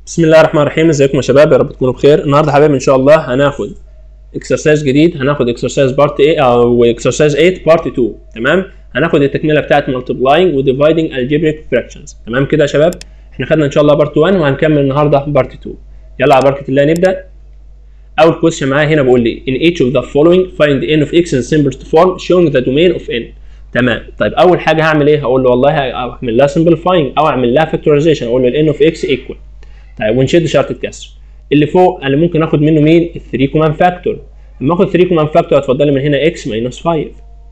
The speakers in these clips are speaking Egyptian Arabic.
بسم الله الرحمن الرحيم ازيكم يا شباب يا رب تكونوا بخير النهارده يا حبايبي ان شاء الله هناخد اكسرسايز جديد هناخد اكسرسايز بارت 8 او اكسرسايز 8 بارت 2 تمام هناخد التكمله بتاعه مالتيبلاينج وديفايدنج الجبريك فراكشنز تمام كده يا شباب احنا خدنا ان شاء الله بارت 1 وهنكمل النهارده بارت 2 يلا على بركه الله نبدا اول كويشن معايا هنا بقول لي in each of the following find the n of x in simplest form showing the domain of n تمام طيب اول حاجه هعمل ايه هقول له والله هعمل لها simplifying او اعمل لها factorization اقول له ال n of x equal طيب ونشد شرطه كسر اللي فوق انا ممكن اخد منه مين ال 3 كومان فاكتور لما اخد 3 كومان فاكتور هتفضل لي من هنا x ماينس 5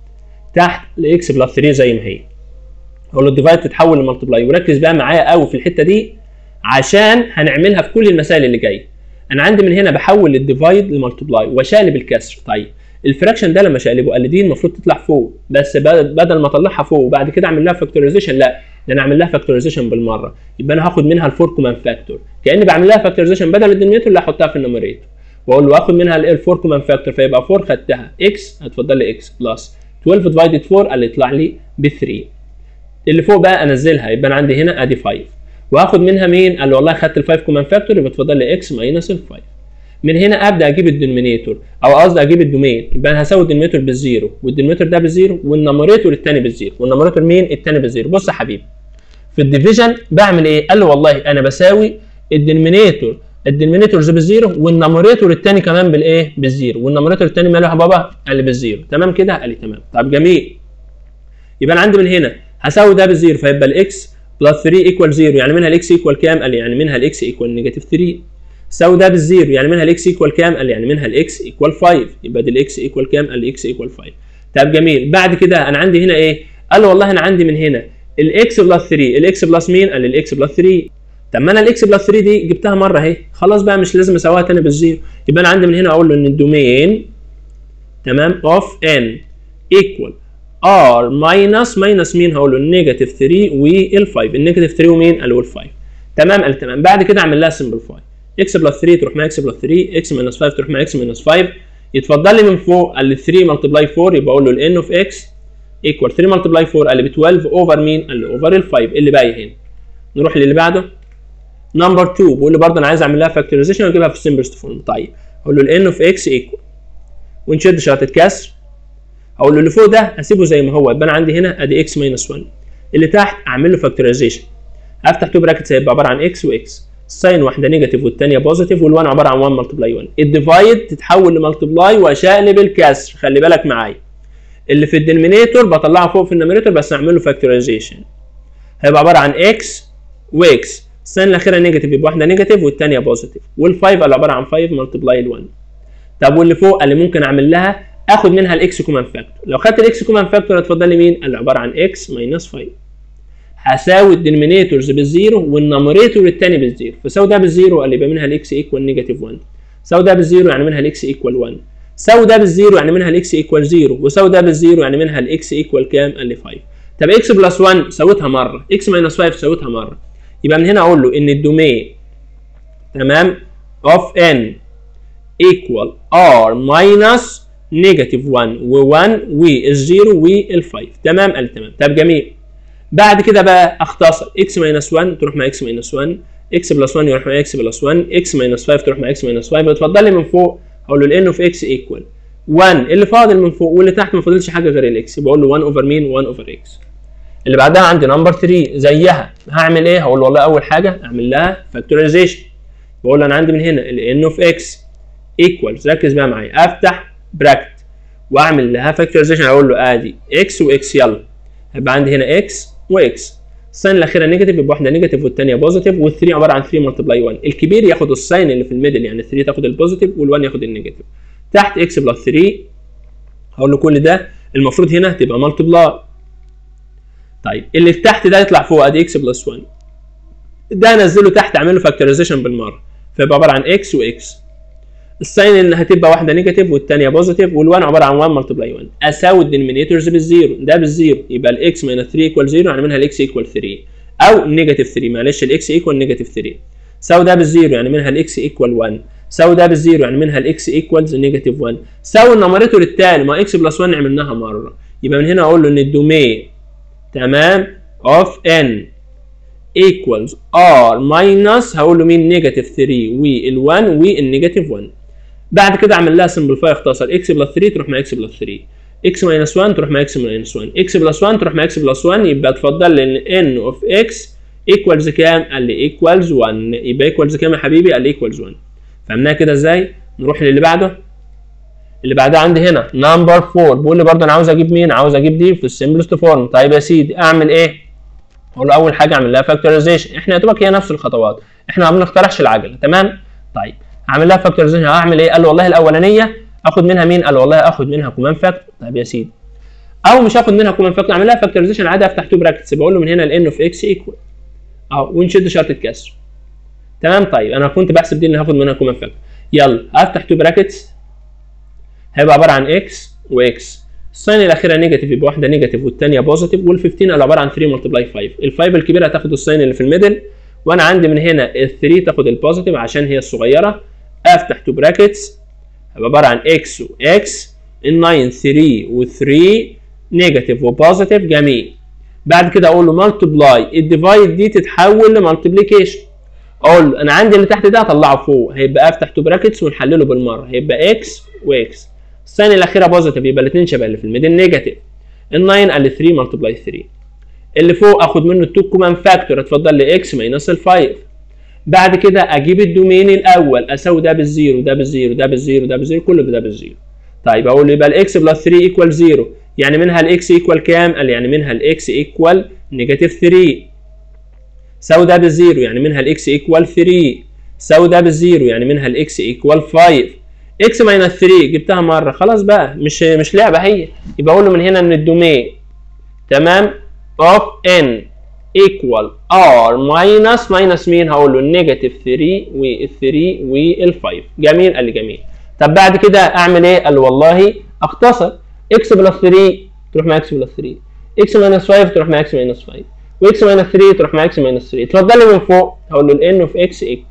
تحت ل x بلس 3 زي ما هي اقول له الديفايد تتحول لمالتبلاي وركز بقى معايا قوي في الحته دي عشان هنعملها في كل المسائل اللي جايه انا عندي من هنا بحول الديفايد لمالتبلاي واشقلب الكسر طيب الفراكشن ده لما شقلبه قال لي دي المفروض تطلع فوق بس بدل ما اطلعها فوق وبعد كده اعمل لها فاكتورايزيشن لا ده انا اعمل لها فاكتورايزيشن بالمره يبقى انا هاخد منها الفور كومان فاكتور كاني بعمل لها فاكتورايزيشن بدل الدينوميتور اللي هحطها في النوميريتور واقول له اخد منها الفور كومان فاكتور فيبقى 4 خدتها اكس هتفضل لي اكس بلس 12 ديفايدد 4 اللي يطلع لي ب 3 اللي فوق بقى انزلها يبقى انا عندي هنا ادي 5 واخد منها مين؟ قال لي والله خدت ال 5 كومان فاكتور يبقى اتفضل لي اكس ماينس ال 5 من هنا ابدا اجيب الدينومينيتور او قصدي اجيب الدومين يبقى انا هساوي الدينومينيتور بالزيرو والدينومينيتور ده بالزيرو والنمريتور الثاني بالزيرو والنمريتور مين؟ الثاني بالزيرو بص يا حبيبي في الديفيجن بعمل ايه؟ قال له والله انا بساوي الدينومينيتور الدينومينيتورز بالزيرو والنمريتور الثاني كمان بالايه؟ بالزيرو والنمريتور الثاني ماله يا بابا؟ قال لي بالزيرو تمام كده؟ قال لي تمام طب جميل يبقى انا عندي من هنا هساوي ده بالزيرو فيبقى الاكس بلس 3 ايكوال 0 يعني منها الاكس ايكوال كام؟ قال لي يعني منها الاكس ايكوال نيجاتيف 3 ساوي ده بالزيرو يعني منها الاكس ايكوال كام؟ قال لي يعني منها الاكس ايكوال 5 يبقى دي الاكس ايكوال كام؟ قال لي اكس ايكوال 5 طب جميل بعد كده انا عندي هنا ايه؟ قال له والله انا عندي من هنا الاكس بلس 3 الاكس بلس مين؟ قال لي الاكس بلس 3 طب ما انا الاكس بلس 3 دي جبتها مره اهي خلاص بقى مش لازم اسويها تاني بالزيرو يبقى انا عندي من هنا اقول له ان الدومين تمام اوف ان ايكوال ار ماينس ماينس مين هقول له النيجاتيف 3 وال 5 النيجاتيف 3 ومين؟ قال له ال 5 تمام قال تمام بعد كده اعمل لها سمبليفاي اكس بلس 3 تروح مع اكس بلس 3 اكس ماينس 5 تروح مع اكس ماينس 5 يتفضل لي من فوق قال لي 3 ملتبلاي 4 يبقى اقول له الان اوف اكس ايكوال 3 ملتبلاي 4 قال لي ب 12 اوفر مين؟ قال لي اوفر ال 5 اللي باقي هنا نروح للي بعده نمبر 2 بقول له برضه انا عايز اعمل لها فاكتورايزيشن واجيبها في السمبلست فورم طيب اقول له الان اوف اكس ايكوال ونشد شرطه كسر اقول له اللي فوق ده اسيبه زي ما هو يبقى انا عندي هنا ادي اكس ماينس 1 اللي تحت اعمل له فاكتورايزيشن افتح تو براكتس هيبقى عباره عن اكس واكس الساين واحده نيجاتيف والثانيه بوزيتيف وال1 عباره عن 1 ملتبلاي 1 الديفايد تتحول لملتبلاي واشقلب الكسر خلي بالك معايا اللي في الدينومينيتور بطلعه فوق في النومينيتور بس اعمل له فاكتورايزيشن هيبقى عباره عن اكس واكس الساين الاخيره نيجاتيف يبقى واحده نيجاتيف والثانيه بوزيتيف وال5 اللي عباره عن 5 ملتبلاي ال1 طب واللي فوق اللي ممكن اعمل لها اخد منها الاكس كومان فاكتور لو خدت الاكس كومان فاكتور هتفضل لي مين اللي عباره عن اكس ماينس 5 هساوي الدينومينيتورز بالزيرو والنمريتور الثاني بالزيرو فساوي ده بالزيرو اللي يبقى منها الاكس ايكوال نيجاتيف 1 ساوي ده بالزيرو يعني منها الاكس ايكوال 1 ساوي ده بالزيرو يعني منها الاكس ايكوال 0 وساوي ده بالزيرو يعني منها الاكس ايكوال كام قال لي 5 طب اكس بلس 1 سويتها مره اكس ماينس 5 سويتها مره يبقى من هنا اقول له ان الدومين تمام اوف ان ايكوال ار ماينس نيجاتيف 1 و1 والزيرو وال5 تمام قال تمام طب جميل بعد كده بقى اختصر اكس ماينس 1 تروح مع اكس ماينس 1 اكس بلس 1 يروح مع اكس بلس 1 اكس ماينس 5 تروح مع اكس ماينس 5 اتفضل لي من فوق هقول له الان اوف اكس ايكوال 1 اللي فاضل من فوق واللي تحت ما فاضلش حاجه غير الاكس بقول له 1 اوفر مين 1 اوفر اكس اللي بعدها عندي نمبر 3 زيها هعمل ايه هقول له والله اول حاجه اعمل لها فاكتورايزيشن بقول له انا عندي من هنا الان اوف اكس ايكوالز ركز بقى معايا افتح براكت واعمل لها فاكتورايزيشن اقول له ادي اكس واكس يلا هيبقى عندي هنا اكس واكس الساين الاخيره نيجاتيف يبقى واحده نيجاتيف والثانيه بوزيتيف وال3 عباره عن 3 ملتبلاي 1 الكبير ياخد الساين اللي في الميدل يعني 3 تاخد البوزيتيف وال1 ياخد النيجاتيف تحت اكس بلس 3 هقول له كل ده المفروض هنا تبقى ملتبلاي طيب اللي تحت ده يطلع فوق ادي اكس بلس 1 ده انزله تحت اعمل له فاكتورايزيشن بالمره فيبقى عباره عن اكس واكس الساين اللي هتبقى واحده نيجاتيف والثانيه بوزيتيف وال1 عباره عن 1 ملتبلاي 1 اساوي الدينومينيتورز بالزيرو ده بالزيرو يبقى الاكس ماينس 3 ايكوال 0 يعني منها الاكس ايكوال 3 او نيجاتيف 3 معلش الاكس ايكوال نيجاتيف 3 ساوي ده بالزيرو يعني منها الاكس ايكوال 1 ساوي ده بالزيرو يعني منها الاكس ايكوالز نيجاتيف 1 ساوي النمريتور التالي ما اكس بلس 1 عملناها مره يبقى من هنا اقول له ان الدومين تمام اوف ان equals r minus هقول له مين نيجاتيف 3 وال1 والنيجاتيف 1 بعد كده اعمل لها سمبليفاي اختصر x بلس 3 تروح مع x بلس 3 x ماينس 1 تروح مع x ماينس 1 x بلس 1 تروح مع x بلس 1 يبقى اتفضل لي ان n اوف x ايكوالز كام؟ قال لي ايكوالز 1 يبقى ايكوالز كام يا حبيبي؟ قال لي ايكوالز 1 فهمناها كده ازاي؟ نروح للي بعده اللي بعدها عندي هنا نمبر 4 بيقول لي برضه انا عاوز اجيب مين؟ عاوز اجيب دي في السمبلست فورم طيب يا سيدي اعمل ايه؟ اقول له اول حاجه اعمل لها فاكتورايزيشن احنا يا دوبك هي نفس الخطوات احنا ما بنخترعش العجله تمام؟ طيب هعمل لها فاكتورايزيشن هعمل ايه؟ قال له والله الاولانيه اخد منها مين؟ قال والله اخد منها كومان فاكتور طيب يا سيدي او مش هاخد منها كومان فاكتور اعمل لها فاكتورايزيشن عادي افتح تو براكتس بقول له من هنا الان اوف اكس ايكوال اهو ونشد شرطه كسر تمام طيب انا كنت بحسب دي اللي هاخد منها كومان فاكتور يلا افتح تو براكتس هيبقى عباره عن اكس واكس الساين الاخيره نيجاتيف يبقى واحده نيجاتيف والثانيه بوزيتيف وال 15 اللي عباره عن 3 ملتبلاي 5 ال 5 الكبيره هتاخد الساين اللي في الميدل وانا عندي من هنا ال 3 تاخد البوزيتيف عشان هي الصغيره افتح تو براكتس هيبقى عباره عن اكس واكس ال 9 3 و3 نيجاتيف وبوزيتيف جميل بعد كده اقول له ملتبلاي الديفايد دي تتحول لمالتيبليكيشن اقول له انا عندي اللي تحت ده هطلعه فوق هيبقى افتح تو براكتس ونحلله بالمره هيبقى اكس واكس الساين الاخيره بوزيتيف يبقى الاثنين شبه اللي في الميدل نيجاتيف ال 9 قال 3 ملتبلاي 3 اللي فوق اخد منه التو كومان فاكتور اتفضل لي اكس ماينس ال 5 بعد كده اجيب الدومين الاول اساوي ده بالزيرو ده بالزيرو ده بالزيرو ده بالزيرو كله ده بالزيرو طيب اقول يبقى الاكس بلس 3 ايكوال 0 يعني منها الاكس ايكوال كام؟ قال يعني منها الاكس ايكوال نيجاتيف 3 ساوي ده بالزيرو يعني منها الاكس ايكوال 3 ساوي ده بالزيرو يعني منها الاكس ايكوال 5 اكس ماينس 3 جبتها مره خلاص بقى مش مش لعبه هي يبقى اقول له من هنا ان الدومين تمام اوف ان ايكوال ار ماينس ماينس مين هقول له نيجاتيف 3 وال 3 وال 5 جميل قال لي جميل طب بعد كده اعمل ايه قال والله اختصر اكس بلس 3 تروح مع اكس بلس 3 اكس ماينس 5 تروح مع اكس ماينس 5 واكس ماينس 3 تروح مع اكس ماينس 3 اتفضل لي من فوق هقول له الان اوف اكس ايكوال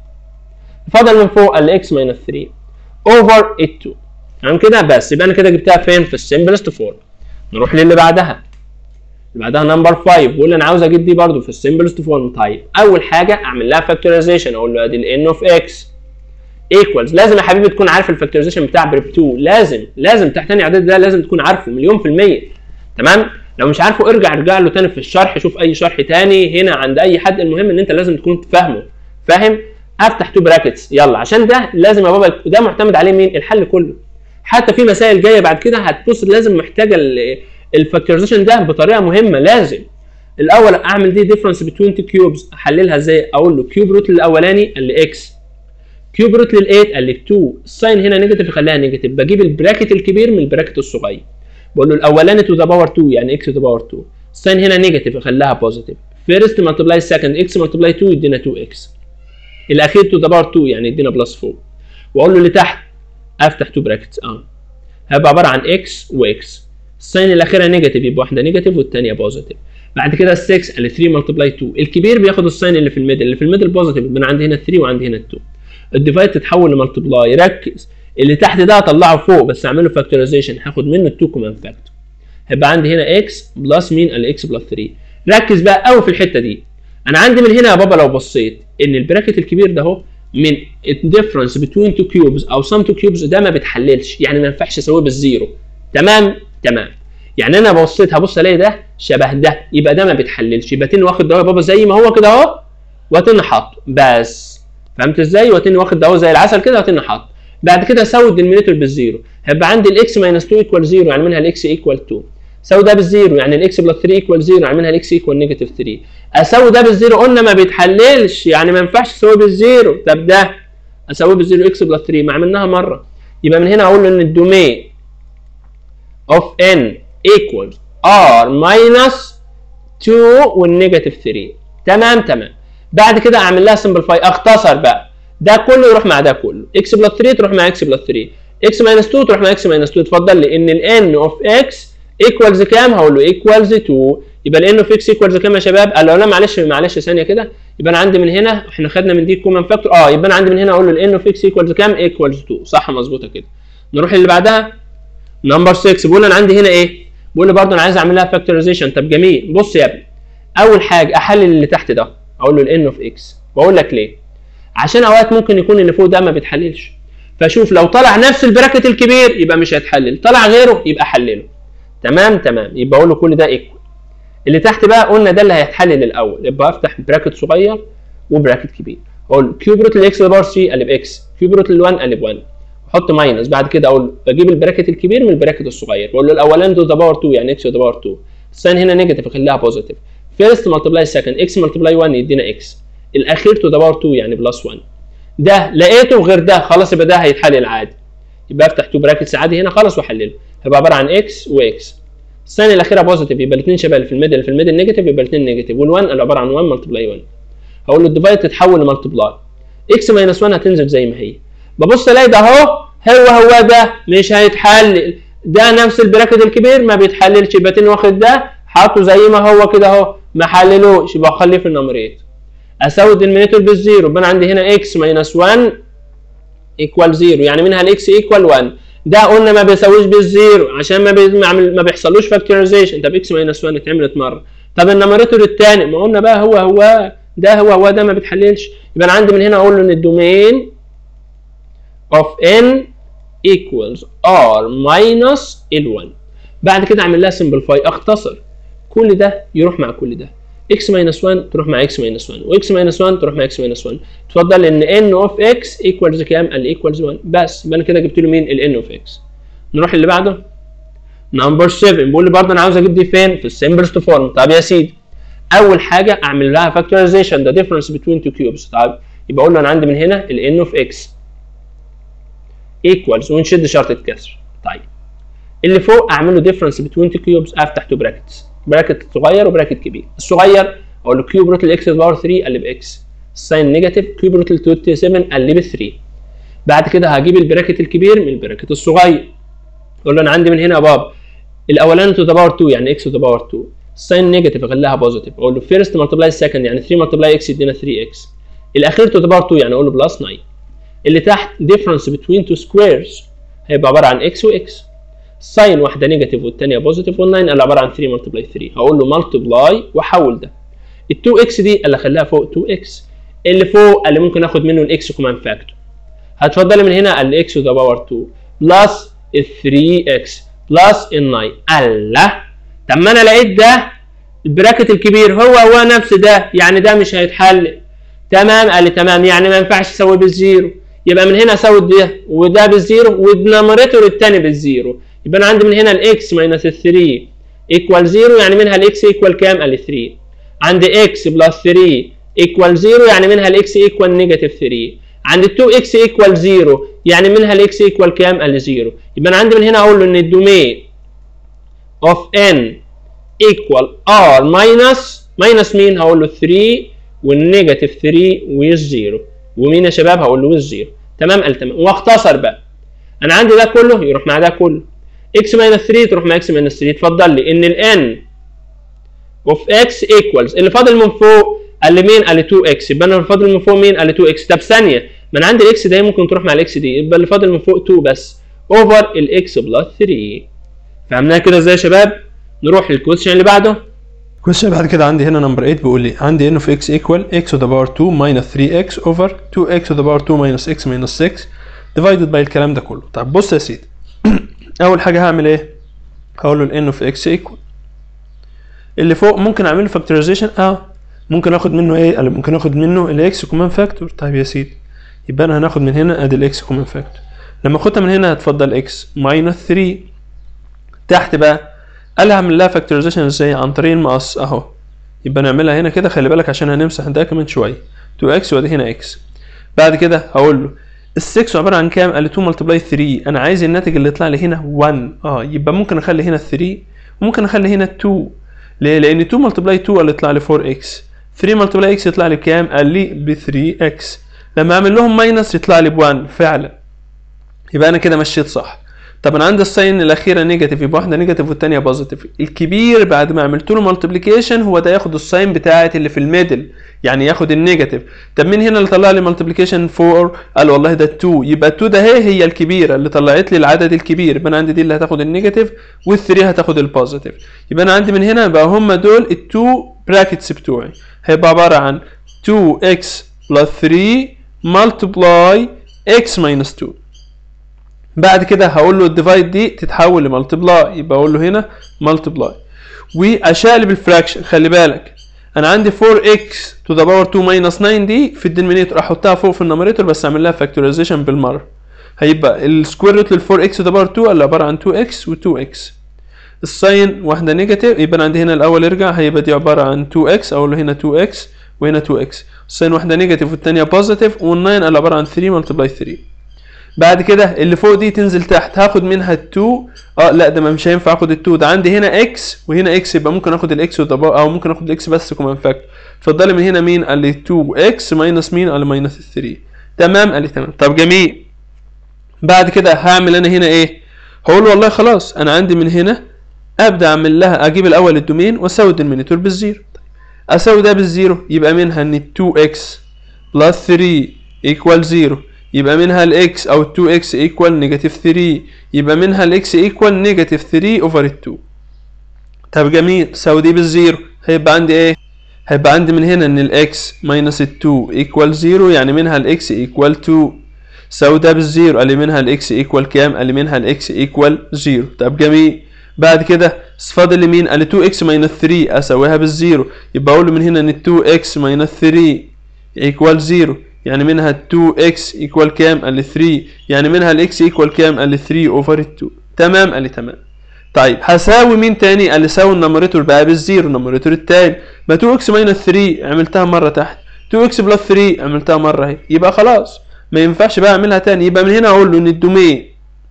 اتفضل من فوق قال لي اكس ماينس 3 اوفر ال 2 تمام كده بس يبقى انا كده جبتها فين في السمبلست فورم نروح للي بعدها اللي بعدها نمبر 5 بقول انا عاوز اجيب دي برده في السمبلست فورم طيب اول حاجه اعمل لها فاكتورايزيشن اقول له ادي الان اوف اكس ايكوالز لازم يا حبيبي تكون عارف الفاكتورايزيشن بتاع بريب 2 لازم لازم تحت تاني اعداد ده لازم تكون عارفه مليون في الميه تمام لو مش عارفه ارجع ارجع له تاني في الشرح شوف اي شرح تاني هنا عند اي حد المهم ان انت لازم تكون فاهمه فاهم افتح تو براكتس يلا عشان ده لازم يا بابا ده معتمد عليه مين الحل كله حتى في مسائل جايه بعد كده هتبص لازم محتاجه الفاكتورايزيشن ده بطريقه مهمه لازم الاول اعمل دي ديفرنس بين تو كيوبز احللها ازاي اقول له كيوب روت الاولاني قال لي اكس كيوب روت لل8 قال لي 2 الساين هنا نيجاتيف يخليها نيجاتيف بجيب البراكت الكبير من البراكت الصغير بقول له الاولاني تو ذا باور 2 يعني اكس تو ذا باور 2 الساين هنا نيجاتيف يخليها بوزيتيف فيرست ملتبلاي سكند اكس ملتبلاي 2 يدينا 2 اكس الاخير تو ذا باور 2 يعني يدينا بلس 4 واقول له اللي تحت افتح تو براكتس اه هيبقى عباره عن اكس واكس الساين الاخيره نيجاتيف يبقى واحده نيجاتيف والثانيه بوزيتيف بعد كده ال 6 قال 3 ملتبلاي 2 الكبير بياخد الساين اللي في الميدل اللي في الميدل بوزيتيف يبقى انا عندي هنا 3 وعندي هنا 2 الديفايد تتحول لملتبلاي ركز اللي تحت ده هطلعه فوق بس اعمل له فاكتورايزيشن هاخد منه 2 كومان فاكتور هيبقى عندي هنا اكس بلس مين الاكس بلس 3 ركز بقى قوي في الحته دي انا عندي من هنا يا بابا لو بصيت ان البراكت الكبير ده اهو من الديفرنس بين تو كيوبز او سم تو كيوبز ده ما بيتحللش يعني ما ينفعش اسويه بالزيرو تمام تمام يعني انا بصيت هبص الاقي ده شبه ده يبقى ده ما بيتحللش يبقى تاني واخد ده يا بابا زي ما هو كده اهو وتاني حاطه بس فهمت ازاي وتاني واخد ده اهو زي العسل كده وتاني حاطه بعد كده اساوي الدينومينيتور بالزيرو هيبقى عندي الاكس ماينس 2 ايكوال 0 يعني منها الاكس ايكوال 2 اساوي ده بالزيرو يعني الاكس بلس 3 ايكوال 0 يعني منها الاكس ايكوال نيجاتيف 3 اساوي ده بالزيرو قلنا ما بيتحللش يعني ما ينفعش اساويه بالزيرو طب ده اساويه بالزيرو اكس بلس 3 ما عملناها مره يبقى من هنا اقول ان الدومين اوف ان equals r minus 2 والنيجاتيف 3 تمام تمام بعد كده اعمل لها سمبليفاي اختصر بقى ده كله يروح مع ده كله x بلس 3 تروح مع x بلس 3 x ماينس 2 تروح مع x ماينس 2 اتفضل لي ان ال n اوف x ايكوالز كام هقول له ايكوالز 2 يبقى ال n اوف x ايكوالز كام يا شباب قال له لا معلش معلش ثانيه كده يبقى انا عندي من هنا احنا خدنا من دي كومن فاكتور اه يبقى انا عندي من هنا اقول له ال n اوف x ايكوالز كام ايكوالز 2 صح مظبوطه كده نروح اللي بعدها نمبر 6 بقول انا عندي هنا ايه بقول لي برضه انا عايز اعمل لها فاكتورايزيشن طب جميل بص يا ابني اول حاجه احلل اللي تحت ده اقول له الان اوف اكس واقول لك ليه عشان اوقات ممكن يكون اللي فوق ده ما بيتحللش فشوف لو طلع نفس البراكت الكبير يبقى مش هيتحلل طلع غيره يبقى حلله تمام تمام يبقى اقول له كل ده ايكوال اللي تحت بقى قلنا ده اللي هيتحلل الاول يبقى افتح براكت صغير وبراكت كبير اقول كيوب روت الاكس بار 3 قلب اكس كيوب روت ال1 قلب 1 احط ماينس بعد كده اقول بجيب البراكت الكبير من البراكت الصغير بقول له الاولاني تو ذا باور 2 يعني اكس تو ذا باور 2 الثاني هنا نيجاتيف اخليها بوزيتيف فيرست ملتبلاي سكند اكس ملتبلاي 1 يدينا اكس الاخير تو ذا باور 2 يعني بلس 1 ده لقيته غير ده خلاص يبقى ده هيتحلل عادي يبقى افتح تو براكتس عادي هنا خلاص واحلله هيبقى عباره عن اكس واكس الثانيه الاخيره بوزيتيف يبقى الاثنين شبه اللي في الميدل في الميدل نيجاتيف يبقى الاثنين نيجاتيف وال1 اللي عباره عن 1 ملتبلاي 1 هقول له الديفايد تتحول لملتبلاي اكس ماينس 1 هتنزل زي ما هي ببص الاقي ده اهو هو هو ده مش هيتحلل ده نفس البراكت الكبير ما بيتحللش يبقى تاني واخد ده حاطه زي ما هو كده اهو ما حللوش يبقى اخليه في النمريت اساوي الدينومينيتور بالزيرو يبقى انا عندي هنا اكس ماينس 1 ايكوال 0 يعني منها الاكس ايكوال 1 ده قلنا ما بيساويش بالزيرو عشان ما بي... ما بيحصلوش فاكتورايزيشن طب اكس ماينس 1 اتعملت مره طب النمريتور الثاني ما قلنا بقى هو هو ده هو هو ده ما بيتحللش يبقى انا عندي من هنا اقول له ان الدومين of n equals r minus ال1 بعد كده اعمل لها simplify اختصر كل ده يروح مع كل ده x minus 1 تروح مع x minus 1 و x minus 1 تروح مع x minus 1 تفضل ان n of x equals كام؟ قال equals 1 بس يبقى انا كده جبت له مين؟ ال n of x نروح اللي بعده نمبر 7 بيقول لي برضه انا عاوز اجيب دي فين؟ في السمبلست فورم طب يا سيدي اول حاجه اعمل لها فاكتورايزيشن ده difference between two cubes طيب يبقى اقول له انا عندي من هنا ال n of x equals ونشد شرطه كسر طيب اللي فوق اعمل له difference between two cubes افتح تو براكتس براكت صغير وبراكت كبير الصغير اقول له كيوب روت الاكس باور 3 قلب اكس الساين نيجاتيف كيوب روت ال 7 قلب 3 بعد كده هجيب البراكت الكبير من البراكت الصغير اقول له انا عندي من هنا يا بابا الاولاني تو ذا باور 2 يعني اكس تو ذا باور 2 الساين نيجاتيف اخليها بوزيتيف اقول له فيرست ملتبلاي سكند يعني 3 ملتبلاي اكس يدينا 3 اكس الاخير تو ذا باور 2 يعني اقول له بلس 9 اللي تحت difference between two squares هيبقى عباره عن اكس واكس ساين واحده نيجاتيف والثانيه بوزيتيف وال9 اللي عباره عن 3 ملتبلاي 3 هقول له ملتبلاي واحول ده ال 2 اكس دي اللي اخليها فوق 2 اكس اللي فوق اللي ممكن اخد منه الاكس كمان فاكتور هتفضل من هنا الاكس ذا باور 2 بلس ال 3 اكس بلس ال 9 الله طب ما انا لقيت ده البراكت الكبير هو هو نفس ده يعني ده مش هيتحل تمام قال لي تمام يعني ما ينفعش اسوي بالزيرو يبقى من هنا اسوي ده وده بالزيرو والنمريتور الثاني بالزيرو يبقى انا عندي من هنا الاكس ماينس 3 ايكوال 0 يعني منها الاكس ايكوال كام؟ قال 3 عندي اكس بلس 3 ايكوال 0 يعني منها الاكس ايكوال نيجاتيف 3 عندي 2 اكس ايكوال 0 يعني منها الاكس ايكوال كام؟ قال 0 يبقى انا عندي من هنا اقول له ان الدومين اوف ان ايكوال ار ماينس ماينس مين؟ هقول له 3 والنيجاتيف 3 والزيرو ومين يا شباب؟ هقول له والزيرو تمام قال تمام واختصر بقى انا عندي ده كله يروح مع ده كله اكس ماينس 3 تروح مع اكس ماينس 3 اتفضل لي ان الان اوف اكس ايكوالز اللي فاضل من فوق قال لي مين؟ قال لي 2 اكس يبقى انا اللي فاضل من فوق مين؟ قال لي 2 اكس طب ثانيه ما انا عندي الاكس ده ممكن تروح مع الاكس دي يبقى اللي فاضل من فوق 2 بس اوفر الاكس بلس 3 فهمناها كده ازاي يا شباب؟ نروح للكويشن اللي بعده الكويشن بعد كده عندي هنا نمبر 8 بيقول لي عندي ان اوف اكس ايكوال اكس to the power 2 minus 3x over 2x to the power 2 minus x minus 6 divided by الكلام ده كله طب بص يا سيدي اول حاجه هعمل ايه هقول له الان اوف اكس ايكوال اللي فوق ممكن اعمل له فاكتورايزيشن اه ممكن اخد منه ايه قال ممكن اخد منه الاكس كومان فاكتور طيب يا سيدي يبقى انا هناخد من هنا ادي الاكس كومان فاكتور لما اخدها من هنا هتفضل اكس ماينس 3 تحت بقى قال هعمل لها فاكتورايزيشن ازاي عن طريق المقص اهو يبقى نعملها هنا كده خلي بالك عشان هنمسح ده كمان شويه 2x وادي هنا x بعد كده هقول له ال 6 عباره عن كام؟ قال لي 2 ملتبلاي 3 انا عايز الناتج اللي يطلع لي هنا 1 اه يبقى ممكن اخلي هنا 3 وممكن اخلي هنا 2 ليه؟ لان 2 ملتبلاي 2 قال لي يطلع لي 4x 3 ملتبلاي x يطلع لي بكام؟ قال لي ب 3x لما اعمل لهم ماينس يطلع لي ب 1 فعلا يبقى انا كده مشيت صح طب انا عندي الساين الاخيره نيجاتيف يبقى واحده نيجاتيف والثانيه بوزيتيف الكبير بعد ما عملت له مالتيبليكيشن هو ده ياخد الساين بتاعت اللي في الميدل يعني ياخد النيجاتيف طب مين هنا اللي طلع لي مالتيبليكيشن 4 قال والله ده 2 يبقى 2 ده هي هي الكبيره اللي طلعت لي العدد الكبير يبقى انا عندي دي اللي هتاخد النيجاتيف وال3 هتاخد البوزيتيف يبقى انا عندي من هنا بقى هم دول التو براكتس بتوعي هيبقى عباره عن 2x plus 3 multiply x minus 2 بعد كده هقول له الديفايد دي تتحول لمالتبلاي يبقى اقول له هنا مالتبلاي واشقلب الفراكشن خلي بالك انا عندي 4x to the power 2 minus 9 دي في الدينومينيتور احطها فوق في النوميريتور بس اعمل لها فاكتورايزيشن بالمره هيبقى السكوير روت لل 4x to the power 2 اللي عباره عن 2x و 2x الساين واحده نيجاتيف يبقى عندي هنا الاول يرجع هيبقى دي عباره عن 2x اقول له هنا 2x وهنا 2x الساين واحده نيجاتيف والثانيه بوزيتيف وال9 اللي عباره عن 3 ملتبلاي 3 بعد كده اللي فوق دي تنزل تحت هاخد منها ال2 اه لا ده مش هينفع اخد ال2 ده عندي هنا x وهنا x يبقى ممكن اخد الاكس او ممكن اخد الاكس بس كومن فاكتور اتفضلي من هنا مين قال لي 2x ماينس مين قال لي ماينس 3 تمام قال لي تمام طب جميل بعد كده هعمل انا هنا ايه هقول والله خلاص انا عندي من هنا ابدا اعمل لها اجيب الاول الدومين واساوي الدينومينيتور بالزيرو اساوي ده بالزيرو يبقى منها ان 2x بلس 3 ايكوال 0 يبقى منها الاكس او 2x ايكوال نيجاتيف 3 يبقى منها الاكس ايكوال نيجاتيف 3 اوفر 2 طب جميل ساوي دي بالزيرو هيبقى عندي ايه هيبقى عندي من هنا ان الاكس ماينس 2 ايكوال 0 يعني منها الاكس ايكوال 2 ساوي ده بالزيرو قال لي منها الاكس ايكوال كام قال لي منها الاكس ايكوال 0 طب جميل بعد كده فاضل لي مين قال لي 2x ماينس 3 اساويها بالزيرو يبقى اقول له من هنا ان 2x ماينس 3 ايكوال 0 يعني منها 2x ايكوال كام قال لي 3 يعني منها الاكس ايكوال كام قال لي 3 اوفر 2 تمام قال لي تمام طيب هساوي مين تاني قال لي ساوي النمريتور بقى بالزيرو النمريتور التاني ما 2x ماينس 3 عملتها مره تحت 2x بلس 3 عملتها مره اهي يبقى خلاص ما ينفعش بقى اعملها تاني يبقى من هنا اقول له ان الدومين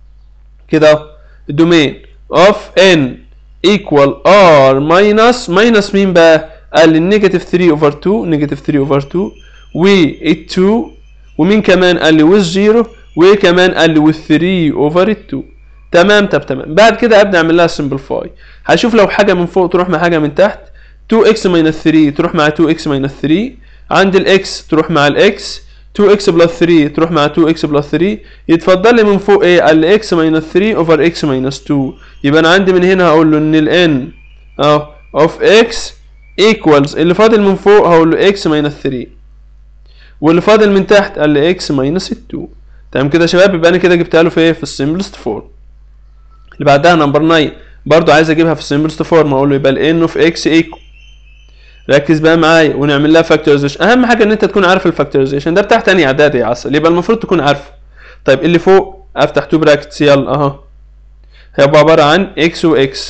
كده اهو الدومين of n equal r minus minus مين بقى قال لي نيجاتيف 3 over 2 نيجاتيف 3 over 2 و 2 ومين كمان قال لي with 0 وكمان قال لي with 3 over 2 تمام طب تمام بعد كده ابدا اعمل لها سمبليفاي هشوف لو حاجه من فوق تروح مع حاجه من تحت 2x minus 3 تروح مع 2x minus 3 عند الاكس تروح مع الاكس 2x بلس 3 تروح مع 2x بلس 3 يتفضل لي من فوق ايه قال لي x minus 3 over x minus 2 يبقى انا عندي من هنا هقول له ان ال n اهو of x equals اللي فاضل من فوق هقول له x minus 3 واللي فاضل من تحت قال لي x minus 2 تمام كده يا شباب يبقى انا كده جبتها له في ايه في السمبلست فورم اللي بعدها نمبر 9 برضو عايز اجيبها في السمبلست فورم اقول له يبقى ال n of x equal ركز بقى معايا ونعمل لها فاكتورايزيشن اهم حاجه ان انت تكون عارف الفاكتورايزيشن ده بتاع تاني اعدادي يا عسل يبقى المفروض تكون عارفه طيب اللي فوق افتح تو براكتس يلا اهو هيبقى عباره عن x و x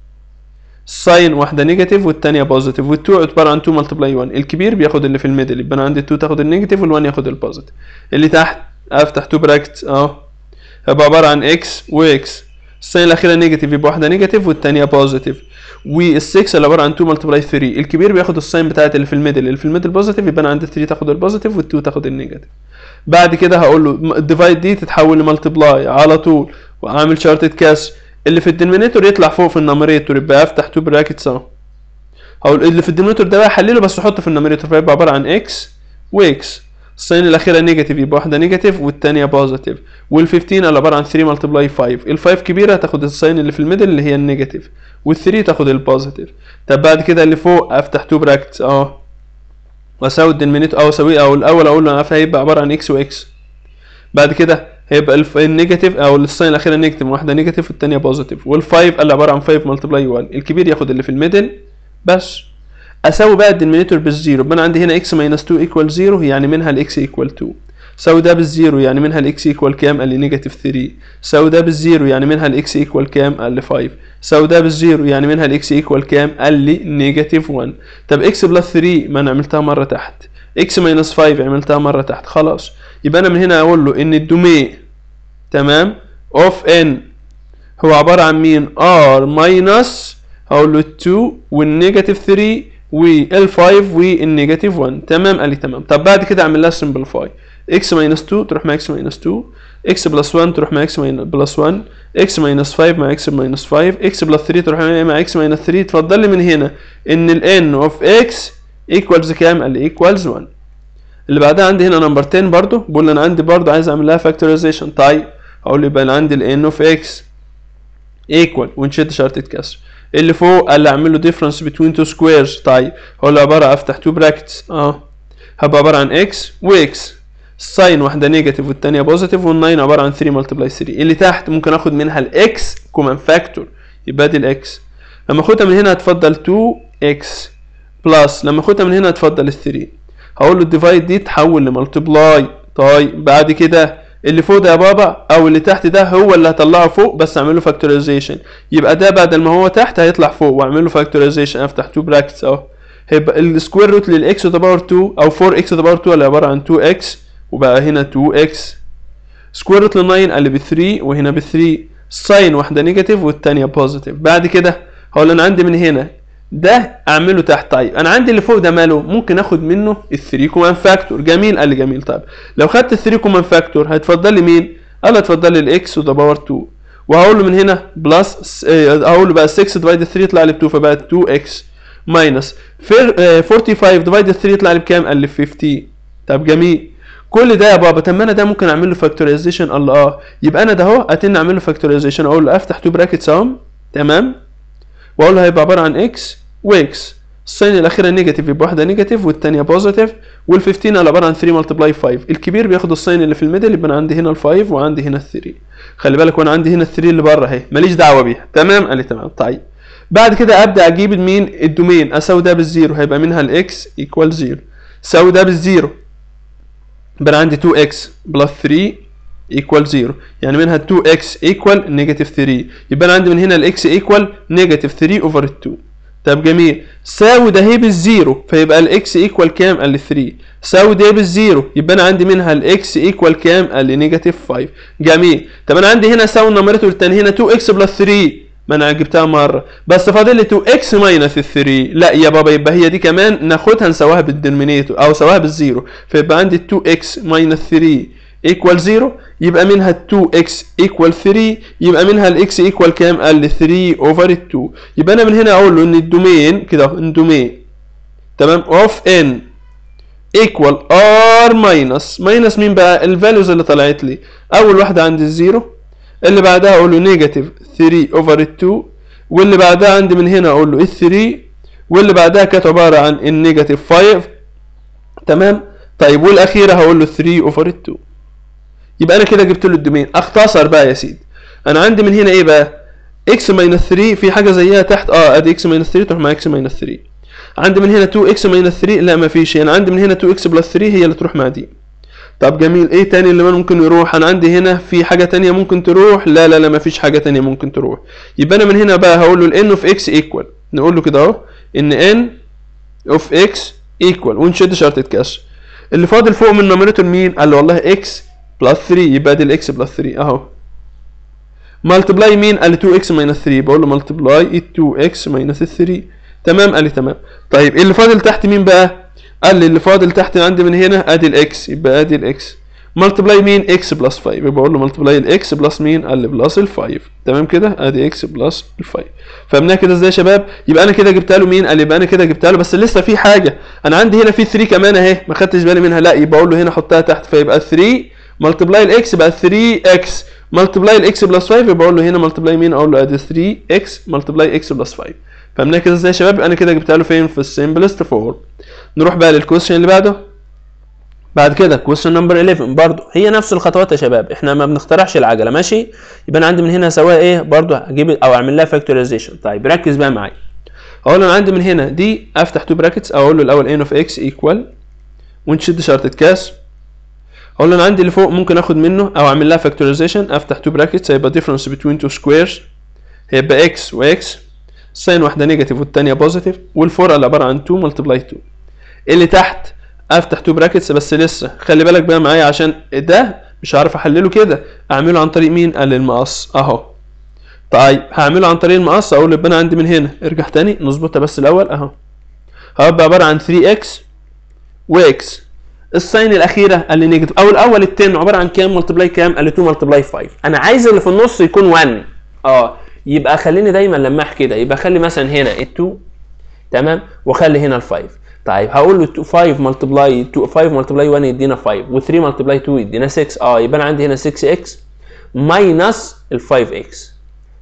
ساين واحده نيجاتيف والثانيه بوزيتيف وال2 عباره عن 2 ملتبلاي 1 الكبير بياخد اللي في الميدل يبقى انا عندي 2 تاخد النيجاتيف وال1 ياخد البوزيتيف اللي تحت افتح تو براكتس اهو هيبقى عباره عن x و x الساين الاخيره نيجاتيف يبقى واحده نيجاتيف والثانيه بوزيتيف وال6 اللي عباره عن 2 ملتبلاي 3 الكبير بياخد الساين بتاعت اللي في الميدل اللي في الميدل بوزيتيف يبقى انا عندي 3 تاخد البوزيتيف وال2 تاخد النيجاتيف بعد كده هقول له الديفايد دي تتحول لملتبلاي على طول واعمل شرطه كسر اللي في الدينومينيتور يطلع فوق في النوميريتور يبقى افتح تو براكتس اهو هقول اللي في الدينومينيتور ده بقى احلله بس احطه في النوميريتور فيبقى عباره عن اكس واكس الساين الاخيره نيجاتيف يبقى واحده نيجاتيف والثانيه بوزيتيف وال15 اللي عباره عن 3 ملتبلاي 5 ال5 كبيره هتاخد الساين اللي في الميدل اللي هي النيجاتيف وال3 تاخد البوزيتيف طب بعد كده اللي فوق افتح تو براكتس اهو واساوي الدينومينيتور او اساويه او الاول اقول له هيبقى عباره عن اكس واكس بعد كده هيبقى الف... النيجاتيف او الساين الاخيره نيجاتيف واحده نيجاتيف والثانيه بوزيتيف وال5 اللي عباره عن 5 ملتبلاي 1 الكبير ياخد اللي في الميدل بس اساوي بقى الدينومينيتور بالزيرو يبقى انا عندي هنا x ماينس 2 ايكوال 0 يعني منها الاكس ايكوال 2 ساوي ده بالزيرو يعني منها الاكس ايكوال كام قال لي نيجاتيف 3 ساوي ده بالزيرو يعني منها الاكس ايكوال كام قال لي 5 ساوي ده بالزيرو يعني منها الاكس ايكوال كام قال لي نيجاتيف 1 طب اكس بلس 3 ما انا عملتها مره تحت اكس ماينس 5 عملتها مره تحت خلاص يبقى انا من هنا اقول له ان الدومين تمام اوف ان هو عباره عن مين ار ماينس هقول له 2 والنيجاتيف 3 وال5 والنيجاتيف 1 تمام قال لي تمام طب بعد كده اعمل لها سمبليفاي x ماينس 2 تروح مع x ماينس 2 x بلس 1 تروح مع x بلس 1 x ماينس 5 مع x ماينس 5 x بلس 3 تروح مع x ماينس 3 اتفضل لي من هنا ان ال n of x equals كام قال لي equals 1 اللي بعدها عندي هنا نمبر 10 برضو بقول انا عندي برضو عايز اعمل لها فاكتورايزيشن طيب هقول له يبقى انا عندي ال n of x equal ونشد شرطة كسر اللي فوق قال لي اعمل له difference between two squares طيب هو اللي عباره افتح two brackets اه هبقى عباره عن اكس واكس الساين واحده نيجاتيف والثانيه بوزيتيف وال9 عباره عن 3 ملتبلاي 3 اللي تحت ممكن اخد منها الاكس كومن فاكتور يبقى دي الاكس لما اخدها من هنا هتفضل 2 اكس بلس لما اخدها من هنا هتفضل ال 3 هقول له الديفايد دي تحول لملتبلاي طيب بعد كده اللي فوق ده يا بابا او اللي تحت ده هو اللي هطلعه فوق بس اعمل له فاكتورايزيشن يبقى ده بدل ما هو تحت هيطلع فوق واعمل له فاكتورايزيشن افتح 2 براكتس اهو هيبقى السكوير روت للاكس ذا باور 2 او 4 اكس ذا باور 2 اللي عباره عن 2 اكس وبقى هنا 2 اكس سكوير روت ل 9 قال ب 3 وهنا ب 3 ساين واحده نيجاتيف والثانيه بوزيتيف بعد كده هقول انا عندي من هنا ده اعمله تحت طيب انا عندي اللي فوق ده ماله ممكن اخد منه ال 3 كومان فاكتور جميل قال لي جميل طيب لو خدت ال 3 كومان فاكتور هيتفضل لي مين قال لي هتفضل لي الاكس وده باور 2 وهقول له من هنا بلس هقول له بقى 6 ديفايد 3 يطلع لي ب 2 فبقى 2 اكس ماينس 45 ديفايد 3 يطلع لي بكام قال لي 50 طب جميل كل ده يا بابا طب ما انا ده ممكن اعمل له فاكتورايزيشن الله اه يبقى انا ده اهو اتن اعمل له فاكتورايزيشن اقول له افتح 2 براكتس اهم تمام واقول له هيبقى عباره عن اكس واكس الساين الاخيره نيجاتيف يبقى واحده نيجاتيف والثانيه بوزيتيف وال 15 على عباره عن 3 ملتبلاي 5 الكبير بياخد الساين اللي في الميدل يبقى انا عندي هنا ال 5 وعندي هنا ال 3 خلي بالك وانا عندي هنا ال 3 اللي بره اهي ماليش دعوه بيها تمام قال لي تمام طيب بعد كده ابدا اجيب مين الدومين اساوي ده بالزيرو هيبقى منها الاكس ايكوال زيرو ساوي ده بالزيرو يبقى عندي 2x بلس 3 ايكوال 0 يعني منها 2x ايكوال نيجاتيف 3 يبقى انا عندي من هنا الاكس ايكوال نيجاتيف 3 اوفر 2 طب جميل ساوي ده هي بالزيرو فيبقى الاكس ايكوال كام قال لي 3 ساوي ده بالزيرو يبقى انا عندي منها الاكس ايكوال كام قال لي نيجاتيف 5 جميل طب انا عندي هنا ساوي النمرات الثانيه هنا 2x بلس 3 ما انا جبتها مره بس فاضل لي 2x ماينس 3 لا يا بابا يبقى هي دي كمان ناخدها نسواها بالدينومينيتور او سواها بالزيرو فيبقى عندي 2x ماينس 3 ايكوال 0 يبقى منها 2x ايكوال 3 يبقى منها الاكس ايكوال كام قال لي 3 اوفر 2 يبقى انا من هنا اقول له ان الدومين كده الدومين تمام اوف ان ايكوال ار ماينس ماينس مين بقى الفاليوز اللي طلعت لي اول واحده عندي الزيرو اللي بعدها اقول له نيجاتيف 3 اوفر 2 واللي بعدها عندي من هنا اقول له ال 3 واللي بعدها كانت عباره عن النيجاتيف 5 تمام طيب والاخيره هقول له 3 اوفر 2 يبقى انا كده جبت له الدومين اختصر بقى يا سيدي انا عندي من هنا ايه بقى اكس ماينس 3 في حاجه زيها تحت اه ادي اكس ماينس 3 تروح مع اكس ماينس 3 عندي من هنا 2 اكس ماينس 3 لا ما فيش انا عندي من هنا 2 اكس بلس 3 هي اللي تروح مع دي طب جميل ايه تاني اللي ممكن يروح انا عندي هنا في حاجه تانية ممكن تروح لا لا لا ما فيش حاجه تانية ممكن تروح يبقى انا من هنا بقى هقول له الان اوف اكس ايكوال نقول له كده اهو ان ان اوف اكس ايكوال ونشد شرطه كاش اللي فاضل فوق من نمرته مين قال له والله اكس بلس 3 يبقى دي الاكس بلس 3 اهو مالتبلاي مين قال لي 2 اكس ماينس 3 بقول له مالتبلاي 2 اكس ماينس 3 تمام قال لي تمام طيب اللي فاضل تحت مين بقى قال لي اللي فاضل تحت عندي من هنا ادي الاكس يبقى ادي الاكس مالتبلاي مين اكس بلس 5 يبقى بقول له مالتبلاي الاكس بلس مين قال لي بلس ال 5 تمام كده ادي اكس بلس ال 5 فهمناها كده ازاي يا شباب يبقى انا كده جبتها له مين قال لي يبقى انا كده جبتها له بس لسه في حاجه انا عندي هنا في 3 كمان اهي ما خدتش بالي منها لا يبقى اقول له هنا حطها تحت فيبقى 3 مالتبلاي الاكس يبقى 3 اكس مالتبلاي الاكس بلس 5 يبقى اقول له هنا مالتبلاي مين اقول له ادي 3 اكس مالتبلاي اكس بلس 5 فهمناها كده ازاي يا شباب انا كده جبتها له فين في السمبلست فورم نروح بقى للكويشن اللي بعده بعد كده كويشن نمبر 11 برضو هي نفس الخطوات يا شباب احنا ما بنخترعش العجله ماشي يبقى انا عندي من هنا اسويها ايه برضو اجيب او اعمل لها فاكتورايزيشن طيب ركز بقى معايا اقول له انا عندي من هنا دي افتح تو براكتس اقول له الاول ان اوف اكس ايكوال ونشد شرطه كاس اقول له انا عندي اللي فوق ممكن اخد منه او اعمل لها فاكتورايزيشن افتح تو براكتس هيبقى difference between two squares هيبقى اكس واكس ساين واحده نيجاتيف والثانيه بوزيتيف والفور اللي عباره عن 2 ملتبلاي 2 اللي تحت افتح تو براكتس بس لسه خلي بالك بقى معايا عشان ده مش هعرف احلله كده اعمله عن طريق مين قال المقص اهو طيب هعمله عن طريق المقص اقول يبقى انا عندي من هنا ارجع تاني نظبطها بس الاول اهو هيبقى عباره عن 3x واكس الساين الاخيره قال لي نيجاتيف او الاول الترم عباره عن كام ملتبلاي كام قال لي 2 ملتبلاي 5 انا عايز اللي في النص يكون 1 اه يبقى خليني دايما لماح كده يبقى خلي مثلا هنا ال 2 تمام وخلي هنا ال 5 طيب هقول له 5 ملتبلاي 5 ملتبلاي 1 يدينا 5 و3 ملتبلاي 2 يدينا 6 اه يبقى انا عندي هنا 6 اكس ماينس ال 5 اكس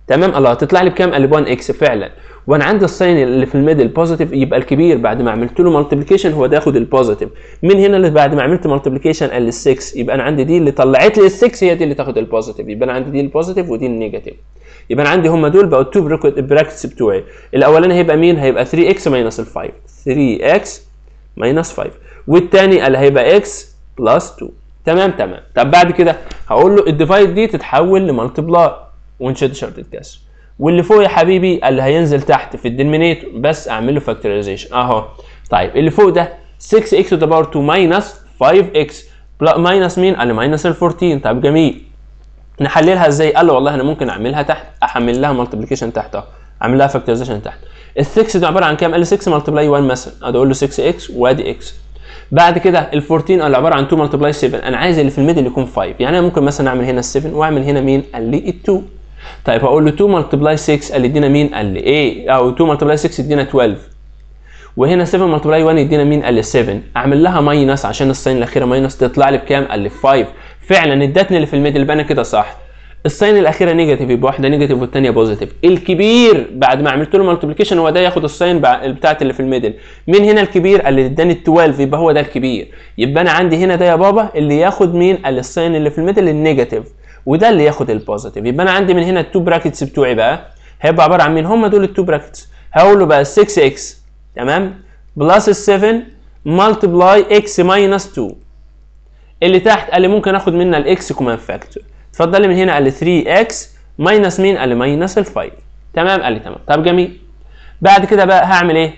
تمام الله هتطلع لي بكام قال لي 1 اكس فعلا وانا عندي الساين اللي في الميدل بوزيتيف يبقى الكبير بعد ما عملت له مالتيبليكيشن هو ده ياخد البوزيتيف من هنا اللي بعد ما عملت مالتيبليكيشن قال لي 6 يبقى انا عندي دي اللي طلعت لي ال 6 هي دي اللي تاخد البوزيتيف يبقى انا عندي دي البوزيتيف ودي النيجاتيف يبقى انا عندي هم دول بقوا التو براكتس بتوعي الاولاني هيبقى مين هيبقى 3 اكس ماينس ال 5 3 اكس ماينس 5 والثاني اللي هيبقى اكس بلس 2 تمام تمام طب بعد كده هقول له الديفايد دي تتحول لمالتبلاي ونشد شرط الكسر واللي فوق يا حبيبي اللي هينزل تحت في الدينمينيتور بس اعمل له فاكتورايزيشن اهو طيب اللي فوق ده 6 اكس تو ذا باور 2 ماينس 5 اكس ماينس مين؟ قال لي ماينس ال 14 طب جميل نحللها ازاي؟ قال له والله انا ممكن اعملها تحت احمل لها مالتيبليكيشن تحت اهو اعمل لها فاكتورايزيشن تحت ال 6 ده عباره عن كام؟ قال لي 6 مالتبلاي 1 مثلا ادي اقول له 6 اكس وادي اكس بعد كده ال 14 اللي عباره عن 2 مالتبلاي 7 انا عايز اللي في الميدل يكون 5 يعني انا ممكن مثلا اعمل هنا ال 7 واعمل هنا مين؟ قال لي ال 2 طيب هقول له 2 مالتبلاي 6 قال لي ادينا مين؟ قال لي ايه؟ او 2 مالتبلاي 6 ادينا 12 وهنا 7 مالتبلاي 1 يدينا مين؟ قال لي 7 اعمل لها ماينس عشان الساين الاخيره ماينس تطلع لي بكام؟ قال لي 5 فعلا ادتني اللي في الميدل يبقى انا كده صح الساين الاخيره نيجاتيف يبقى واحده نيجاتيف والثانيه بوزيتيف الكبير بعد ما عملت له مالتيبليكيشن هو ده ياخد الساين بتاعت اللي في الميدل من هنا الكبير اللي اداني 12 يبقى هو ده الكبير يبقى انا عندي هنا ده يا بابا اللي ياخد مين قال الساين اللي في الميدل النيجاتيف وده اللي ياخد البوزيتيف يبقى انا عندي من هنا التو براكتس بتوعي بقى هيبقى عباره عن مين هم دول التو براكتس هقول له بقى 6 اكس تمام بلس ال 7 مالتبلاي اكس ماينس 2 اللي تحت قال لي ممكن اخد منها الاكس كومان فاكتور اتفضل لي من هنا قال لي 3 اكس ماينس مين قال لي ماينس ال 5 تمام قال لي تمام طب جميل بعد كده بقى هعمل ايه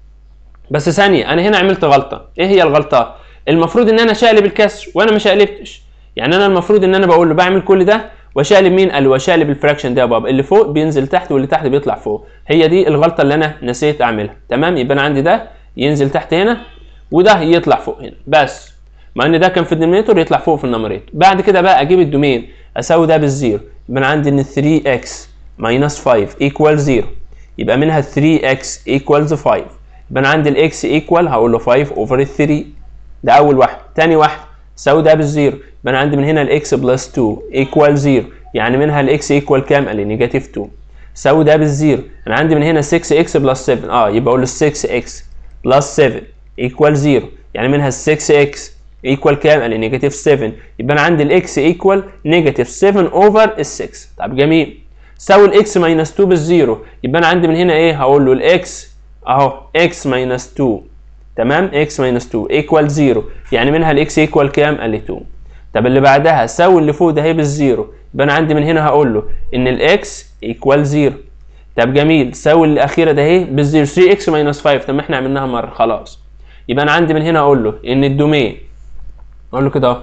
بس ثانيه انا هنا عملت غلطه ايه هي الغلطه المفروض ان انا شقلب الكسر وانا ما شقلبتش يعني انا المفروض ان انا بقول له بعمل كل ده واشقلب مين قال لي واشقلب الفراكشن ده يا بابا اللي فوق بينزل تحت واللي تحت بيطلع فوق هي دي الغلطه اللي انا نسيت اعملها تمام يبقى انا عندي ده ينزل تحت هنا وده يطلع فوق هنا بس مع ان ده كان في الدينومينيتور يطلع فوق في النمريتور بعد كده بقى اجيب الدومين اساوي ده بالزيرو يبقى انا عندي ان 3x ماينس 5 ايكوال 0 يبقى منها 3x ايكوالز 5 يبقى انا عندي الاكس ايكوال هقول له 5 اوفر 3 ده اول واحد تاني واحد ساوي ده بالزيرو يبقى انا عندي من هنا الاكس بلس 2 ايكوال 0 يعني منها الاكس ايكوال كام؟ قال لي نيجاتيف 2 ساوي ده بالزيرو انا عندي من هنا 6x بلس 7 اه يبقى اقول له 6x بلس 7 ايكوال 0 يعني منها 6x ايكوال كام؟ قال لي نيجاتيف 7 يبقى انا عندي الاكس ايكوال نيجاتيف 7 اوفر ال 6 طب جميل ساوي الاكس ماينس 2 بالزيرو يبقى انا عندي من هنا ايه؟ هقول له الاكس اهو اكس ماينس 2 تمام اكس ماينس 2 ايكوال 0 يعني منها الاكس ايكوال كام؟ قال لي 2 طب اللي بعدها ساوي اللي فوق ده اهي بالزيرو يبقى انا عندي من هنا هقول له ان الاكس ايكوال 0 طب جميل ساوي الاخيره ده اهي بالزيرو 3 اكس ماينس 5 طب ما احنا عملناها مره خلاص يبقى انا عندي من هنا اقول له ان الدومين اقول له كده اهو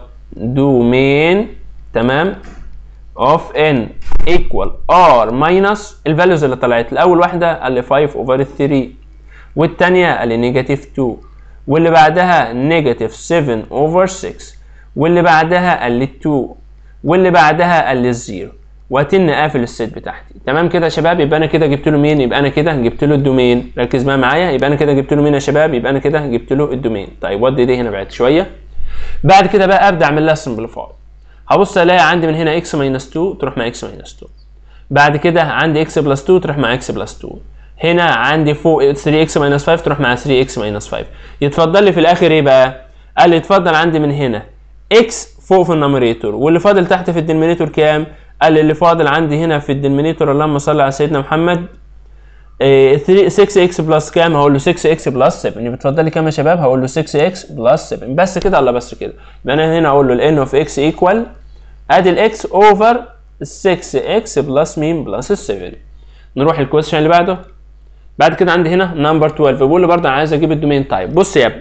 دومين تمام اوف ان ايكوال ار ماينس الفاليوز اللي طلعت الاول واحده قال لي 5 اوفر 3 والثانيه قال لي نيجاتيف 2 واللي بعدها نيجاتيف 7 اوفر 6 واللي بعدها قال لي 2 واللي بعدها قال لي الزيرو واتن قافل السيت بتاعتي تمام كده يا شباب يبقى انا كده جبت له مين يبقى انا كده جبت له الدومين ركز بقى معايا يبقى انا كده جبت له مين يا شباب يبقى انا كده جبت له الدومين طيب ودي دي هنا بعد شويه بعد كده بقى ابدا اعمل لها سمبليفاي هبص الاقي عندي من هنا اكس ماينس 2 تروح مع اكس ماينس 2 بعد كده عندي اكس بلس 2 تروح مع اكس بلس 2 هنا عندي فوق 3 اكس ماينس 5 تروح مع 3 اكس ماينس 5 يتفضل لي في الاخر ايه بقى قال لي اتفضل عندي من هنا اكس فوق في النوميريتور واللي فاضل تحت في الدينومينيتور كام قال لي اللي فاضل عندي هنا في الدينومينيتور اللهم صل على سيدنا محمد إيه 3 6 اكس بلس كام هقول له 6 اكس بلس 7 يبقى اتفضل لي كام يا شباب هقول له 6 اكس بلس 7 بس كده الله بس كده يبقى انا هنا اقول له الان اوف اكس ايكوال ادي الاكس اوفر 6 اكس بلس مين بلس 7 نروح الكويشن اللي بعده بعد كده عندي هنا نمبر 12 بيقول لي برضه انا عايز اجيب الدومين تايب بص يا ابني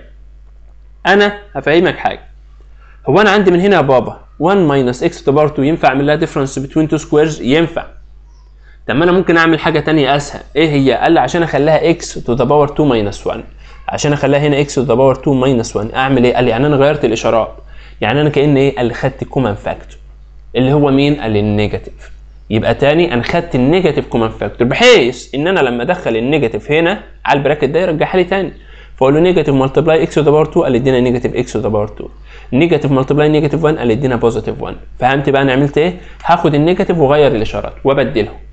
انا هفهمك حاجه هو انا عندي من هنا يا بابا 1 ماينس اكس تو باور 2 ينفع اعمل لها ديفرنس بين تو سكويرز ينفع طب ما انا ممكن اعمل حاجه تانية اسهل ايه هي قال لي عشان اخليها اكس تو ذا باور 2 ماينس 1 عشان اخليها هنا اكس تو ذا باور 2 ماينس 1 اعمل ايه قال لي يعني انا غيرت الاشارات يعني انا كان ايه قال لي خدت كومان فاكتور اللي هو مين قال لي النيجاتيف يبقى تاني انا خدت النيجاتيف كومان فاكتور بحيث ان انا لما ادخل النيجاتيف هنا على البراكت ده يرجعها لي تاني فاقول له نيجاتيف ملتبلاي اكس تو ذا باور 2 قال ادينا نيجاتيف اكس تو ذا باور 2 نيجاتيف ملتبلاي نيجاتيف 1 قال ادينا بوزيتيف 1 فهمت بقى انا عملت ايه؟ هاخد النيجاتيف واغير الاشارات وابدلهم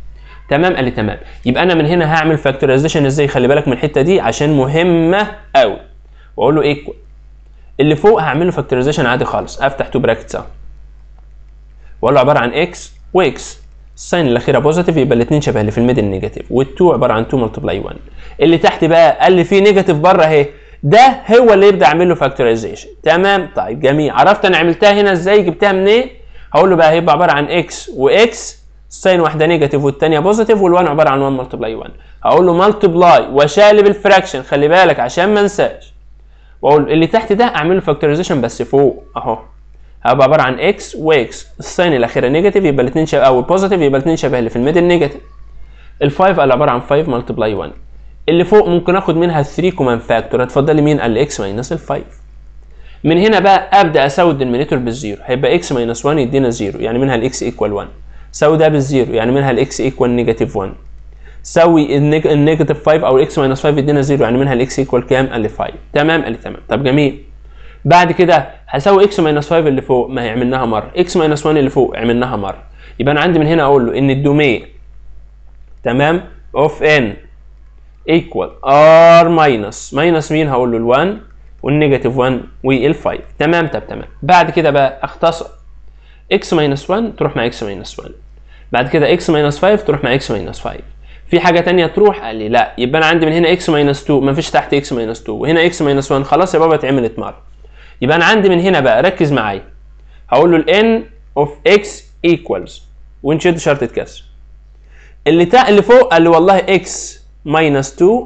تمام قال لي تمام يبقى انا من هنا هعمل فاكتورايزيشن ازاي خلي بالك من الحته دي عشان مهمه قوي واقول له ايكوال اللي فوق هعمل له فاكتورايزيشن عادي خالص افتح تو براكتس اهو واقول له عباره عن اكس واكس الساين الاخيره بوزيتيف يبقى الاثنين شبه اللي في الميدل نيجاتيف وال2 عباره عن 2 ملتبلاي 1 اللي تحت بقى قال لي في نيجاتيف بره اهي ده هو اللي يبدا اعمل له فاكتورايزيشن تمام طيب جميل عرفت انا عملتها هنا ازاي جبتها منين إيه؟ هقول له بقى هيبقى عباره عن اكس واكس الساين واحده نيجاتيف والثانيه بوزيتيف وال1 عباره عن 1 ملتبلاي 1 هقول له ملتبلاي وشالب الفراكشن خلي بالك عشان ما انساش واقول اللي تحت ده اعمل له فاكتورايزيشن بس فوق اهو هيبقى عباره عن اكس واكس الساين الاخيره نيجاتيف يبقى الاثنين شبه او البوزيتيف يبقى الاثنين شبه اللي في الميدل نيجاتيف ال5 قال عباره عن 5 ملتبلاي 1 اللي فوق ممكن اخد منها 3 كومان فاكتور اتفضلي مين قال اكس ماينس ال5 من هنا بقى ابدا اساوي الدينومينيتور بالزيرو هيبقى اكس ماينس 1 يدينا زيرو يعني منها الاكس ايكوال 1 ساوي ده بالزيرو يعني منها الاكس ايكوال نيجاتيف 1 سوي النيجاتيف 5 او الاكس ماينس 5 يدينا زيرو يعني منها الاكس ايكوال كام قال لي 5 تمام قال لي تمام طب جميل بعد كده هساوي اكس ماينس 5 اللي فوق ما هي عملناها مره اكس ماينس 1 اللي فوق عملناها مره يبقى انا عندي من هنا اقول له ان الدومين تمام اوف ان ايكوال ار ماينس ماينس مين هقول له ال1 والنيجاتيف 1 وال5 تمام طب تمام بعد كده بقى اختصر اكس ماينس 1 تروح مع اكس ماينس 1 بعد كده اكس ماينس 5 تروح مع اكس ماينس 5 في حاجه ثانيه تروح قال لي لا يبقى انا عندي من هنا اكس ماينس 2 ما فيش تحت اكس ماينس 2 وهنا اكس ماينس 1 خلاص يا بابا اتعملت مره يبقى انا عندي من هنا بقى ركز معايا هقول له الان اوف اكس ايكوالز ونشد شرطه كسر اللي تا اللي فوق قال لي والله اكس ماينس 2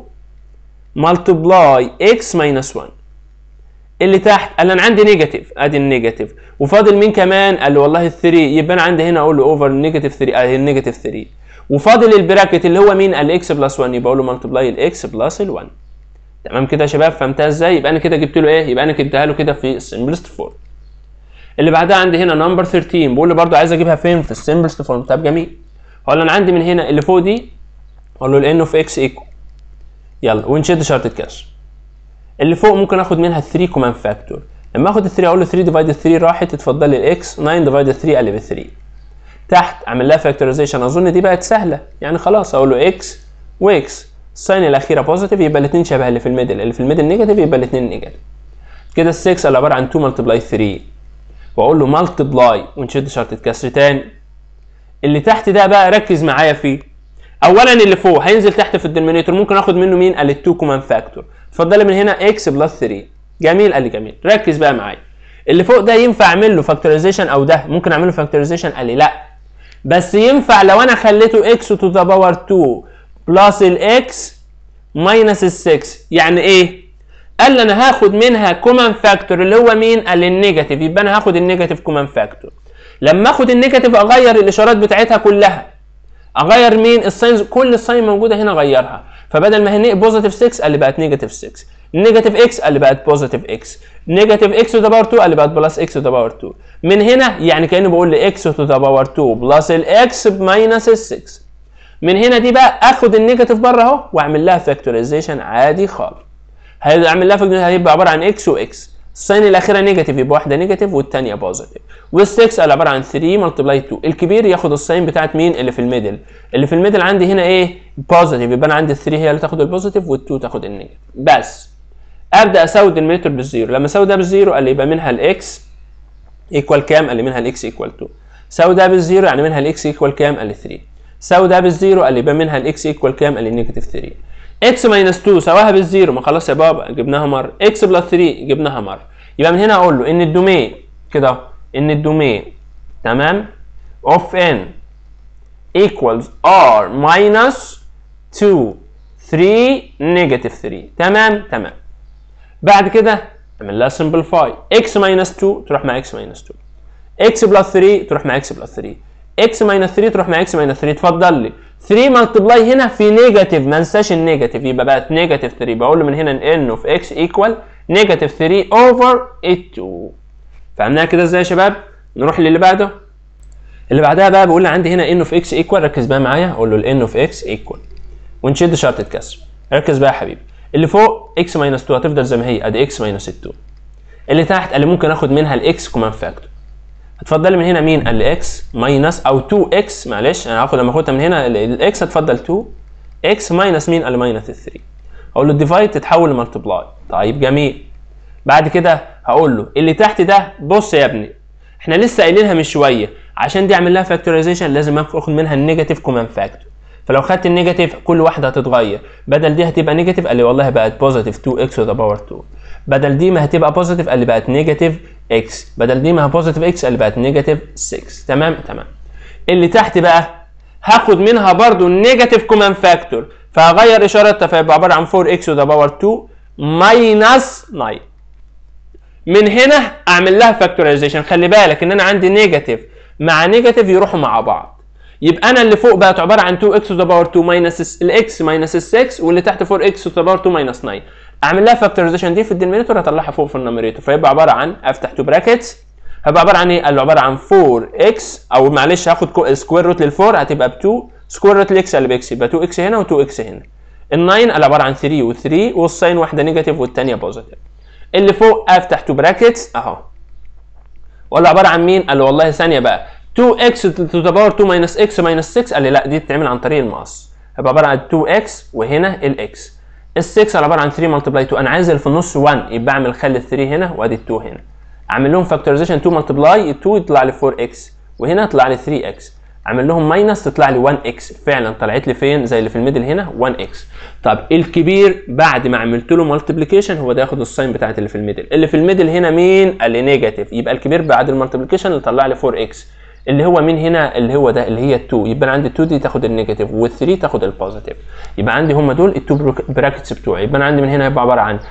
ملتبلاي اكس ماينس 1 اللي تحت قال انا عندي نيجاتيف ادي النيجاتيف وفاضل مين كمان قال لي والله ال 3 يبقى انا عندي هنا اقول له اوفر نيجاتيف 3 ادي النيجاتيف 3 وفاضل البراكت اللي هو مين قال اكس بلس 1 يبقى اقول له ملتبلاي الاكس بلس ال 1 تمام كده يا شباب فهمتها ازاي يبقى انا كده جبت له ايه يبقى انا كتبتها له كده في السمبلست فورم اللي بعدها عندي هنا نمبر 13 بقول له برده عايز اجيبها فين في السمبلست فورم طب جميل هقول له انا عندي من هنا اللي فوق دي اقول له الان اوف اكس ايكو يلا ونشد شرطه كسر اللي فوق ممكن اخد منها 3 كومان فاكتور لما اخد ال 3 اقول له 3 ديفايد 3 راحت اتفضل لي الاكس 9 ديفايد 3 قلب 3 تحت اعمل لها فاكتورايزيشن اظن دي بقت سهله يعني خلاص اقول له اكس واكس الساين الاخيره بوزيتيف يبقى الاثنين شبه اللي في الميدل اللي في الميدل نيجاتيف يبقى الاثنين نيجاتيف كده ال 6 اللي عباره عن 2 ملتبلاي 3 واقول له ملتبلاي ونشد شرطه كسر تاني اللي تحت ده بقى ركز معايا فيه اولا اللي فوق هينزل تحت في الدينومينيتور ممكن اخد منه مين قال 2 كومان فاكتور اتفضل من هنا اكس بلس 3 جميل قال لي جميل ركز بقى معايا اللي فوق ده ينفع اعمل له فاكتورايزيشن او ده ممكن اعمل له فاكتورايزيشن قال لي لا بس ينفع لو انا خليته اكس تو ذا باور 2 بلس الاكس ماينس ال 6 يعني ايه قال لي انا هاخد منها كومان فاكتور اللي هو مين قال النيجاتيف يبقى انا هاخد النيجاتيف كومان فاكتور لما اخد النيجاتيف اغير الاشارات بتاعتها كلها اغير مين الساينز كل الساين موجوده هنا اغيرها فبدل ما هي بوزيتيف 6 قال لي بقت نيجاتيف 6 نيجاتيف اكس قال لي بقت بوزيتيف اكس نيجاتيف اكس تو ذا باور 2 قال لي بقت بلس اكس تو ذا باور 2 من هنا يعني كانه بقول لي اكس تو ذا باور 2 بلس الاكس ماينس ال 6 من هنا دي بقى اخد النيجاتيف بره اهو واعمل لها فاكتورايزيشن عادي خالص هعمل لها فاكتورايزيشن هيبقى عباره عن اكس واكس الساين الاخيره نيجاتيف يبقى واحده نيجاتيف والثانيه بوزيتيف وال6 قال عباره عن 3 ملتبلاي 2 الكبير ياخد الساين بتاعت مين اللي في الميدل اللي في الميدل عندي هنا ايه بوزيتيف يبقى انا عندي ال3 هي اللي تاخد البوزيتيف وال2 تاخد النيجاتيف بس ابدا اساوي الدينومينيتور بالزيرو لما اساوي ده بالزيرو قال لي يبقى منها الاكس ايكوال كام قال لي منها الاكس ايكوال 2 ساوي ده بالزيرو يعني منها الاكس ايكوال كام قال لي 3 ساوي ده بالزيرو قال لي يبقى منها الاكس ايكوال كام قال لي نيجاتيف 3 اكس ماينس 2 سواها بالزيرو ما خلاص يا بابا جبناها مره اكس بلس 3 جبناها مره يبقى من هنا اقول له ان الدومين كده ان الدومين تمام اوف ان equals r minus 2 3 نيجاتيف 3 تمام تمام بعد كده اعمل لها سمبليفاي x minus 2 تروح مع x minus 2 x بلس 3 تروح مع x بلس 3 x minus 3 تروح مع x minus 3 اتفضل لي 3 ملتبلاي هنا في نيجاتيف ما انساش النيجاتيف يبقى بقت نيجاتيف 3 بقول له من هنا ان اوف x ايكوال نيجاتيف 3 اوفر 2 فهمناها كده ازاي يا شباب نروح للي بعده اللي بعدها بقى بقول لي عندي هنا ان اوف اكس ايكوال ركز بقى معايا اقول له الان اوف اكس ايكوال ونشد شرطه كسر ركز بقى يا حبيبي اللي فوق اكس ماينس 2 هتفضل زي ما هي ادي اكس ماينس 2 اللي تحت قال لي ممكن اخد منها الاكس كومان فاكتور هتفضل لي من هنا مين قال لي اكس ماينس او 2 اكس معلش انا هاخد لما اخدها من هنا الاكس هتفضل 2 اكس ماينس مين قال لي ماينس 3 اقول له الديفايد تتحول لمالتبلاي طيب جميل بعد كده هقول له اللي تحت ده بص يا ابني احنا لسه قايلينها من شويه عشان دي اعمل لها فاكتورايزيشن لازم اخد منها النيجاتيف كومان فاكتور فلو خدت النيجاتيف كل واحده هتتغير بدل دي هتبقى نيجاتيف قال لي والله بقت بوزيتيف 2 اكس ذا باور 2 بدل دي ما هتبقى بوزيتيف قال لي بقت نيجاتيف اكس بدل دي ما هي بوزيتيف اكس قال لي بقت نيجاتيف 6 تمام تمام اللي تحت بقى هاخد منها برضو النيجاتيف كومان فاكتور فهغير اشارتها فيبقى عباره عن 4 اكس ذا باور 2 ماينس 9 من هنا اعمل لها فاكتورايزيشن خلي بالك ان انا عندي نيجاتيف مع نيجاتيف يروحوا مع بعض يبقى انا اللي فوق بقت عباره عن 2 اكس ذا باور 2 ماينس الاكس ماينس ال 6 واللي تحت 4 اكس ذا باور 2 ماينس 9 اعمل لها فاكتورايزيشن دي في الدينومينيتور اطلعها فوق في النوميريتور فيبقى عباره عن افتح تو براكتس هيبقى عباره عن ايه؟ قال له عباره عن 4 اكس او معلش هاخد سكوير روت لل 4 هتبقى ب 2 سكوير روت الاكس اللي باكس يبقى 2 اكس هنا و2 اكس هنا ال 9 قال عباره عن 3 و3 والساين واحده نيجاتيف والثانيه بوزيتيف اللي فوق افتح تو براكتس اهو ولا عباره عن مين؟ قال له والله ثانيه بقى 2x to the power 2 minus x minus 6 قال لي لا دي بتتعمل عن طريق المقص هيبقى عباره عن 2x وهنا الاكس ال 6 عباره عن 3 ملتبلاي 2 انا عايز اللي في النص 1 يبقى اعمل خلي ال 3 هنا وادي ال 2 هنا اعمل لهم فاكتورايزيشن 2 ملتبلاي 2 يطلع لي 4x وهنا يطلع لي 3x اعمل لهم ماينس تطلع لي 1x فعلا طلعت لي فين زي اللي في الميدل هنا 1x طب الكبير بعد ما عملت له مالتيبليكيشن هو ده ياخد الساين بتاعت اللي في الميدل اللي في الميدل هنا مين قال لي نيجاتيف يبقى الكبير بعد المالتيبليكيشن اللي طلع لي 4x اللي هو مين هنا اللي هو ده اللي هي ال2 يبقى انا عندي ال2 دي تاخد النيجاتيف وال3 تاخد البوزيتيف يبقى عندي هم دول ال2 براكتس بتوعي يبقى انا عندي من هنا يبقى عباره عن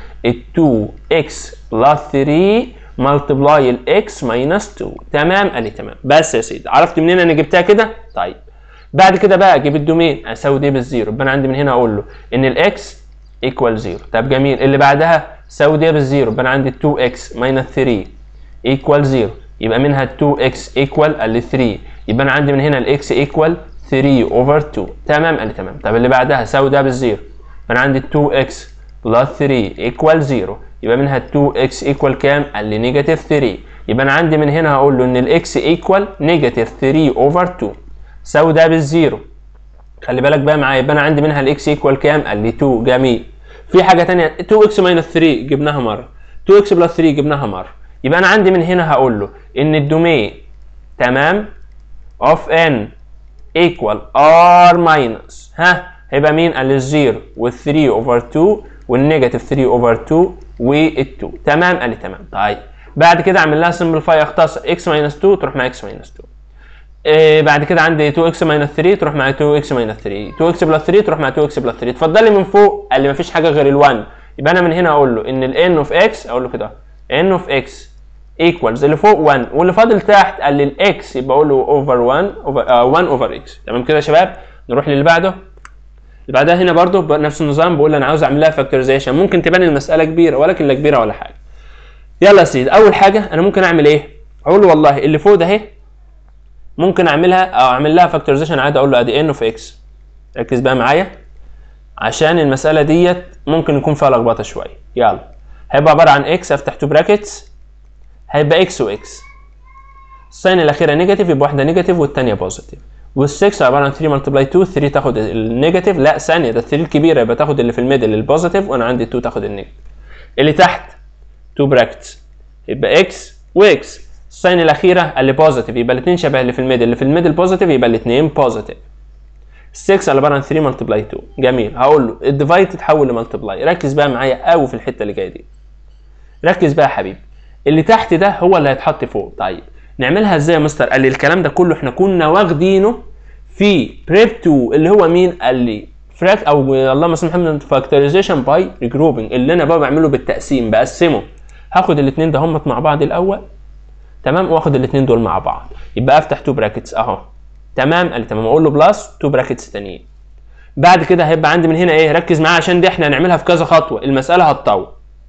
ال2x بلس 3 ملتبلاي الاكس ماينس 2 تمام قال لي تمام بس يا سيدي عرفت منين انا جبتها كده طيب بعد كده بقى اجيب الدومين اساوي دي بالزيرو يبقى انا عندي من هنا اقول له ان الاكس ايكوال زيرو طب جميل اللي بعدها ساوي دي بالزيرو يبقى انا عندي 2x ماينس 3 ايكوال زيرو يبقى منها 2x ايكوال قال لي 3 يبقى انا عندي من هنا الاكس ايكوال 3 اوفر 2 تمام قال لي تمام طب اللي بعدها ساوي ده بالزيرو فانا عندي 2x بلس 3 ايكوال 0 يبقى منها 2x ايكوال كام؟ قال لي نيجاتيف 3 يبقى انا عندي من هنا هقول له ان الاكس ايكوال نيجاتيف 3 اوفر 2 ساوي ده بالزيرو خلي بالك بقى معايا يبقى انا عندي منها الاكس ايكوال كام؟ قال لي 2 جميل في حاجه ثانيه 2x ماينس 3 جبناها مره 2x بلس 3 جبناها مره يبقى انا عندي من هنا هقول له ان الدومين تمام اوف ان ايكوال ار ماينس ها هيبقى مين؟ قال لي 0 وال3 اوفر 2 والنيجاتيف 3 اوفر 2 وال2 تمام قال لي تمام طيب بعد كده اعمل لها سمبليفاي اختصر x ماينس 2 تروح مع x ماينس 2 إيه بعد كده عندي 2x ماينس 3 تروح مع 2x ماينس 3 2x بلس 3 تروح مع 2x بلس 3 اتفضل لي من فوق قال لي مفيش حاجه غير ال1 يبقى انا من هنا اقول له ان ال n اوف x اقول له كده n اوف x ايكوالز اللي فوق 1 واللي فاضل تحت قال لي الاكس يبقى اقول له اوفر 1 اوفر 1 اوفر اكس تمام كده يا شباب نروح للي بعده اللي بعدها هنا برضو نفس النظام بقول انا عاوز اعمل لها فاكتورايزيشن ممكن تبان المساله كبيره ولكن لا كبيره ولا حاجه يلا يا سيدي اول حاجه انا ممكن اعمل ايه اقول له والله اللي فوق ده اهي ممكن اعملها او اعمل لها فاكتورايزيشن عادي اقول له ادي ان اوف اكس ركز بقى معايا عشان المساله ديت ممكن يكون فيها لخبطه شويه يلا هيبقى عباره عن اكس افتح تو براكتس هيبقى اكس واكس الساين الاخيره نيجاتيف يبقى واحده نيجاتيف والثانيه بوزيتيف وال6 عباره عن 3 ملتبلاي 2 3 تاخد النيجاتيف لا ثانيه ده 3 الكبيره يبقى تاخد اللي في الميدل البوزيتيف وانا عندي 2 تاخد النيجاتيف اللي تحت 2 براكتس يبقى اكس واكس الساين الاخيره اللي بوزيتيف يبقى الاثنين شبه اللي في الميدل اللي في الميدل بوزيتيف يبقى الاثنين بوزيتيف 6 على عباره عن 3 ملتبلاي 2 جميل هقول له الديفايد تتحول لملتبلاي ركز بقى معايا قوي في الحته اللي جايه دي ركز بقى يا حبيبي اللي تحت ده هو اللي هيتحط فوق طيب نعملها ازاي يا مستر قال لي الكلام ده كله احنا كنا واخدينه في بريب 2 اللي هو مين قال لي فراك او اللهم صل محمد فاكتورايزيشن باي ريجروبنج اللي انا بقى بعمله بالتقسيم بقسمه هاخد الاثنين ده هم مع بعض الاول تمام واخد الاثنين دول مع بعض يبقى افتح 2 براكتس اهو تمام قال لي تمام اقول له بلس 2 براكتس تانيين بعد كده هيبقى عندي من هنا ايه ركز معايا عشان دي احنا هنعملها في كذا خطوه المساله هتطول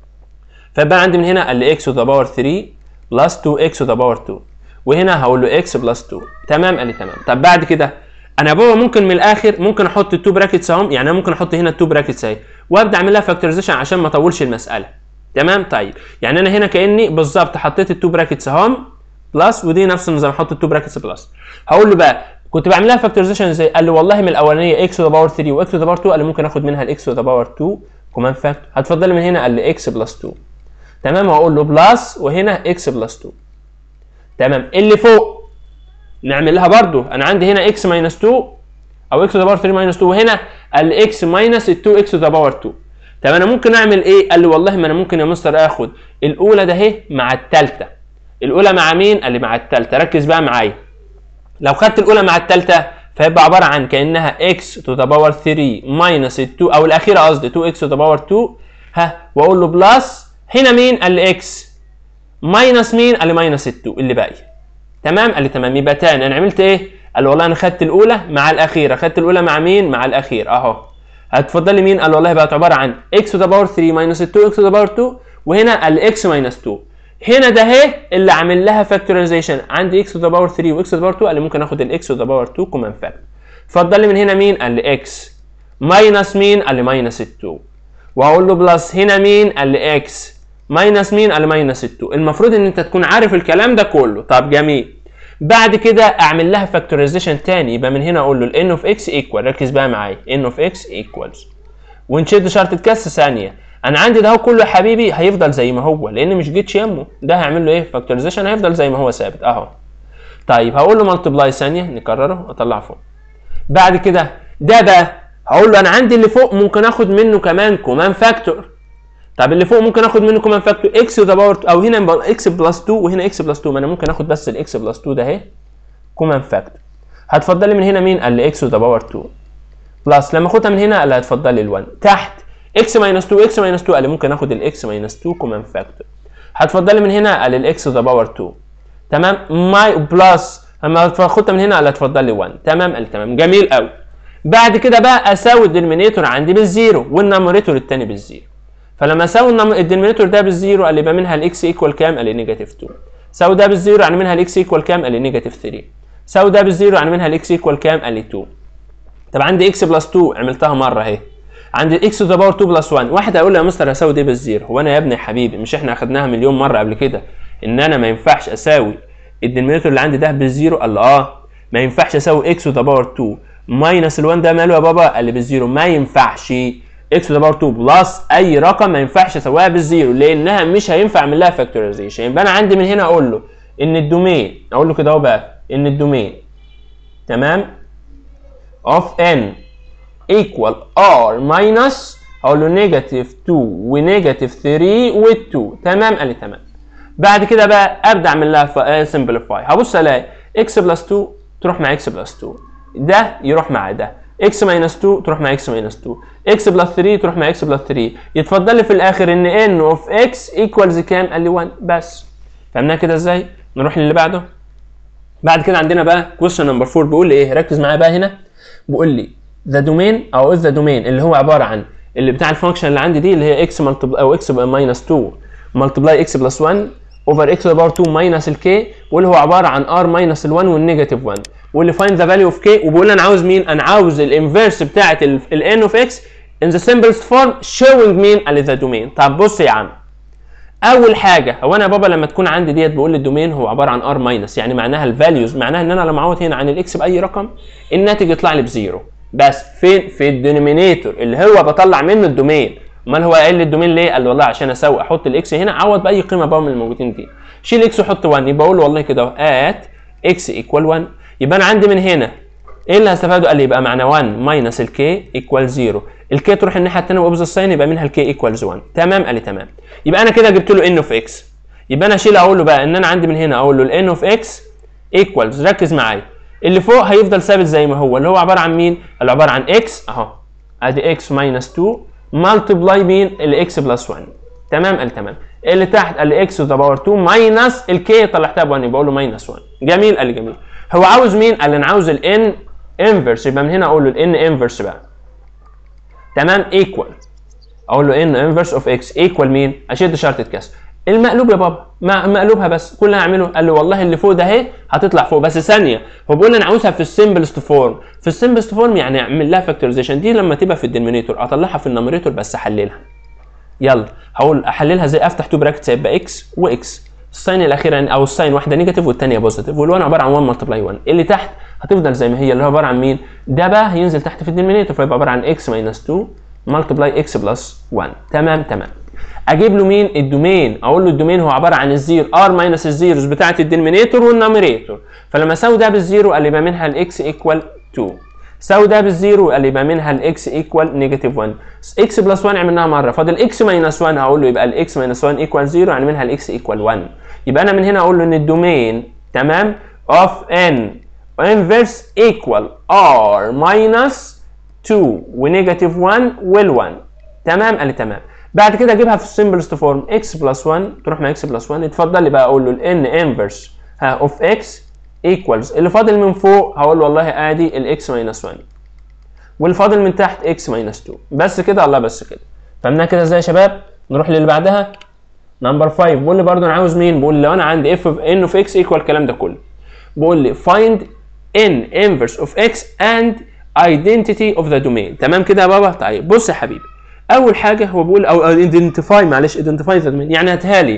فيبقى عندي من هنا قال لي x to the power 3 بلس 2x to the power 2 وهنا هقول له x بلس 2 تمام قال لي تمام طب بعد كده انا يا بابا ممكن من الاخر ممكن احط التو براكتس اهم يعني انا ممكن احط هنا التو براكتس اهي وابدا اعمل لها فاكتورايزيشن عشان ما اطولش المساله تمام طيب يعني انا هنا كاني بالظبط حطيت التو براكتس اهم بلس ودي نفس النظام احط التو براكتس بلس هقول له بقى كنت بعملها فاكتورايزيشن ازاي؟ قال لي والله من الاولانيه اكس تو ذا باور 3 واكس تو ذا باور 2 قال لي ممكن اخد منها الاكس تو ذا باور 2 كمان فاكتور هتفضل لي من هنا قال لي اكس بلس 2 تمام واقول له بلس وهنا اكس بلس 2 تمام اللي فوق نعمل لها برضو انا عندي هنا اكس ماينس 2 او اكس تو ذا باور 3 ماينس 2 وهنا قال لي اكس ماينس 2 اكس تو ذا باور 2 طب انا ممكن اعمل ايه؟ قال لي والله ما انا ممكن يا مستر اخد الاولى ده اهي مع الثالثه الاولى مع مين؟ قال لي مع الثالثه ركز بقى معايا لو خدت الاولى مع الثالثه فيبقى عباره عن كانها اكس تو ذا باور 3 ماينس 2 او الاخيره قصدي 2 اكس تو ذا باور 2 ها واقول له بلس هنا مين؟ قال لي اكس ماينس مين؟ قال لي ماينس 2 اللي باقي تمام؟ قال لي تمام يبقى تاني انا عملت ايه؟ قال لي والله انا خدت الاولى مع الاخيره خدت الاولى مع مين؟ مع الاخير اهو هتفضل لي مين؟ قال والله بقت عباره عن اكس تو ذا باور 3 ماينس 2 اكس تو ذا باور 2 وهنا قال اكس ماينس 2 هنا ده اهي اللي عامل لها فاكتورايزيشن عندي اكس تو ذا باور 3 واكس تو ذا باور 2 قال لي ممكن اخد الاكس تو ذا باور 2 كومن فاكتور اتفضل لي من هنا مين؟ قال لي اكس ماينس مين؟ قال لي ماينس 2 وهقول له بلس هنا مين؟ قال لي اكس ماينس مين؟ قال لي ماينس 2 المفروض ان انت تكون عارف الكلام ده كله طب جميل بعد كده اعمل لها فاكتورايزيشن تاني يبقى من هنا اقول له الان اوف اكس ايكوال ركز بقى معايا ان اوف اكس ايكوالز ونشد شرطه كاس ثانيه انا عندي ده هو كله يا حبيبي هيفضل زي ما هو لان مش جيتش يمه ده هعمل له ايه فاكتورايزيشن هيفضل زي ما هو ثابت اهو طيب هقول له ملتبلاي ثانيه نكرره واطلع فوق بعد كده ده ده هقول له انا عندي اللي فوق ممكن اخد منه كمان كومان فاكتور طب اللي فوق ممكن اخد منه كومان فاكتور اكس ذا باور او هنا اكس بلس 2 وهنا اكس بلس 2 ما انا ممكن اخد بس الاكس بلس 2 ده اهي كومان فاكتور هتفضل لي من هنا مين قال لي اكس ذا باور 2 بلس لما اخدها من هنا قال لي هتفضل لي ال1 تحت اكس ماينس 2 اكس ماينس 2 قال لي ممكن اخد الاكس ماينس 2 كومان فاكتور هتفضل لي من هنا قال لي الاكس ذا باور 2 تمام ماي بلس لما اخدها من هنا قال لي هتفضل لي 1 تمام قال لي تمام جميل قوي بعد كده بقى اساوي الدينومينيتور عندي بالزيرو والنمريتور الثاني بالزيرو فلما اساوي الدينومينيتور ده بالزيرو قال لي يبقى منها الاكس ايكوال كام قال لي نيجاتيف 2 ساوي ده بالزيرو يعني منها الاكس ايكوال كام قال لي نيجاتيف 3 ساوي ده بالزيرو يعني منها الاكس ايكوال كام قال لي 2 طب عندي اكس بلس 2 عملتها مره اهي عندي اكس تو ذا باور 2 بلس 1 واحد هيقول لي يا مستر اساوي دي بالزيرو هو انا يا ابني يا حبيبي مش احنا اخدناها مليون مره قبل كده ان انا ما ينفعش اساوي الدينومينيتور اللي عندي ده بالزيرو قال لي اه ما ينفعش اساوي اكس تو ذا باور 2 ماينس ال1 ده ماله يا بابا قال لي بالزيرو ما ينفعش اكس تو ذا باور 2 بلس اي رقم ما ينفعش اسويها بالزيرو لانها مش هينفع اعمل لها فاكتورايزيشن يبقى انا عندي من هنا اقول له ان الدومين اقول له كده اهو بقى ان الدومين تمام اوف ان ايكوال ار ماينس اقول له نيجاتيف 2 ونيجاتيف 3 و2 تمام قال لي تمام بعد كده بقى ابدا اعمل لها سمبليفاي هبص الاقي اكس بلس 2 تروح مع اكس بلس 2 ده يروح مع ده اكس ماينس 2 تروح مع اكس ماينس 2 اكس بلس 3 تروح مع اكس بلس 3 يتفضل لي في الاخر ان ان اوف اكس ايكوالز كام قال لي 1 بس فهمناها كده ازاي نروح للي بعده بعد كده عندنا بقى كويشن نمبر 4 بيقول لي ايه ركز معايا بقى هنا بيقول لي ذا دومين او ذا دومين اللي هو عباره عن اللي بتاع الفانكشن اللي عندي دي اللي هي اكس ملتبل او اكس ماينس 2 ملتبلاي اكس بلس 1 اوفر اكس باور 2 ماينس الكي واللي هو عباره عن ار ماينس ال1 والنيجاتيف 1 واللي فايند ذا فاليو اوف كي وبيقول لي انا عاوز مين؟ انا عاوز الانفيرس بتاعه الان اوف اكس ان ذا simplest فورم شوينج مين؟ قال لي ذا دومين طب بص يا عم اول حاجه هو انا يا بابا لما تكون عندي ديت بقول لي الدومين هو عباره عن ار ماينس يعني معناها الفاليوز معناها ان انا لما اعوض هنا عن الاكس باي رقم الناتج يطلع لي بزيرو بس فين في الدينومينيتور اللي هو بطلع منه الدومين امال هو قال لي الدومين ليه؟ قال لي والله عشان اسوي احط الاكس هنا عوض باي قيمه بقى من الموجودين دي شيل اكس وحط 1 يبقى اقول له والله كده ات اكس ايكوال 1 يبقى انا عندي من هنا ايه اللي هستفاده؟ قال لي يبقى معنى 1 ماينس الكي ايكوال 0 الكي تروح الناحيه الثانيه وابز ساين يبقى منها الكي ايكوالز 1 تمام قال لي تمام يبقى انا كده جبت له ان اوف اكس يبقى انا اشيل اقول له بقى ان انا عندي من هنا اقول له الان اوف اكس ايكوالز ركز معايا اللي فوق هيفضل ثابت زي ما هو اللي هو عباره عن مين؟ اللي عباره عن اكس اهو ادي اكس ماينس 2 مالتبلاي مين؟ الاكس بلس 1 تمام قال تمام اللي تحت قال لي اكس ذا باور 2 ماينس الكي طلعتها ب 1 يبقى اقول له ماينس 1 جميل قال لي جميل هو عاوز مين؟ قال لي انا عاوز الان انفرس يبقى من هنا اقول له الان انفرس بقى تمام ايكوال اقول له ان انفرس اوف اكس ايكوال مين؟ اشد شرطه كسر المقلوب يا بابا ما مقلوبها بس كل اللي هعمله قال لي والله اللي فوق ده اهي هتطلع فوق بس ثانيه هو بيقول لي انا عاوزها في السمبلست فورم في السمبلست فورم يعني اعمل لها فاكتورايزيشن دي لما تبقى في الدينومينيتور اطلعها في النوميريتور بس احللها يلا هقول احللها زي افتح تو براكتس هيبقى اكس واكس الساين الاخيره او الساين واحده نيجاتيف والثانيه بوزيتيف وال1 عباره عن 1 ملتبلاي 1 اللي تحت هتفضل زي ما هي اللي هو عباره عن مين ده بقى هينزل تحت في الدينومينيتور فيبقى عباره عن x ماينس 2 ملتبلاي اكس بلس 1 تمام تمام اجيب له مين الدومين اقول له الدومين هو عباره عن الزيرو ار ماينس الزيروز بتاعه الدينومينيتور والنوميريتور فلما اساوي ده بالزيرو قال لي يبقى منها الاكس ايكوال 2 ساوي ده بالزيرو قال لي يبقى منها الاكس ايكوال نيجاتيف 1 اكس بلس 1 عملناها مره فاضل اكس ماينس 1 هقول له يبقى الاكس ماينس 1 ايكوال 0 يعني منها الاكس ايكوال 1 يبقى انا من هنا اقول له ان الدومين تمام اوف ان انفرس ايكوال ار ماينس 2 ونيجاتيف 1 وال1 تمام قال لي تمام بعد كده اجيبها في السمبلست فورم اكس بلس 1 تروح مع اكس بلس 1 اتفضل لي بقى اقول له الان انفرس ها اوف اكس ايكوالز اللي فاضل من فوق هقول له والله ادي الاكس ماينس 1 واللي فاضل من تحت اكس ماينس 2 بس كده الله بس كده فهمناها كده ازاي يا شباب نروح للي بعدها نمبر 5 بيقول لي برضه انا عاوز مين بيقول لي لو انا عندي اف ان اوف اكس ايكوال الكلام ده كله بيقول لي find n inverse of x and identity of the domain تمام كده يا بابا طيب بص يا حبيبي اول حاجه هو بيقول او identify معلش identify the domain يعني هاتها لي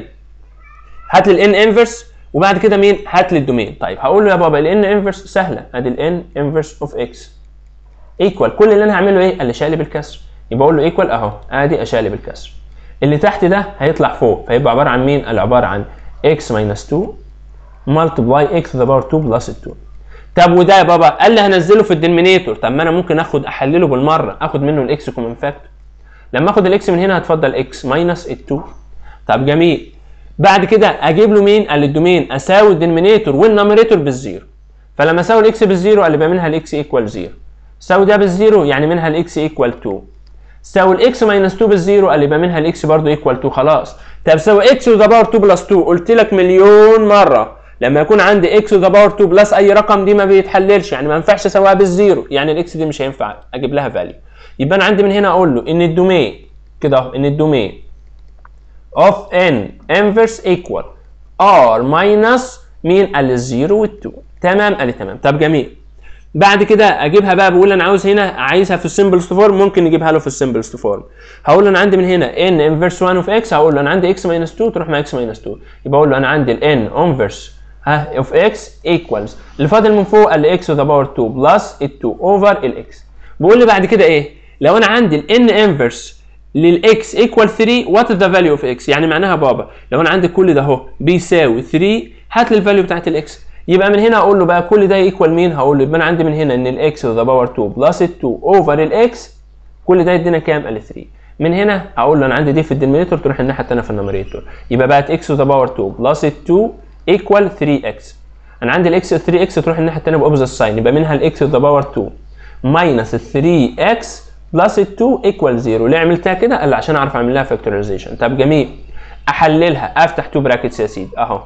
هات لي الان انفرس وبعد كده مين هات لي الدومين طيب هقول له يا بابا الان انفرس سهله ادي الان انفرس اوف اكس ايكوال كل اللي انا هعمله ايه اللي شالب الكسر يبقى اقول له ايكوال اهو ادي اشالب الكسر اللي تحت ده هيطلع فوق فيبقى عباره عن مين اللي عباره عن x minus 2 multiply x to the power 2 plus 2 طب وده يا بابا قال لي هنزله في الدينمينيتور طب ما انا ممكن اخد احلله بالمره اخد منه الاكس كومن فاكتور لما اخد الاكس من هنا هتفضل اكس ماينس 2 طب جميل بعد كده اجيب له مين قال لي الدومين اساوي الدينمينيتور والنوميريتور بالزيرو فلما اساوي الاكس بالزيرو قال لي يبقى منها الاكس ايكوال 0 ساوي ده بالزيرو يعني منها الاكس ايكوال 2 ساوي الاكس ماينس 2 بالزيرو قال لي يبقى منها الاكس برضه ايكوال 2 خلاص طب ساوي اكس ذا باور 2 بلس 2 قلت لك مليون مره لما يكون عندي اكس ذا باور 2 بلس اي رقم دي ما بيتحللش يعني ما ينفعش اسويها بالزيرو يعني الاكس دي مش هينفع اجيب لها فاليو يبقى انا عندي من هنا اقول له ان الدومين كده اهو ان الدومين اوف ان انفرس ايكوال ار ماينس مين قال لي الزيرو وال2 تمام قال لي تمام طب جميل بعد كده اجيبها بقى بقول انا عاوز هنا عايزها في السمبلست فورم ممكن نجيبها له في السمبلست فورم هقول له انا عندي من هنا ان انفرس 1 اوف اكس هقول له انا عندي اكس ماينس 2 تروح مع اكس ماينس 2 يبقى اقول له انا عندي الان انفرس ها اوف اكس ايكوالز اللي فاضل من فوق قال لي اكس ذا باور 2 بلس ال 2 اوفر الاكس بقول لي بعد كده ايه لو انا عندي الان انفرس للاكس ايكوال 3 وات ذا فاليو اوف اكس يعني معناها بابا لو انا عندي كل ده اهو بيساوي 3 هات لي الفاليو بتاعت الاكس يبقى من هنا اقول له بقى كل ده ايكوال مين هقول له يبقى انا عندي من هنا ان الاكس ذا باور 2 بلس 2 اوفر الاكس كل ده يدينا كام قال 3 من هنا اقول له انا عندي دي في الدينومينيتور تروح الناحيه الثانيه في النوميريتور يبقى بقت اكس ذا باور 2 بلس 2 ايكوال 3 اكس انا عندي الاكس 3 اكس تروح الناحيه الثانيه باوبزيت ساين يبقى منها الاكس ذا باور 2 ماينس 3 اكس بلس 2 ايكوال 0 ليه عملتها كده؟ قال عشان اعرف اعمل لها فاكتورايزيشن طب جميل احللها افتح تو براكتس يا سيدي اهو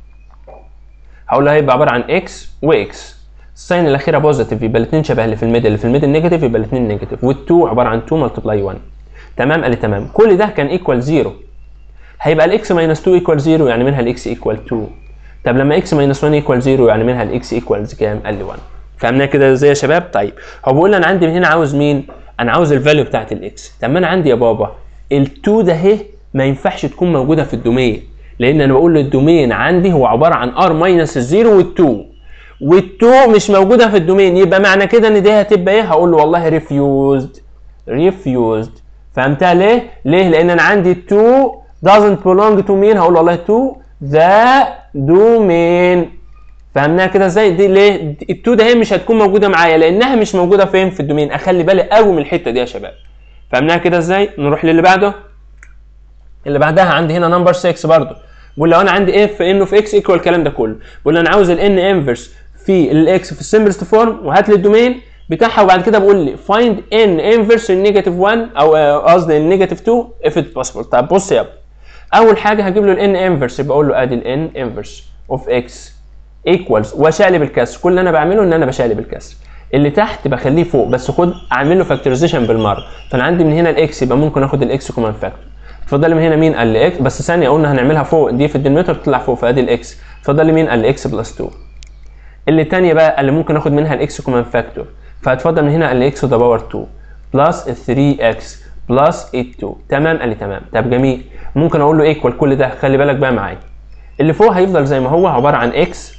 هقول له هيبقى عباره عن اكس واكس الساين الاخيره بوزيتيف يبقى الاثنين شبه اللي في الميدل اللي في الميدل نيجاتيف يبقى الاثنين نيجاتيف وال2 عباره عن 2 ملتبلاي 1 تمام قال لي تمام كل ده كان ايكوال 0 هيبقى الاكس ماينس 2 ايكوال 0 يعني منها الاكس ايكوال 2 طب لما اكس ماينس 1 ايكوال 0 يعني منها الاكس ايكوالز كام؟ قال لي 1 فهمناها كده ازاي يا شباب؟ طيب هو بيقول لي انا عندي من هنا عاوز مين؟ انا عاوز الفاليو بتاعت الاكس طب ما انا عندي يا بابا ال2 ده اهي ما ينفعش تكون موجوده في الدومين لان انا بقول له الدومين عندي هو عباره عن ار ماينس الزيرو وال2 وال2 مش موجوده في الدومين يبقى معنى كده ان دي هتبقى ايه؟ هقول له والله ريفيوزد ريفيوزد فهمتها ليه؟ ليه؟ لان انا عندي 2 doesn't belong to مين؟ هقول له والله to the domain فهمناها كده ازاي دي ليه التو ده هي مش هتكون موجوده معايا لانها مش موجوده فين في الدومين اخلي بالي قوي من الحته دي يا شباب فهمناها كده ازاي نروح للي بعده اللي بعدها عندي هنا نمبر 6 برضو بقول لو انا عندي اف انه في اكس ايكوال الكلام ده كله بقول انا عاوز الان انفرس في الاكس في السمبلست فورم وهات لي الدومين بتاعها وبعد كده بقول لي فايند ان انفرس النيجاتيف 1 او قصدي النيجاتيف 2 اف ات بوسيبل طب بص يا اول حاجه هجيب له الان انفرس يبقى اقول له ادي الان انفرس اوف اكس ايكوالز واشقلب الكسر كل اللي انا بعمله ان انا بشقلب الكسر اللي تحت بخليه فوق بس خد اعمل له فاكتورايزيشن بالمره فانا عندي من هنا الاكس يبقى ممكن اخد الاكس كومن فاكتور اتفضل لي من هنا مين قال لي اكس بس ثانيه قلنا هنعملها فوق دي في الدينوميتور تطلع فوق فادي الاكس اتفضل لي مين قال لي اكس بلس 2 اللي تانية بقى اللي ممكن اخد منها الاكس كومن فاكتور فهتفضل من هنا قال لي اكس ذا باور 2 بلس 3 اكس بلس 8 2 تمام قال لي تمام طب جميل ممكن اقول له ايكوال كل ده خلي بالك بقى معايا اللي فوق هيفضل زي ما هو عباره عن اكس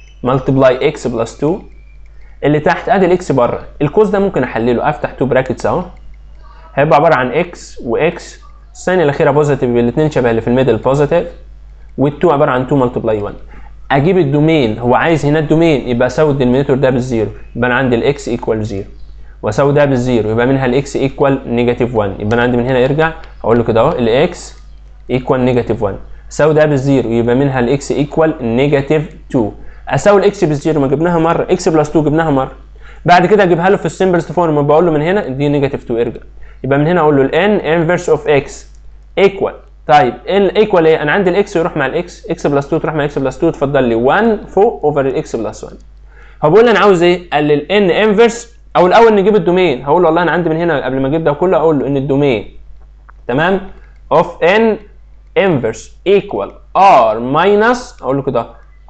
ملتبلاي اكس بلس 2 اللي تحت ادي الاكس بره القوس ده ممكن احلله افتح تو براكتس اهو هيبقى عباره عن اكس واكس الثانيه الاخيره بوزيتيف الاثنين شبه اللي في الميدل بوزيتيف وال2 عباره عن 2 ملتبلاي 1 اجيب الدومين هو عايز هنا الدومين يبقى اساوي الدينومينيتور ده بالزيرو يبقى انا عندي الاكس ايكوال 0 واساوي ده بالزيرو يبقى منها الاكس ايكوال نيجاتيف 1 يبقى انا عندي من هنا يرجع اقول له كده اهو الاكس ايكوال نيجاتيف 1 اساوي ده بالزيرو يبقى منها الاكس ايكوال نيجاتيف 2 اساوي الاكس بالزيرو ما جبناها مره اكس بلس 2 جبناها مره بعد كده اجيبها له في السمبلست فورم بقول له من هنا دي نيجاتيف 2 ارجع يبقى من هنا اقول له الان انفرس اوف اكس ايكوال طيب الايكوال ايه انا عندي الاكس يروح مع الاكس اكس بلس 2 تروح مع اكس بلس 2 تفضل لي 1 فوق اوفر الاكس بلس 1 هو بيقول لي انا عاوز ايه قال لي الان انفرس او الاول نجيب الدومين هقول له والله انا عندي من هنا قبل ما اجيب ده كله اقول له ان الدومين تمام اوف ان انفرس ايكوال ار ماينس اقول له كده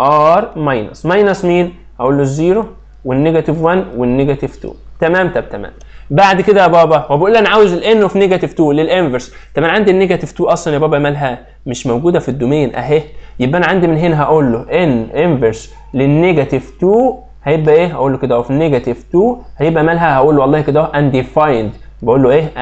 ار ماينس ماينس مين اقول له الزيرو والنيجاتيف 1 والنيجاتيف 2 تمام طب تمام بعد كده يا بابا هو بيقول لي انا عاوز الان اوف نيجاتيف 2 للانفرس طب انا عندي النيجاتيف 2 اصلا يا بابا مالها مش موجوده في الدومين اهي يبقى انا عندي من هنا هقول له ان انفرس للنيجاتيف 2 هيبقى ايه اقول له كده اهو في نيجاتيف 2 هيبقى مالها هقول له والله كده اهو undefined بقول له ايه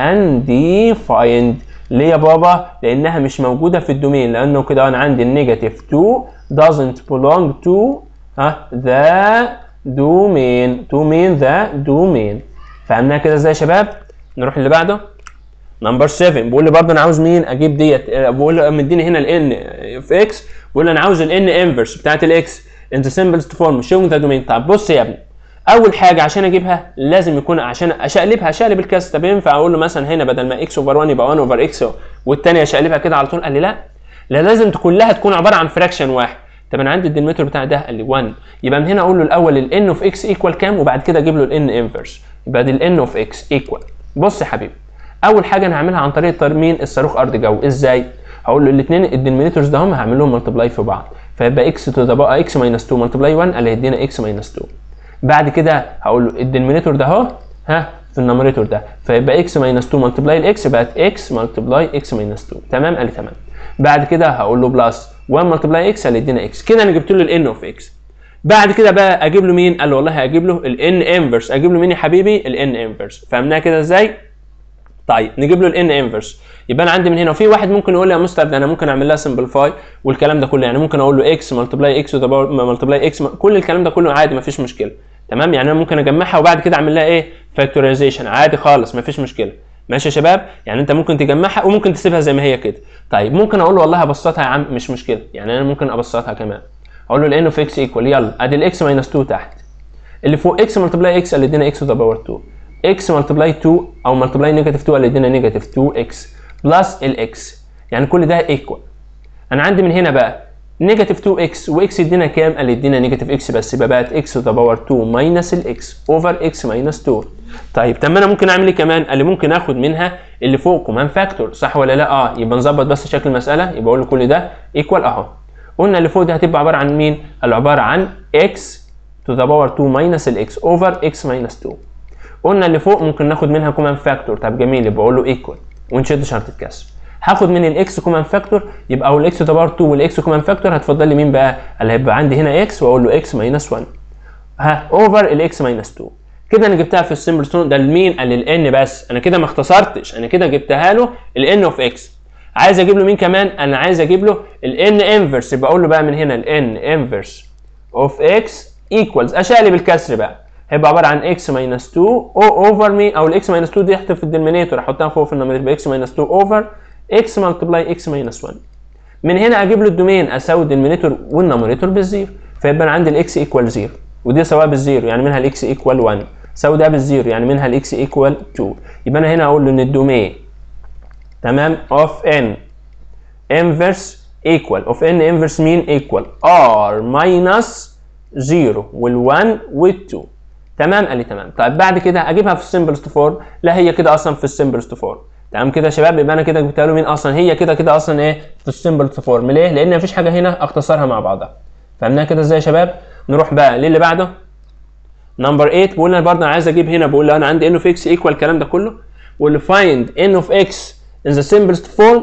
undefined ليه يا بابا لانها مش موجوده في الدومين لانه كده انا عندي النيجاتيف 2 doesn't belong to ها the domain to mean the domain فهمناها كده ازاي يا شباب نروح اللي بعده نمبر 7 بيقول لي برضه انا عاوز مين اجيب ديت بقول له مديني هنا الان في اكس بيقول لي انا عاوز الان انفرس بتاعت الاكس in the simplest form showing the domain طب بص يا ابني اول حاجه عشان اجيبها لازم يكون عشان اشقلبها اشقلب الكاس طب ينفع اقول له مثلا هنا بدل ما اكس اوفر 1 يبقى 1 اوفر اكس والثانيه اشقلبها كده على طول قال لي لا لا لازم كلها تكون عباره عن فراكشن واحد طب انا عندي الدينمتر بتاع ده قال لي 1 يبقى من هنا اقول له الاول الان اوف اكس ايكوال كام وبعد كده اجيب له الان انفرس يبقى دي الان اوف اكس ايكوال بص يا حبيبي اول حاجه انا هعملها عن طريق ترمين الصاروخ ارض جو ازاي هقول له الاثنين الدينومينيتورز ده هم هعمل لهم ملتبلاي في بعض فيبقى اكس تو ذا بقى اكس ماينس 2 ملتبلاي 1 اللي هيدينا اكس ماينس 2 بعد كده هقول له الدينومينيتور ده اهو ها في النوميريتور ده فيبقى اكس ماينس 2 ملتبلاي الاكس بقت اكس ملتبلاي اكس ماينس 2 تمام قال لي تمام بعد كده هقول له بلس 1 ملتبلاي اكس اللي يدينا اكس كده انا جبت له الان اوف اكس بعد كده بقى اجيب له مين قال له والله هجيب له الان انفرس اجيب له مين يا حبيبي الان انفرس فهمناها كده ازاي طيب نجيب له الان انفرس يبقى انا عندي من هنا وفي واحد ممكن يقول لي يا مستر ده انا ممكن اعمل لها سمبليفاي والكلام ده كله يعني ممكن اقول له اكس ملتبلاي اكس ملتبلاي اكس كل الكلام ده كله عادي مفيش مشكله تمام يعني انا ممكن اجمعها وبعد كده اعمل لها ايه فاكتورايزيشن عادي خالص مفيش مشكله ماشي يا شباب يعني انت ممكن تجمعها وممكن تسيبها زي ما هي كده طيب ممكن اقول له والله هبسطها يا عم مش مشكله يعني انا ممكن ابسطها كمان اقول له الان اوف اكس ايكوال يلا ادي الاكس ماينس 2 تحت اللي فوق اكس ملتبلاي اكس اللي ادينا اكس ذا باور 2 اكس ملتبلاي 2 او ملتبلاي نيجاتيف 2 اللي ادينا نيجاتيف 2 اكس بلس الاكس يعني كل ده ايكوال انا عندي من هنا بقى نيجاتيف 2 اكس واكس يدينا كام؟ قال يدينا نيجاتيف اكس بس يبقى بقت اكس ذا باور 2 ماينس الاكس اوفر اكس ماينس 2 طيب طب ما انا ممكن اعمل ايه كمان؟ قال لي ممكن اخد منها اللي فوق كمان فاكتور صح ولا لا؟ اه يبقى نظبط بس شكل المساله يبقى اقول له كل ده ايكوال اهو قلنا اللي فوق ده هتبقى عباره عن مين؟ قال عباره عن اكس تو ذا باور 2 ماينس الاكس اوفر اكس ماينس 2 قلنا اللي فوق ممكن ناخد منها كومان فاكتور طب جميل يبقى اقول له ايكوال ونشد شرط الكسر هاخد من الاكس كومان فاكتور يبقى او الاكس باور 2 والاكس كومان فاكتور هتفضل لي مين بقى؟ اللي هيبقى عندي هنا اكس واقول له اكس ماينس 1 ها اوفر الاكس ماينس 2 كده انا جبتها في السمبل ستون ده لمين؟ قال للان بس انا كده ما اختصرتش انا كده جبتها له الان اوف اكس عايز اجيب له مين كمان؟ انا عايز اجيب له الان انفرس يبقى اقول له بقى من هنا الان انفرس اوف اكس ايكوالز اشقلب الكسر بقى هيبقى عباره عن اكس ماينس 2 او اوفر مين او الاكس ماينس 2 دي احطها في الدينومينيتور احطها فوق في النومينيتور يبقى اكس ماينس 2 اوفر اكس ملتبلاي اكس ماينس 1 من هنا اجيب له الدومين اساوي الدينومينيتور والنومينيتور بالزيرو فيبقى انا عندي الاكس ايكوال 0 ودي سواء بالزيرو يعني منها الاكس ايكوال 1 ساوي ده بالزيرو يعني منها الاكس ايكوال 2 يبقى انا هنا اقول له ان الدومين تمام اوف ان انفرس ايكوال اوف ان انفرس مين ايكوال ار ماينس 0 وال1 وال2 تمام قال لي تمام طيب بعد كده اجيبها في السمبلست فورم لا هي كده اصلا في السمبلست فورم تمام كده يا شباب يبقى انا كده جبت له مين اصلا هي كده كده اصلا ايه في السمبلست فورم ليه لان مفيش حاجه هنا اختصرها مع بعضها فهمناها كده ازاي يا شباب نروح بقى للي بعده نمبر 8 بقول انا برضه عايز اجيب هنا بقول له انا عندي ان اوف اكس ايكوال الكلام ده كله واللي فايند ان اوف اكس in the simplest form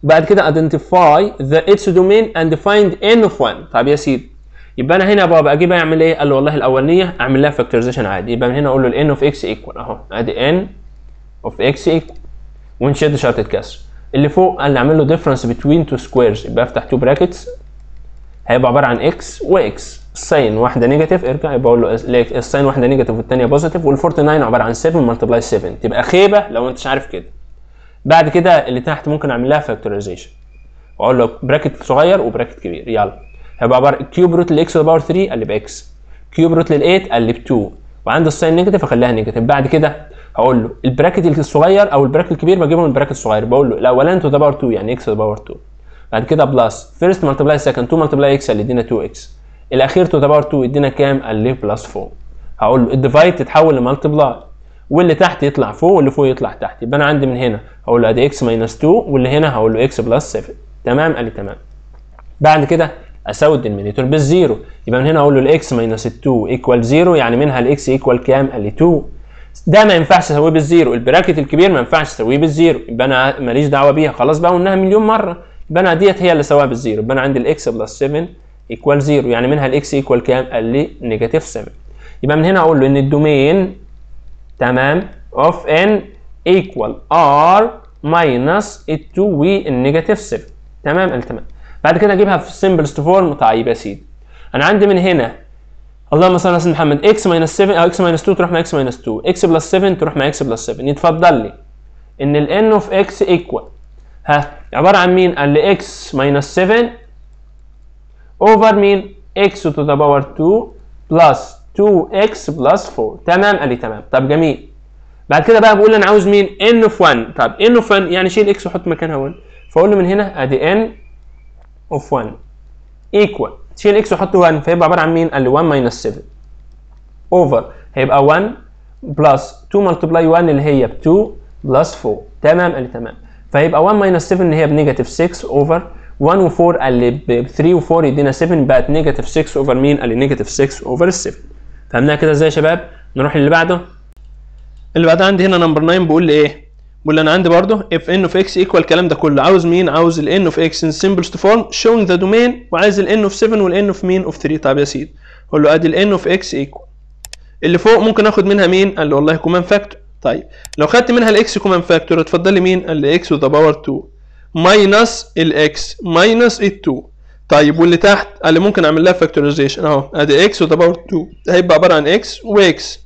بعد كده identify the its domain and find n of 1 طب يا سيدي يبقى انا هنا يا بابا اجيب اعمل ايه؟ قال له والله الاولانيه اعمل لها فاكتورايزيشن عادي يبقى من هنا اقول له ال n of x equal اهو ادي n of x equal ونشد شرطه كسر اللي فوق قال لي اعمل له difference between two squares يبقى افتح two brackets هيبقى عباره عن x و x الساين واحده نيجاتيف ارجع يبقى اقول له الساين واحده نيجاتيف والثانيه بوزيتيف وال 49 عباره عن 7 ملتبلاي 7 تبقى خيبه لو انت مش عارف كده بعد كده اللي تحت ممكن اعمل لها فاكتورايزيشن واقول له براكت صغير وبراكت كبير يلا هيبقى عباره كيوب روت الاكس باور 3 قال لي باكس كيوب روت لل8 قال لي ب 2 وعند الساين نيجاتيف اخليها نيجاتيف بعد كده هقول له البراكت الصغير او البراكت الكبير بجيبه من البراكت الصغير بقول له الاولاني تو ذا باور 2 يعني اكس تو ذا باور 2 بعد كده بلس فيرست ملتبلاي سكند 2 ملتبلاي اكس اللي يدينا 2 اكس الاخير تو ذا باور 2 يدينا كام قال لي بلس 4 هقول له الديفايد تتحول لملتبلاي واللي تحت يطلع فوق واللي فوق يطلع تحت يبقى انا عندي من هنا هقول له ادي اكس ماينس 2 واللي هنا هقول له اكس بلس 7 تمام قال لي تمام بعد كده اساوي الدينومينيتور بالزيرو يبقى من هنا اقول له الاكس ماينس 2 ايكوال 0 يعني منها الاكس ايكوال كام قال لي 2 ده ما ينفعش اسويه بالزيرو البراكت الكبير ما ينفعش اسويه بالزيرو يبقى انا ماليش دعوه بيها خلاص بقى قلناها مليون مره يبقى انا ديت هي اللي سواها بالزيرو يبقى انا عندي الاكس بلس 7 ايكوال 0 يعني منها الاكس ايكوال كام قال لي نيجاتيف 7 يبقى من هنا اقول له ان الدومين تمام اوف ان ايكوال ار ماينس ال 2 والنيجاتيف 7 تمام قال تمام بعد كده اجيبها في السمبلست فورم طيب يا سيدي انا عندي من هنا اللهم صل على سيدنا محمد اكس ماينس 7 او اكس ماينس 2 تروح مع اكس ماينس 2 اكس بلس 7 تروح مع اكس بلس 7 يتفضل لي ان ال n اوف اكس ايكوال ها عباره عن مين؟ قال لي اكس ماينس 7 اوفر مين؟ اكس تو ذا باور 2 بلس 2 اكس بلس 4 تمام قال لي تمام طب جميل بعد كده بقى بقول انا عاوز مين؟ n اوف 1 طب n اوف 1 يعني شيل اكس وحط مكانها 1 فاقول له من هنا ادي n اوف 1 ايكوال تشيل اكس وحط 1 فيبقى عباره عن مين؟ قال لي 1 ماينس 7 اوفر هيبقى 1 بلس 2 ملتبلاي 1 اللي هي ب 2 بلس 4 تمام قال لي تمام فيبقى 1 ماينس 7 اللي هي بنيجاتيف 6 اوفر 1 و 4 قال لي ب 3 و4 يدينا 7 بقت نيجاتيف 6 اوفر مين؟ قال لي نيجاتيف 6 اوفر 7 فهمناها كده ازاي يا شباب؟ نروح للي بعده اللي بعدها عندي هنا نمبر 9 بيقول لي ايه؟ بيقول لي انا عندي برضه if n of x equal الكلام ده كله عاوز مين؟ عاوز ال n of x in simplest form showing the domain وعايز ال n of 7 وال n of مين؟ of 3 طب يا سيدي اقول له ادي ال n of x equal اللي فوق ممكن اخد منها مين؟ قال لي والله كومان فاكتور طيب لو خدت منها الاكس كومان فاكتور اتفضل لي مين؟ قال لي x to the power 2 ماينس الاكس ماينس ال 2 طيب واللي تحت قال لي ممكن اعمل لها فاكتورايزيشن اهو ادي x to the power 2 هيبقى عباره عن x وx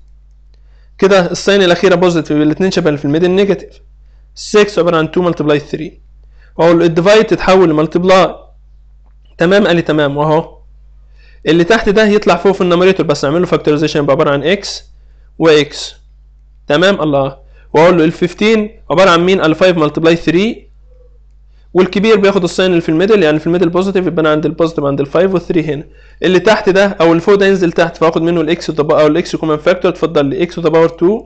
كده الساين الاخيره بوزيتيف الاثنين شبه اللي في الميدل نيجاتيف 6 عباره عن 2 ملتبلاي 3 اقول له الديفايد تتحول لملتبلاي تمام قال لي تمام واهو اللي تحت ده يطلع فوق في النوميريتور بس اعمل له فاكتورايزيشن يبقى عباره عن x وx تمام الله واقول له ال 15 عباره عن مين؟ قال 5 ملتبلاي 3 والكبير بياخد الساين اللي في الميدل يعني في الميدل بوزيتيف يبقى انا عند البوزيتيف عند ال 5 وال 3 هنا اللي تحت ده او اللي فوق ده ينزل تحت فاخد منه الاكس او الاكس كومن فاكتور اتفضل لي اكس تو ذا باور 2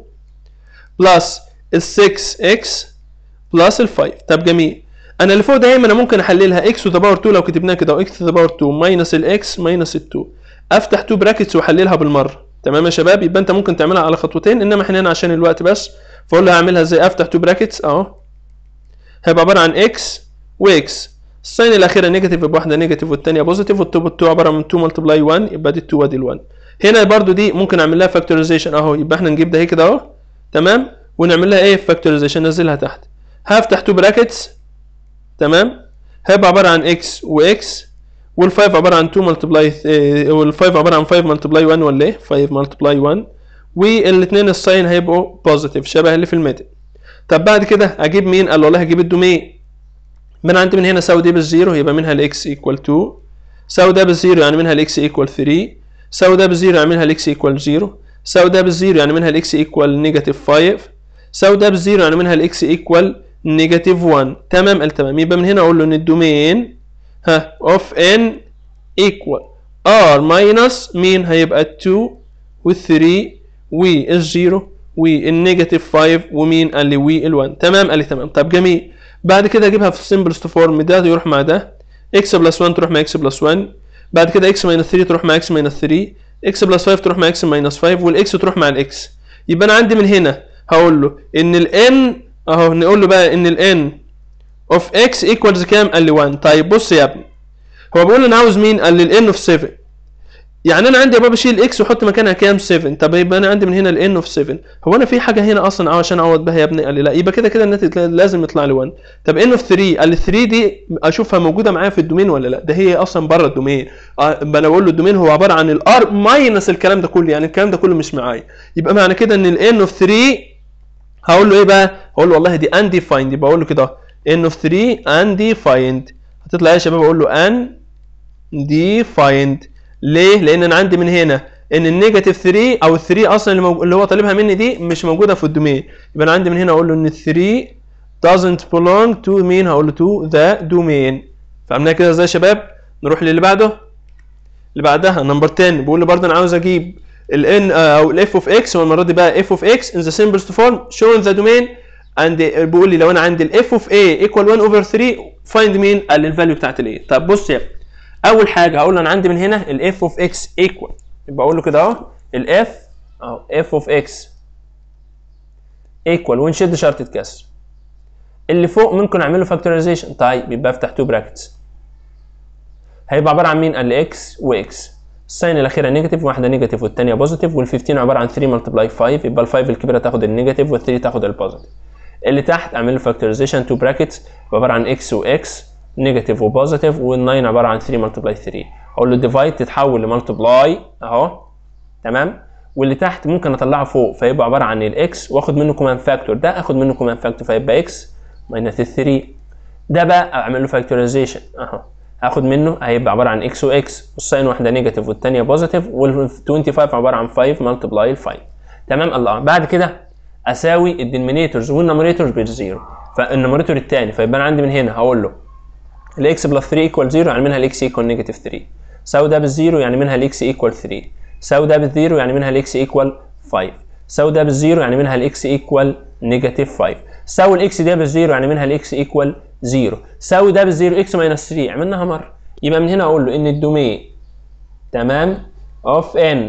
بلس ال 6 اكس بلس ال 5 طب جميل انا اللي فوق دايما انا ممكن احللها اكس تو ذا باور 2 لو كتبناها كده واكس تو ذا باور 2 ماينس الاكس ماينس ال 2 افتح 2 براكتس واحللها بالمره تمام يا شباب يبقى انت ممكن تعملها على خطوتين انما احنا هنا عشان الوقت بس فاقول له هعملها ازاي افتح 2 براكتس اهو هيبقى عباره عن اكس واكس الساين الاخيره نيجاتيف يبقى واحده نيجاتيف والثانيه بوزيتيف والتوب 2 عباره من 2 ملتبلاي 1 يبقى دي 2 وادي ال 1 هنا برضو دي ممكن اعمل لها فاكتورايزيشن اهو يبقى احنا نجيب ده هي كده اهو تمام ونعمل لها ايه فاكتورايزيشن ننزلها تحت هفتح 2 براكتس تمام هيبقى عباره عن اكس واكس وال5 عباره عن 2 ملتبلاي وال5 عباره عن 5 ملتبلاي 1 ولا ايه 5 ملتبلاي 1 والاثنين الساين هيبقوا بوزيتيف شبه اللي في الميدل طب بعد كده اجيب مين قال والله هجيب الدومين من عندي من هنا ساوي دي بالزيرو يبقى منها الاكس ايكوال 2 ساوي ده بالزيرو يعني منها الاكس ايكوال 3 ساوي ده بالزيرو يعني منها الاكس ايكوال 0 ساوي ده بالزيرو يعني منها الاكس ايكوال نيجاتيف 5 ساوي ده بالزيرو يعني منها الاكس ايكوال نيجاتيف 1 تمام قال تمام يبقى من هنا اقول له ان الدومين ها اوف ان ايكوال ار ماينس مين هيبقى 2 وال3 وال0 والنيجاتيف 5 ومين قال لي وال1 تمام قال لي تمام طب جميل بعد كده اجيبها في السمبلست فورم ده يروح مع ده اكس بلس 1 تروح مع اكس بلس 1 بعد كده اكس ماينس 3 تروح مع اكس ماينس 3 اكس بلس 5 تروح مع اكس ماينس 5 والاكس تروح مع الاكس يبقى انا عندي من هنا هقول له ان الان اهو نقول له بقى ان الان اوف اكس ايكوالز كام قال لي 1 طيب بص يا ابني هو بيقول لي انا عاوز مين قال لي الان اوف 7 يعني انا عندي يا بابا اشيل اكس واحط مكانها كام 7 طب يبقى انا عندي من هنا الان اوف 7 هو انا في حاجه هنا اصلا عشان اعوض بها يا ابني قال لي لا يبقى كده كده الناتج لازم يطلع لي 1 طب ان اوف 3 قال لي 3 دي اشوفها موجوده معايا في الدومين ولا لا ده هي اصلا بره الدومين آه، انا بقول له الدومين هو عباره عن الار ماينس الكلام ده كله يعني الكلام ده كله مش معايا يبقى معنى كده ان الان اوف 3 هقول له ايه بقى هقول له والله دي undefined يبقى اقول له كده ان اوف 3 undefined هتطلع ايه يا شباب اقول له undefined ليه لان انا عندي من هنا ان النيجاتيف 3 او ال 3 اصلا اللي, موج... اللي هو طالبها مني دي مش موجوده في الدومين يبقى انا عندي من هنا اقول له ان 3 doesn't belong to مين هقول له to the domain فعملناها كده ازاي يا شباب نروح للي بعده اللي بعدها نمبر 10 بيقول لي برضه انا عاوز اجيب ال n او ال f of x والمره دي بقى f of x in the simplest form show in the domain and بيقول لي لو انا عندي ال f of a equal 1 over 3 find مين قال الفاليو بتاعت ال a طب بص يا ابني. اول حاجه هقول له انا عندي من هنا ال f of x equal يبقى اقول له كده اهو ال f اهو f of x equal ونشد شرطه كسر اللي فوق ممكن اعمل له فاكتورايزيشن طيب يبقى افتح تو براكتس هيبقى عباره عن مين قال لي x و x الساين الاخيره نيجاتيف واحده نيجاتيف والثانيه بوزيتيف وال15 عباره عن 3 ملتبلاي 5 يبقى ال5 الكبيره تاخد النيجاتيف وال3 تاخد البوزيتيف اللي تحت اعمل له فاكتورايزيشن تو براكتس عباره عن x و x نيجاتيف وبوزيتيف وال9 عباره عن 3 ملتبلاي 3 اقول له ديفايد تتحول لملتبلاي اهو تمام واللي تحت ممكن اطلعه فوق فيبقى عباره عن الاكس واخد منه كومان فاكتور ده اخد منه كومان فاكتور فيبقى اكس ماينس 3 ده بقى اعمل له فاكتورايزيشن اهو هاخد منه هيبقى عباره عن اكس واكس والساين واحده نيجاتيف والثانيه بوزيتيف وال 25 عباره عن 5 ملتبلاي 5 تمام الله بعد كده اساوي الدينومينيتورز والنوميريتورز بالزيرو فالنوميريتور الثاني فيبقى انا عندي من هنا هقول له الاكس بلس 3 ايكوال 0 يعني منها الاكس ايكوال نيجاتيف 3 ساوي ده بالزيرو يعني منها الاكس ايكوال 3 ساوي ده بالزيرو يعني منها الاكس ايكوال 5 ساوي ده بالزيرو يعني منها الاكس ايكوال نيجاتيف 5 ساوي الاكس ده بالزيرو يعني منها الاكس ايكوال 0 ساوي ده بالزيرو اكس ماينس 3 عملناها مره يبقى من هنا اقول له ان الدومين تمام اوف ان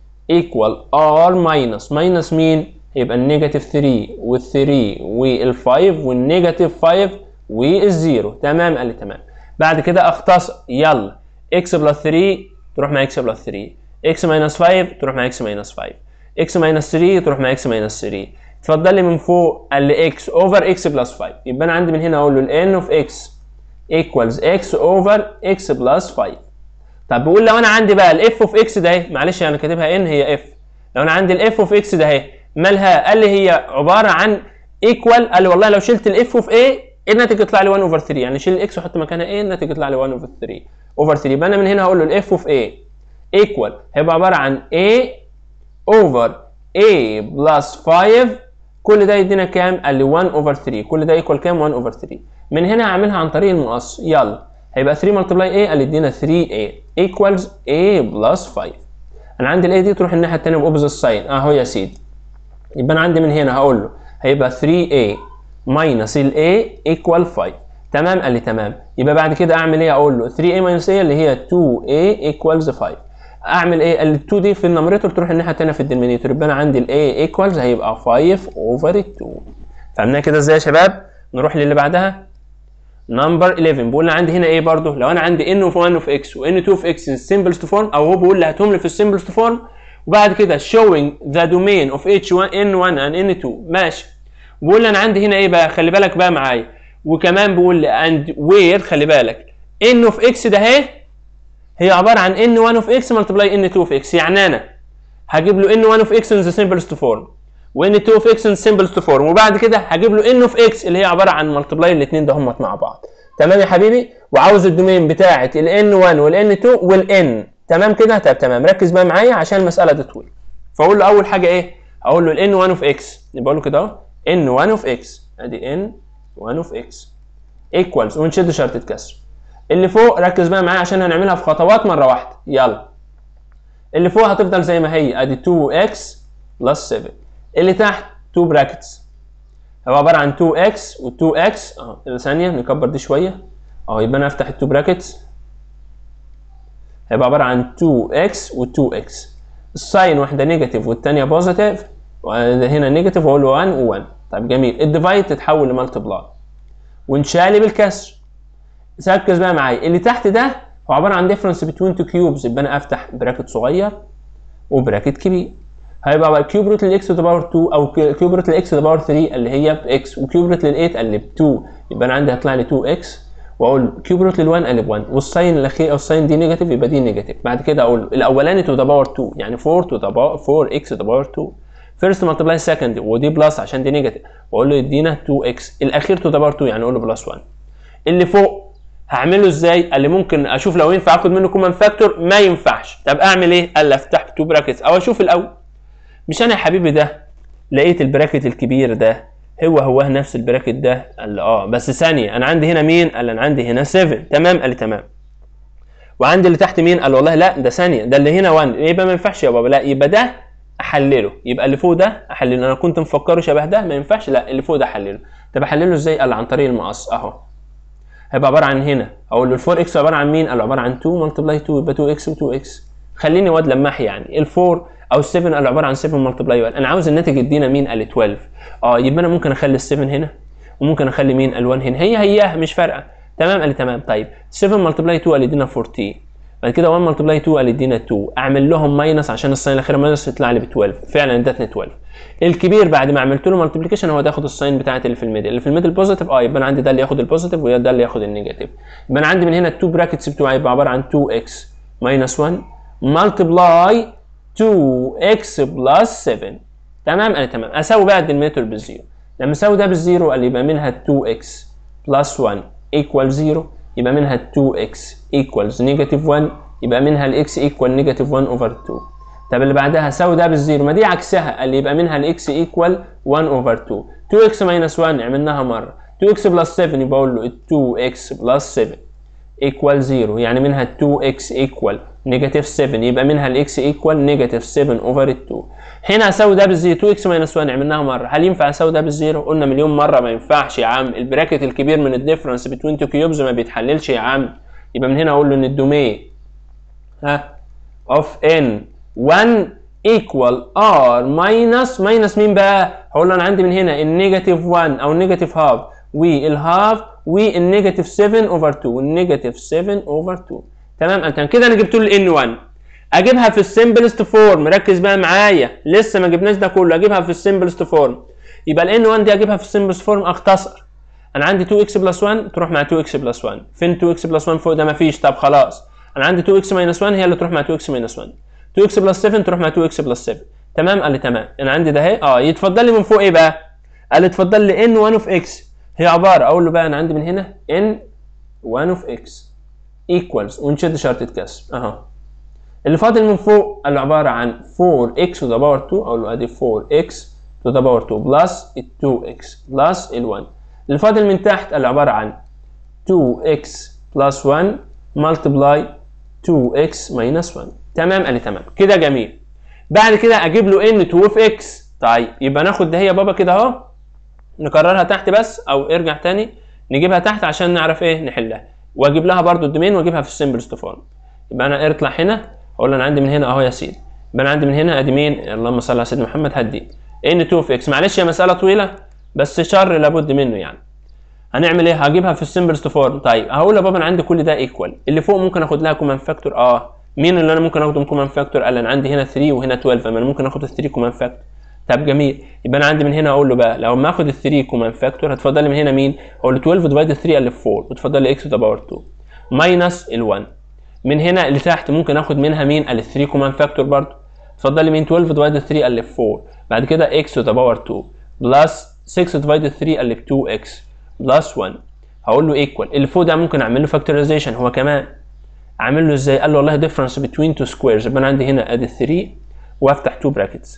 ايكوال ار ماينس ماينس مين يبقى النيجاتيف 3 وال3 وال5 والنيجاتيف 5 والزيرو تمام قال لي تمام بعد كده اختصر يلا اكس بلس 3 تروح مع اكس بلس 3 اكس ماينس 5 تروح مع اكس ماينس 5 اكس ماينس 3 تروح مع اكس ماينس 3 اتفضل لي من فوق قال لي اكس اوفر اكس بلس 5 يبقى انا عندي من هنا اقول له الان اوف اكس ايكوالز اكس اوفر اكس بلس 5 طب بيقول لو انا عندي بقى الاف اوف اكس ده اهي معلش انا كاتبها ان هي اف لو انا عندي الاف اوف اكس ده اهي مالها قال لي هي عباره عن ايكوال قال لي والله لو شلت الاف اوف ايه الناتج يطلع لي 1 اوفر 3 يعني شيل الاكس وحط مكانها ايه الناتج يطلع لي 1 اوفر 3 اوفر 3 يبقى انا من هنا هقول له الاف اوف ايه ايكوال هيبقى عباره عن a اوفر a بلس 5 كل ده يدينا كام؟ قال لي 1 اوفر 3 كل ده ايكوال كام؟ 1 اوفر 3 من هنا هعملها عن طريق المقص يلا هيبقى 3 ملتبلاي a قال لي ادينا 3a ايكوالز a بلس 5 انا عندي الاي دي تروح الناحيه الثانيه باوبوزيت ساين اهو يا سيدي يبقى انا عندي من هنا هقول له هيبقى 3a ماينس ال a ايكوال 5 تمام قال لي تمام يبقى بعد كده اعمل ايه اقول له 3a ماينس a اللي هي 2a ايكوالز 5 اعمل ايه ال 2 دي في النمريتور تروح الناحيه الثانيه في الدينومينيتور يبقى انا عندي ال a ايكوالز هيبقى 5 اوفر 2 فهمناها كده ازاي يا شباب نروح للي بعدها نمبر 11 بيقول لي عندي هنا ايه برضه لو انا عندي n of 1 of x و n 2 of x in simplest form او هو بيقول لي هاتهم لي في السمبلست فورم وبعد كده showing the domain of h1 n1 and n2 ماشي بيقول لي انا عندي هنا ايه بقى خلي بالك بقى معايا وكمان بيقول لي and where خلي بالك n of x ده اهي هي عباره عن n1 of x multiply n2 of x يعني انا هجيب له n1 of x in the simplest form و n2 of x in simplest form وبعد كده هجيب له n of x اللي هي عباره عن ملتبلاي الاثنين ده هم مع بعض تمام يا حبيبي وعاوز الدومين بتاعه ال n1 وال n2 وال n تمام كده طب تمام ركز بقى معايا عشان المساله دي طويله فاقول له اول حاجه ايه اقول له ال n1 of x يبقى له كده اهو n1 of x ادي n1 of x equals ونشد شرطه كسر اللي فوق ركز بقى معايا عشان هنعملها في خطوات مره واحده يلا اللي فوق هتفضل زي ما هي ادي 2x بلس 7 اللي تحت 2 براكتس هو عباره عن 2x و2x اهو ثانيه نكبر دي شويه اهو يبقى انا افتح ال 2 براكتس هيبقى عباره عن 2x و2x الساين واحده نيجاتيف والثانيه بوزيتيف وهنا نيجاتيف واقول له 1 و1 طيب جميل الديفايد تتحول لمالتبلاي وانشالي بالكسر ركز بقى معايا اللي تحت ده هو عباره عن ديفرنس بين تو كيوبز يبقى انا افتح براكت صغير وبراكت كبير هيبقى بقى كيوب روت للاكس تو باور 2 او كيوب روت للاكس تو باور 3 اللي هي باكس وكيوب روت لل8 اللي ب 2 يبقى انا عندي هيطلع لي 2 اكس واقول كيوب روت لل1 اللي ب 1 والساين الاخير او الساين دي نيجاتيف يبقى دي نيجاتيف بعد كده اقول الاولاني تو ذا باور 2 يعني 4 تو ذا باور 4 اكس تو ذا باور 2 فيرست ملتبلاي سكند ودي بلس عشان دي نيجاتيف واقول له يدينا 2 اكس الاخير تو ذا باور 2 يعني اقول له بلس 1 اللي فوق هعمله ازاي؟ قال لي ممكن اشوف لو ينفع اخد منه كومن فاكتور ما ينفعش طب اعمل ايه؟ قال لي افتح تو براكتس او اشوف الاول مش انا يا حبيبي ده لقيت البراكت الكبير ده هو هو نفس البراكت ده قال لي اه بس ثانيه انا عندي هنا مين؟ قال لي انا عندي هنا 7 تمام قال لي تمام وعندي اللي تحت مين؟ قال والله لا ده ثانيه ده اللي هنا 1 يبقى ما ينفعش يا بابا لا يبقى ده احلله يبقى اللي فوق ده احلله انا كنت مفكره شبه ده ما ينفعش لا اللي فوق ده احلله طب احلله ازاي؟ قال لي عن طريق المقص اهو هيبقى عباره عن هنا اقول له ال 4 اكس عباره عن مين؟ قال له عباره عن 2 ملتبلاي 2 يبقى 2 اكس و2 اكس خليني واد لماح يعني ال 4 او ال 7 قال له عباره عن 7 ملتبلاي 1 انا عاوز الناتج يدينا مين؟ قال لي 12 اه يبقى انا ممكن اخلي ال 7 هنا وممكن اخلي مين؟ ال 1 هنا هي هي مش فارقه تمام قال لي تمام طيب 7 ملتبلاي 2 قال يدينا 14 بعد كده 1 ملتبلاي 2 قال يدينا 2 اعمل لهم ماينس عشان الساين الاخيره ماينس يطلع لي ب 12 فعلا ادتني 12 الكبير بعد ما عملت له مالتيبليكيشن هو ده ياخد الساين بتاعت اللي في الميدل اللي في الميدل بوزيتيف اه يبقى انا عندي ده اللي ياخد البوزيتيف وده اللي ياخد النيجاتيف يبقى انا عندي من هنا التو براكتس بتوعي يبقى عباره عن 2x ماينس 1 ملتبلاي 2x بلس 7 تمام انا تمام اساوي بقى الدينومينيتور بالزيرو لما اساوي ده بالزيرو قال يبقى منها 2x بلس 1 ايكوال 0 يبقى منها 2x ايكوالز نيجاتيف 1 يبقى منها الاكس ايكوال نيجاتيف 1 اوفر 2 طب اللي بعدها ساوي ده بالزيرو ما دي عكسها قال لي يبقى منها الاكس ايكوال 1 اوفر 2 2x ماينس 1 عملناها مره 2x بلس 7 يبقى اقول له 2x بلس 7 ايكوال 0 يعني منها 2x ايكوال نيجاتيف 7 يبقى منها الاكس ايكوال نيجاتيف 7 اوفر 2 هنا اساوي ده بالزيرو 2x ماينس 1 عملناها مره هل ينفع اساوي ده بالزيرو قلنا مليون مره ما ينفعش يا عم البراكت الكبير من الديفرنس بين تو كيوبز ما بيتحللش يا عم يبقى من هنا اقول له ان الدومين ها اوف ان 1 ايكوال ار ماينس ماينس مين بقى؟ هقول له انا عندي من هنا النيجاتيف 1 او النيجاتيف هاف والهاف والنيجاتيف 7 اوفر 2 والنيجاتيف 7 اوفر 2 تمام انت كده انا جبت له الان 1 اجيبها في السمبلست فورم ركز بقى معايا لسه ما جبناش ده كله اجيبها في السمبلست فورم يبقى الان 1 دي اجيبها في السمبلست فورم اختصر انا عندي 2 اكس بلس 1 تروح مع 2 اكس بلس 1 فين 2 اكس بلس 1 فوق ده مفيش طب خلاص انا عندي 2 اكس ماينس 1 هي اللي تروح مع 2 اكس ماينس 1 2 اكس بلس 7 تروح مع 2 اكس بلس 7 تمام قال لي تمام انا عندي ده اهي اه يتفضل لي من فوق ايه بقى قال لي اتفضل لي ان 1 اوف اكس هي عباره اقول له بقى انا عندي من هنا ان 1 اوف اكس ايكوالز ونشد شرطه كسر اهو اللي فاضل من فوق قال له عباره عن 4 x to the power 2 اقول له ادي 4 x to the power 2 بلس ال 2 x بلس ال 1 اللي فاضل من تحت قال له عباره عن 2 x بلس 1 multiply 2 x minus 1 تمام قال لي تمام كده جميل بعد كده اجيب له ان 2 في x طيب يبقى ناخد ده هي بابا كده اهو نكررها تحت بس او ارجع تاني نجيبها تحت عشان نعرف ايه نحلها واجيب لها برضو الدومين واجيبها في السمبلست فورم يبقى انا اطلع هنا اقول له انا عندي من هنا اهو يا سيدي يبقى انا عندي من هنا ادي مين اللهم صل على سيدنا محمد هدي ان 2 في اكس معلش هي مساله طويله بس شر لابد منه يعني هنعمل ايه هجيبها في السمبلست فورم طيب هقول يا بابا انا عندي كل ده ايكوال اللي فوق ممكن اخد لها كومان فاكتور اه مين اللي انا ممكن اخدهم كومان فاكتور قال انا عندي هنا 3 وهنا 12 انا ممكن اخد ال 3 كومان فاكتور طب جميل يبقى انا عندي من هنا اقول له بقى لو ما اخد ال 3 كومان فاكتور هتفضل لي من هنا مين اقول له 12 ديفايد 3 قال 4 وتفضل لي اكس تو باور 2 ماينس ال 1 من هنا اللي تحت ممكن اخد منها مين قال 3 كومان فاكتور برضه اتفضل لي مين 12 ديفايد 3 قال 4 بعد كده اكس تو ذا باور 2 بلس 6 ديفايد 3 قال 2 اكس بلس 1 هقول له ايكوال اللي فوق ده ممكن اعمل له فاكتورايزيشن هو كمان اعمل له ازاي قال له والله ديفرنس بين تو سكويرز يبقى انا عندي هنا ادي 3 وافتح 2 براكتس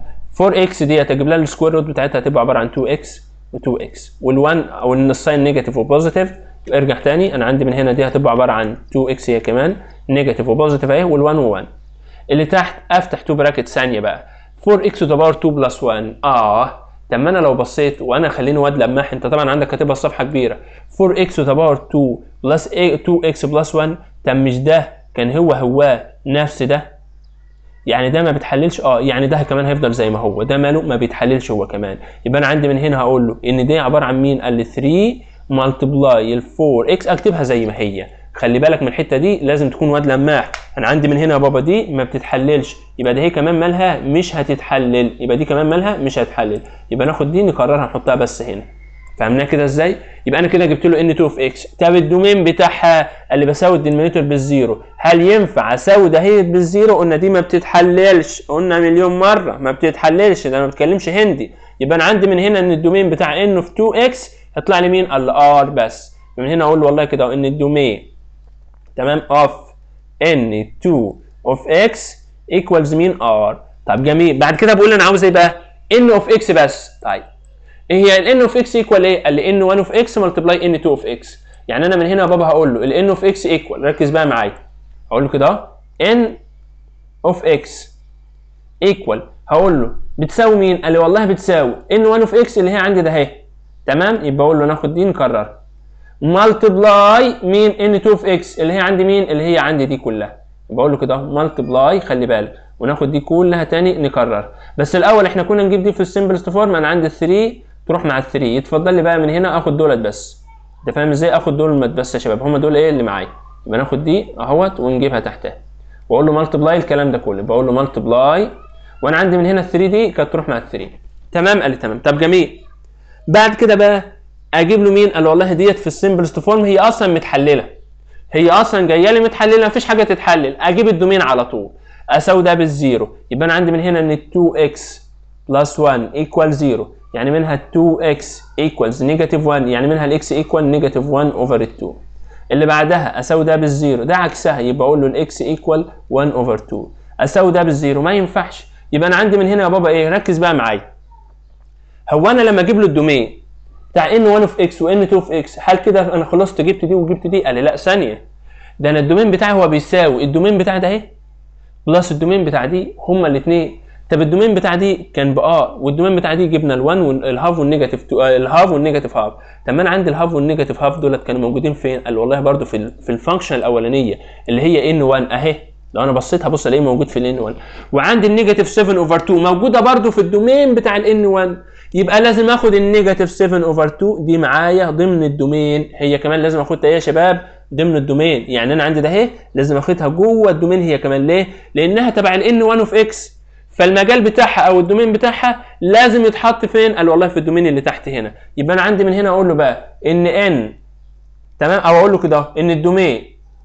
4 ديت اجيب لها السكوير روت بتاعتها هتبقى عباره عن 2 اكس و2 اكس وال1 او ان الساين نيجاتيف وبوزيتيف ارجع تاني انا عندي من هنا دي هتبقى عباره عن 2 اكس هي كمان نيجاتيف وبوزيتيف اهي وال1 و1 اللي تحت افتح 2 براكت ثانيه بقى 4 اكس تو ذا باور 2 بلس 1 اه طب ما انا لو بصيت وانا خليني واد لماح انت طبعا عندك كاتبها الصفحه كبيره 4 اكس تو ذا باور 2 بلس 2 اكس بلس 1 طب مش ده كان هو هو نفس ده يعني ده ما بيتحللش اه يعني ده كمان هيفضل زي ما هو ده ماله ما بيتحللش هو كمان يبقى انا عندي من هنا هقول له ان دي عباره عن مين قال لي 3 مالتبلاي ال 4 اكس اكتبها زي ما هي خلي بالك من الحته دي لازم تكون واد لماح انا عندي من هنا يا بابا دي ما بتتحللش يبقى ده هي كمان مالها مش هتتحلل يبقى دي كمان مالها مش هتتحلل يبقى ناخد دي نكررها نحطها بس هنا فهمناها كده ازاي يبقى انا كده جبت له ان 2 في اكس طب الدومين بتاعها اللي بساوي الدينومينيتور بالزيرو هل ينفع اساوي دهيت بالزيرو قلنا دي ما بتتحللش قلنا مليون مره ما بتتحللش ده انا ما بتكلمش هندي يبقى انا عندي من هنا ان الدومين بتاع ان في 2 اكس هيطلع لي مين الار بس من هنا اقول له والله كده ان الدومين تمام اوف ان 2 اوف اكس ايكوالز مين ار طب جميل بعد كده بقول انا عاوز ايه بقى ان اوف اكس بس طيب ايه هي الان اوف اكس ايكوال ايه قال لي ان 1 اوف اكس ملتبلاي ان 2 اوف اكس يعني انا من هنا يا بابا هقول له الان اوف اكس ايكوال ركز بقى معايا هقول له كده ان اوف اكس ايكوال هقول له بتساوي مين قال لي والله بتساوي ان 1 اوف اكس اللي هي عندي ده اهي تمام يبقى اقول له ناخد دي نكررها مالتبلاي مين ان 2 اوف اكس اللي هي عندي مين اللي هي عندي دي كلها يبقى اقول له كده مالتبلاي خلي بالك وناخد دي كلها تاني نكرر بس الاول احنا كنا نجيب دي في السمبلست فورم انا عندي 3 تروح مع ال 3 يتفضل لي بقى من هنا اخد دولت بس انت فاهم ازاي اخد دول بس يا شباب هم دول ايه اللي معايا يبقى ناخد دي اهوت ونجيبها تحتها واقول له مالتبلاي الكلام ده كله بقول له مالتبلاي وانا عندي من هنا ال 3 دي كانت تروح مع ال 3 تمام قال لي تمام طب جميل بعد كده بقى اجيب له مين قال له والله ديت في السمبلست فورم هي اصلا متحلله هي اصلا جايه لي متحلله مفيش حاجه تتحلل اجيب الدومين على طول اساوي ده بالزيرو يبقى انا عندي من هنا ان 2x بلس 1 ايكوال 0 يعني منها 2x equals نيجاتيف 1 يعني منها الاكس ايكوال نيجاتيف 1 اوفر 2 اللي بعدها اساوي ده بالزيرو ده عكسها يبقى اقول له الاكس ايكوال 1 اوفر 2 اساوي ده بالزيرو ما ينفعش يبقى انا عندي من هنا يا بابا ايه ركز بقى معايا هو انا لما اجيب له الدومين بتاع ان 1 اوف اكس وان 2 اوف اكس هل كده انا خلصت جبت دي وجبت دي قال لي لا ثانيه ده انا الدومين بتاعي هو بيساوي الدومين بتاعي ده اهي بلس الدومين بتاع دي هما الاثنين طب الدومين بتاع دي كان بار والدومين بتاع دي جبنا ال1 والهاف والنيجاتيف الهاف والنيجاتيف هاف طب ما انا عندي الهاف والنيجاتيف هاف دولت كانوا موجودين فين؟ قال والله برده في ال في الفانكشن الاولانيه اللي هي ان 1 اهي لو انا بصيت هبص الاقيه موجود في الان 1 وعندي النيجاتيف 7 اوفر 2 موجوده برده في الدومين بتاع الان 1 يبقى لازم اخد النيجاتيف 7 اوفر 2 دي معايا ضمن الدومين هي كمان لازم اخدها ايه يا شباب ضمن الدومين يعني انا عندي ده اهي لازم اخدها جوه الدومين هي كمان ليه لانها تبع الان 1 اوف اكس فالمجال بتاعها او الدومين بتاعها لازم يتحط فين قال والله في الدومين اللي تحت هنا يبقى انا عندي من هنا اقول له بقى ان ان تمام او اقول له كده ان الدومين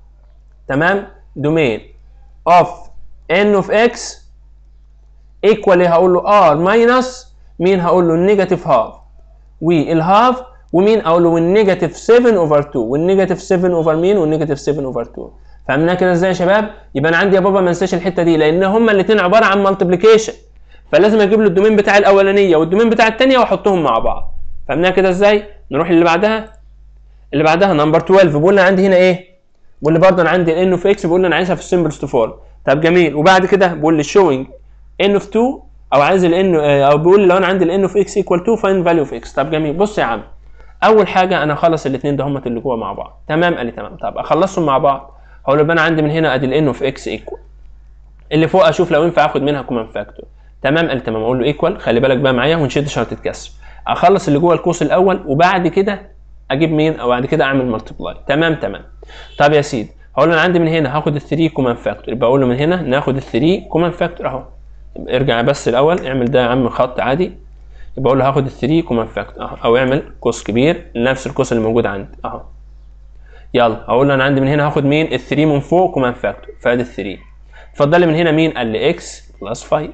تمام دومين اوف ان اوف اكس ايكوال هقول له ار ماينس مين هقول له النيجاتيف هاف والهاف ومين اقول له النيجاتيف 7 اوفر 2 والنيجاتيف 7 اوفر مين والنيجاتيف 7 اوفر 2 فهمناها كده ازاي يا شباب يبقى انا عندي يا بابا ما انساش الحته دي لان هما الاثنين عباره عن مالتيبليكيشن فلازم اجيب له الدومين بتاع الاولانيه والدومين بتاع الثانيه واحطهم مع بعض فهمناها كده ازاي نروح اللي بعدها اللي بعدها نمبر 12 بقول انا عندي هنا ايه بقول لي برضه انا عندي الان اوف اكس بقول لي انا عايزها في السمبلست فورم طب جميل وبعد كده بقول لي شوينج ان اوف 2 او عايز الان او بيقول لي لو انا عندي الان اوف اكس ايكوال 2 فاين فاليو اوف اكس طب جميل بص يا عم اول حاجه انا اخلص الاثنين ده هم اللي جوه مع بعض تمام قال لي تمام طب اخلصهم مع بعض هقول له انا عندي من هنا ادي الان اوف اكس ايكوال اللي فوق اشوف لو ينفع اخد منها كومن فاكتور تمام قال لي تمام اقول له ايكوال خلي بالك بقى معايا ونشد شرطه كسر اخلص اللي جوه القوس الاول وبعد كده اجيب مين او بعد كده اعمل ملتبلاي تمام تمام طب يا سيدي هقول له انا عندي من هنا هاخد ال 3 كومن فاكتور يبقى اقول له من هنا ناخد ال 3 كومن فاكتور اهو ارجع بس الاول اعمل ده يا عم خط عادي يبقى اقول له هاخد ال 3 كومن فاكتور اهو او اعمل قوس كبير نفس القوس اللي موجود عندي اهو يلا اقول له انا عندي من هنا هاخد مين ال 3 من فوق كومن فاكتور فادي ال 3 اتفضل لي من هنا مين قال لي اكس بلس 5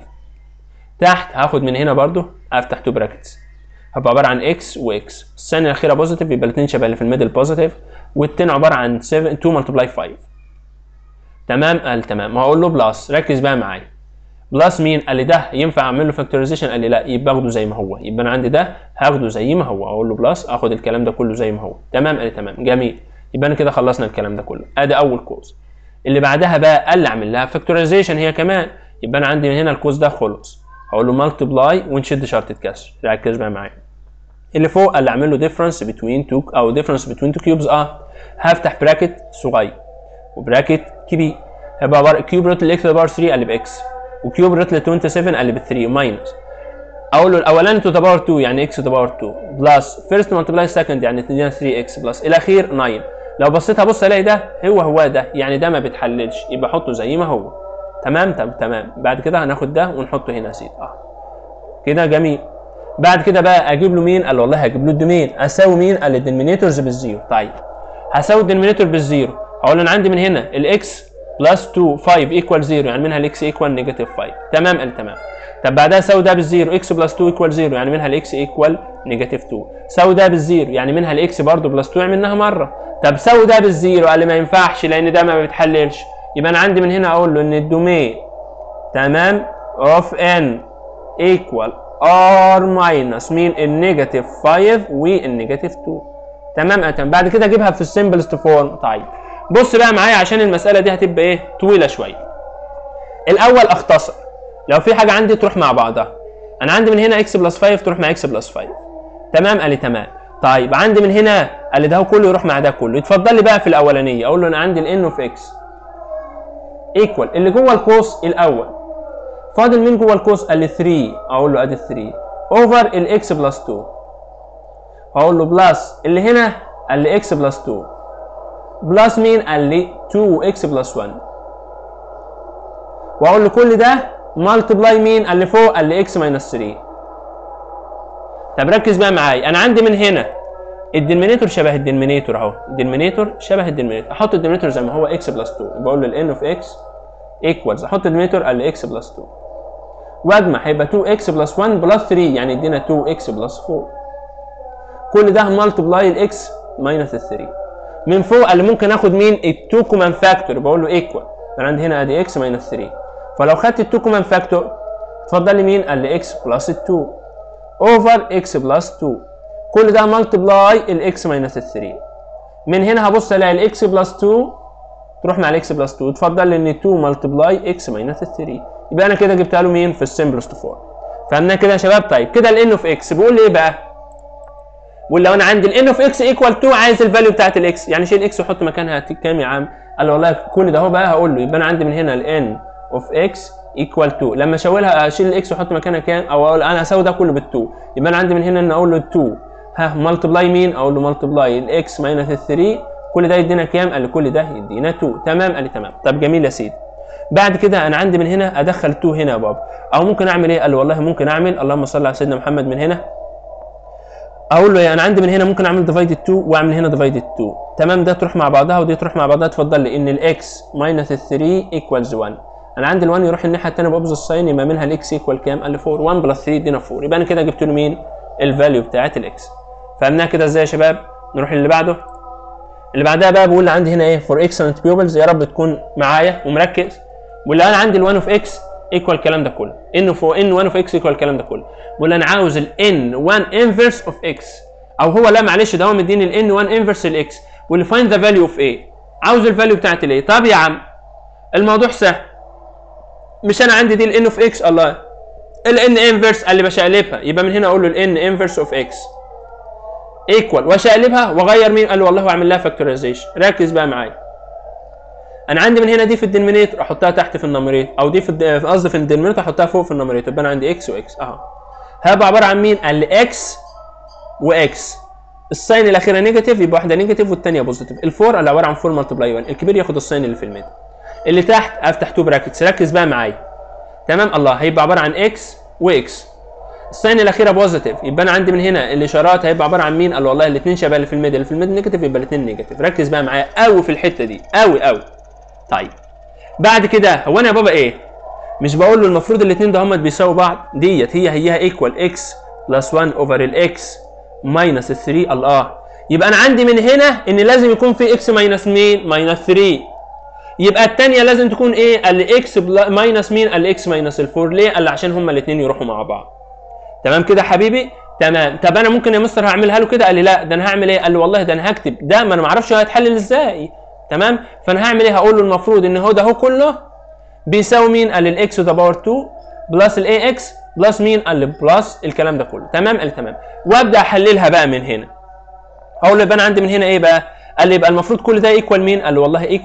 تحت هاخد من هنا برضو افتح تو براكتس هبقى عباره عن اكس واكس الثانيه الاخيره بوزيتيف يبقى الاثنين شبه اللي في الميدل بوزيتيف والتاني عباره عن 7 2 ملتبلاي 5 تمام قال تمام هقول له بلس ركز بقى معايا بلس مين قال لي ده ينفع اعمل له فاكتورايزيشن قال لي لا يبقى اخده زي ما هو يبقى انا عندي ده هاخده زي ما هو اقول له بلس اخد الكلام ده كله زي ما هو تمام قال لي تمام جميل يبقى انا كده خلصنا الكلام ده كله ادي اول كوز اللي بعدها بقى قال لي اعمل لها فاكتورايزيشن هي كمان يبقى انا عندي من هنا الكوز ده خلص هقول له مالتبلاي ونشد شرطه كسر ركز بقى معايا اللي فوق قال لي اعمل له ديفرنس بين تو او ديفرنس بين تو كيوبز اه هفتح براكت صغير وبراكت كبير هيبقى عباره كيوب روت الاكس باور 3 قال لي باكس وكيوب روت ل 27 قال لي ب 3 ماينس اقول له الاولاني تو ذا باور 2 يعني اكس تو ذا باور 2 بلس فيرست ملتبلاي سكند يعني تدينا 3 اكس بلس الاخير 9 لو بصيت هبص الاقي ده هو هو ده يعني ده ما بيتحللش يبقى احطه زي ما هو تمام تمام تمام بعد كده هناخد ده ونحطه هنا يا سيدي اه كده جميل بعد كده بقى اجيب له مين؟ قال والله هجيب له الدومين اساوي مين؟ قال الدينمينيتورز بالزيرو طيب هساوي الدينمينيتور بالزيرو اقول له انا عندي من هنا الاكس بلس 2 5 ايكوال 0 يعني منها الاكس ايكوال نيجاتيف 5 تمام قال تمام طب بعدها ساوي ده بالزيرو اكس بلس 2 ايكوال 0 يعني منها الاكس ايكوال نيجاتيف 2 ساوي ده بالزيرو يعني منها الاكس برضه بلس 2 عملناها مره طب ساوي ده بالزيرو قال لي ما ينفعش لان ده ما بيتحللش يبقى انا عندي من هنا اقول له ان الدومين تمام اوف ان ايكوال ار ماينس مين النيجاتيف 5 والنيجاتيف 2 تمام أه تمام بعد كده اجيبها في السمبلست فورم طيب بص بقى معايا عشان المساله دي هتبقى ايه طويله شويه الاول اختصر لو في حاجه عندي تروح مع بعضها انا عندي من هنا اكس بلس 5 تروح مع اكس بلس 5 تمام قال لي تمام طيب عندي من هنا قال لي ده كله يروح مع ده كله يتفضل لي بقى في الاولانيه اقول له انا عندي الان اوف اكس ايكوال اللي جوه القوس الاول فاضل مين جوه القوس قال لي 3 اقول له ادي 3 اوفر الاكس بلس 2 هقول له بلس اللي هنا قال لي اكس بلس 2 بلس مين قال لي 2 اكس بلس 1 واقول له كل ده مالتبلاي مين قال لي فوق قال لي اكس ماينس 3 طب ركز بقى معايا انا عندي من هنا الدينمينيتور شبه الدينمينيتور اهو الدينمينيتور شبه الدينمينيتور احط الدينمينيتور زي ما هو اكس بلس 2 بقول له الان اوف اكس ايكوالز احط الدينمينيتور قال لي اكس بلس 2 واجمع هيبقى 2 اكس بلس 1 بلس 3 يعني ادينا 2 اكس بلس 4 كل ده مالتبلاي الاكس ماينس 3 من فوق قال لي ممكن اخد مين ال2 كومان فاكتور بقول له ايكوال انا عندي هنا ادي اكس ماينس 3 فلو خدت ال2 كومان فاكتور اتفضل لي مين قال لي اكس بلس 2 اوفر اكس بلس 2 كل ده مالتبلاي الاكس ماينس 3 من هنا هبص الاقي الاكس بلس 2 تروح مع الاكس بلس 2 اتفضل لي ان 2 مالتبلاي اكس ماينس 3 يبقى انا كده جبتها له مين في السمبلست فورم فهمنا كده يا شباب طيب كده الان اوف اكس بيقول لي ايه بقى بيقول لو انا عندي الان اوف اكس ايكوال 2 عايز الفاليو بتاعت الاكس يعني شيل اكس وحط مكانها كام يا عم قال له والله كل ده اهو بقى هقول له يبقى انا عندي من هنا الان اوف اكس ايكوال 2 لما اشاولها اشيل الاكس واحط مكانها كام او اقول انا هساوي ده كله بال2 يبقى انا عندي من هنا ان اقول له 2 ها مالتبلاي مين اقول له مالتبلاي الاكس ماينس 3 كل ده يدينا كام قال لي كل ده يدينا 2 تمام قال لي تمام طب جميل يا سيدي بعد كده انا عندي من هنا ادخل 2 هنا يا بابا او ممكن اعمل ايه قال لي والله ممكن اعمل اللهم صل على سيدنا محمد من هنا اقول له انا عندي من هنا ممكن اعمل ديفايد 2 واعمل هنا ديفايد 2 تمام ده تروح مع بعضها ودي تروح مع بعضها اتفضل لي ان الاكس ماينس 3 ايكوالز 1 انا عندي ال1 يروح الناحيه الثانيه بابز الساين يبقى منها الاكس ايكوال كام قال لي 4 1 بلس 3 يدينا 4 يبقى انا كده جبت له مين الفاليو بتاعت الاكس فهمناها كده ازاي يا شباب نروح اللي بعده اللي بعدها بقى بقول لي عندي هنا ايه فور اكسلنت بيوبلز يا رب تكون معايا ومركز واللي انا عندي ال1 اوف اكس ايكوال الكلام ده كله ان اوف ان 1 اوف اكس ايكوال الكلام ده كله بقول انا عاوز الان 1 انفرس اوف اكس او هو لا معلش ده هو مديني الان 1 انفرس الاكس واللي فايند ذا فاليو اوف ايه عاوز الفاليو بتاعت الايه طب يا عم الموضوع سهل مش انا عندي دي الان اوف اكس الله الان انفرس اللي بشقلبها يبقى من هنا اقول له الان انفرس اوف اكس ايكوال واشقلبها واغير مين قال له والله واعمل لها فاكتورايزيشن ركز بقى معايا انا عندي من هنا دي في الدينمينيتور احطها تحت في النمريتور او دي في قصدي في الدينمينيتور احطها فوق في النمريتور يبقى انا عندي اكس واكس اهو هيبقى عباره عن مين قال لي اكس واكس الساين الاخيره نيجاتيف يبقى واحده نيجاتيف والثانيه بوزيتيف الفور اللي عباره عن 4 ملتبلاي 1 الكبير ياخد الساين اللي في الميدل اللي تحت افتح تو براكتس ركز بقى معايا تمام الله هيبقى عباره عن اكس واكس الساين الاخيره بوزيتيف يبقى انا عندي من هنا الاشارات هيبقى عباره عن مين قال والله الاثنين شبه اللي في الميدل اللي في الميدل نيجاتيف يبقى الاثنين نيجاتيف ركز بقى معايا قوي في الحته دي قوي قوي طيب بعد كده هو انا يا بابا ايه مش بقول له المفروض الاثنين ده هم بيساووا بعض ديت هي هيها ايكوال اكس بلس 1 اوفر الاكس ماينس 3 الله يبقى انا عندي من هنا ان لازم يكون في اكس ماينس مين ماينس 3 يبقى الثانيه لازم تكون ايه قال لي اكس ماينس مين قال لي اكس ماينس ال4 ليه قال لي عشان هما الاثنين يروحوا مع بعض تمام كده حبيبي تمام طب انا ممكن يا مستر هعملها له كده قال لي لا ده انا هعمل ايه قال لي والله ده انا هكتب ده ما انا ما اعرفش هيتحلل ازاي تمام فانا هعمل ايه هقول له المفروض ان هو ده هو كله بيساوي مين قال لي الاكس تو ذا باور 2 بلس الاي اكس بلس مين قال لي بلس الكلام ده كله تمام قال لي تمام وابدا احللها بقى من هنا اقول له يبقى انا عندي من هنا ايه بقى قال لي يبقى المفروض كل ده ايكوال مين قال لي والله ايكوال